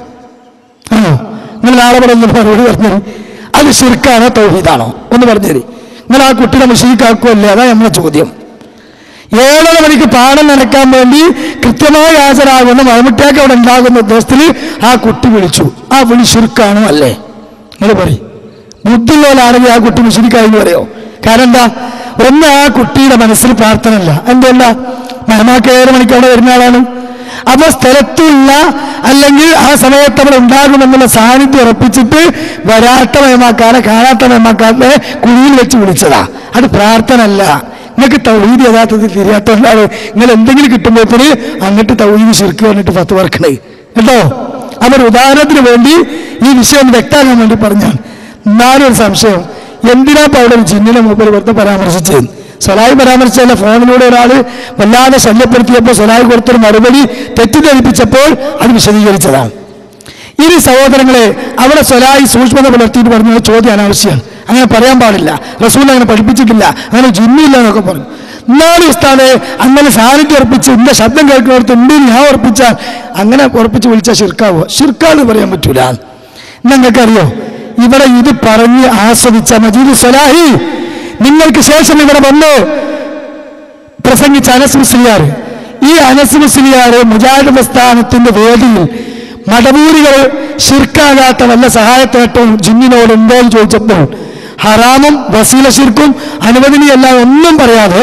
[SPEAKER 2] ആണോ നിങ്ങൾ നാളെ ഇവിടെ ഒന്ന് മറുപടി പറഞ്ഞത് അത് ശിർക്കാണോ തൗഹീദാണോ ഒന്ന് പറഞ്ഞേരി നിങ്ങൾ ആ കുട്ടിയുടെ മുഷീക്കാക്കുമല്ലേ അതാ നമ്മുടെ ചോദ്യം ഏഴര മണിക്ക് പാടം നനക്കാൻ വേണ്ടി കൃത്യമായി ഹാജരാകുന്ന മഴമുട്ടിയാക്ക് അവിടെ ഉണ്ടാകുന്ന ഉദ്ദേശത്തിൽ ആ കുട്ടി വിളിച്ചു ആ വിളി ശുരുക്കാണോ അല്ലേ നിങ്ങൾ പറയും ബുദ്ധിയുള്ളവരാണെങ്കിൽ ആ കുട്ടി മുഷിരിക്കായി എന്ന് പറയോ കാരണം എന്താ ഒന്ന് ആ കുട്ടിയുടെ മനസ്സിൽ പ്രാർത്ഥന അല്ല എന്തുകൊണ്ട മഹമാക്ക് ഏഴര മണിക്ക് അവിടെ വരുന്ന ആളാണ് അപ്പൊ സ്ഥലത്തുള്ള അല്ലെങ്കിൽ ആ സമയത്ത് അവിടെ ഉണ്ടാകുമെന്നുള്ള സാന്നിധ്യം ഉറപ്പിച്ചിട്ട് വരാത്ത മയമാക്കാരെ കാണാത്ത മയമാക്കാരെ കുഴിയിൽ വെച്ച് വിളിച്ചതാ അത് പ്രാർത്ഥന അല്ല നിങ്ങൾക്ക് തൗഹീദ് യഥാർത്ഥത്തിൽ തിരിയാത്തതുകൊണ്ടാണ് നിങ്ങൾ എന്തെങ്കിലും കിട്ടുമ്പോഴത്തേന് അങ്ങോട്ട് തൗഹീദ് ശിർക്ക് പറഞ്ഞിട്ട് പത്ത് വർക്കണേ കേട്ടോ അവർ ഉദാഹരണത്തിന് വേണ്ടി ഈ വിഷയം വ്യക്തമാക്കാൻ വേണ്ടി പറഞ്ഞാണ് എന്നാലും ഒരു സംശയം എന്തിനാ ഇപ്പൊ അവിടെ ഒരു ജിന്നിനെ മൂപ്പര് വെറുതെ പരാമർശിച്ചത് സൊലായി പരാമർശിച്ചല്ല ഫോണിലൂടെ ഒരാൾ വല്ലാതെ ശല്യപ്പെടുത്തിയപ്പോൾ സൊലായി കൊടുത്തൊരു മറുപടി തെറ്റിദ്ധരിപ്പിച്ചപ്പോൾ അത് വിശദീകരിച്ചതാണ് ഇനി സഹോദരങ്ങളെ അവിടെ സ്വലായി സൂക്ഷ്മത പുലർത്തിയിട്ട് പറഞ്ഞ ചോദ്യം അനാവശ്യമാണ് അങ്ങനെ പറയാൻ പാടില്ല റസൂൽ അങ്ങനെ പഠിപ്പിച്ചിട്ടില്ല അങ്ങനെ ജിമ്മില്ല എന്നൊക്കെ പറഞ്ഞു എന്നാലും ഉസ്താദെ അങ്ങനെ സാന്നിധ്യം ഉറപ്പിച്ച് എന്റെ ശബ്ദം കേൾക്കുന്നിടത്ത് ഉണ്ട് എന്ന് ഞാൻ ഉറപ്പിച്ചാൽ അങ്ങനെ ഉറപ്പിച്ച് വിളിച്ചാൽ ശിർക്കാവോ ശിർക്കാന്ന് പറയാൻ പറ്റൂല നിങ്ങൾക്ക് അറിയോ ഇവിടെ ഇത് പറഞ്ഞ് ആസ്വദിച്ച മജീദ് സലാഹി നിങ്ങൾക്ക് ശേഷം ഇവിടെ വന്ന് പ്രസംഗിച്ച അനസ് മുസ്ലിയാർ ഈ അനസ് മുസ്ലിയാർ മുജാഹിദ് പ്രസ്ഥാനത്തിന്റെ വേദിയിൽ മടവൂരികൾ ശിർക്കാകാത്ത വല്ല സഹായത്തേട്ടവും ജിന്നിനോട് ഉണ്ടോ എന്ന് ചോദിച്ചപ്പോൾ ഹറാമും വസീല ശിർക്കും അനുവദനീയല്ല ഒന്നും പറയാതെ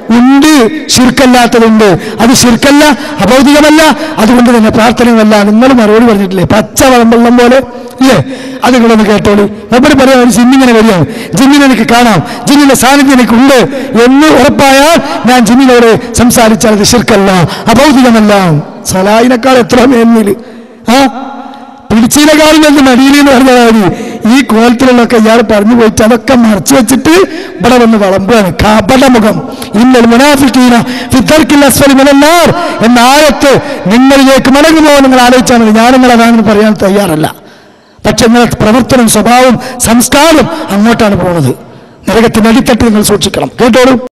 [SPEAKER 2] ഉണ്ട് ശിർക്കല്ലാത്തതുണ്ട് അത് ശിർക്കല്ല അഭൗതികമല്ല അതുകൊണ്ട് തന്നെ പ്രാർത്ഥനയുമല്ല നിങ്ങൾ മറുപടി പറഞ്ഞിട്ടില്ലേ പച്ച വെള്ളം പോലെ ഇല്ലേ അത് നിങ്ങളൊന്ന് കേട്ടോളൂ മറുപടി പറയാം ഒരു ജിന്നിങ്ങനെ വരികയാണ് ജിന്നിനെ എനിക്ക് കാണാം ജിന്നിന്റെ സാന്നിധ്യം എനിക്കുണ്ട് എന്ന് ഉറപ്പായാൽ ഞാൻ ജിന്നിനോട് സംസാരിച്ചാൽ അത് ശിർക്കല്ല അഭൗതികമല്ല സലായിനേക്കാൾ എത്ര മേന്നില് ആ പിടിച്ചതിനെക്കാളും എന്ത് മടിയിൽ എന്ന് പറഞ്ഞ കാര്യം ഈ കോലത്തിലുള്ളൊക്കെ ഇയാൾ പറഞ്ഞു പോയിട്ട് അതൊക്കെ മറച്ചു വെച്ചിട്ട് ഇവിടെ വന്ന് വളമ്പുകയാണ് കപടമുഖം ഇന്നൽ മുനാഫിക്കീന ഫിദ്ദർക്കിൽ അസ്വലി മിനന്നാർ എന്ന ആയത്ത് നിങ്ങളിലേക്ക് മടങ്ങുമോ നിങ്ങൾ ആലോചിച്ചാൽ മതി ഞാൻ നിങ്ങളതാണെന്ന് പറയാൻ തയ്യാറല്ല പക്ഷെ നിങ്ങളുടെ പ്രവർത്തനം സ്വഭാവം സംസ്കാരം അങ്ങോട്ടാണ് പോകുന്നത് നരകത്തിന്റെ അടിത്തട്ട് നിങ്ങൾ സൂക്ഷിക്കണം കേട്ടോളൂ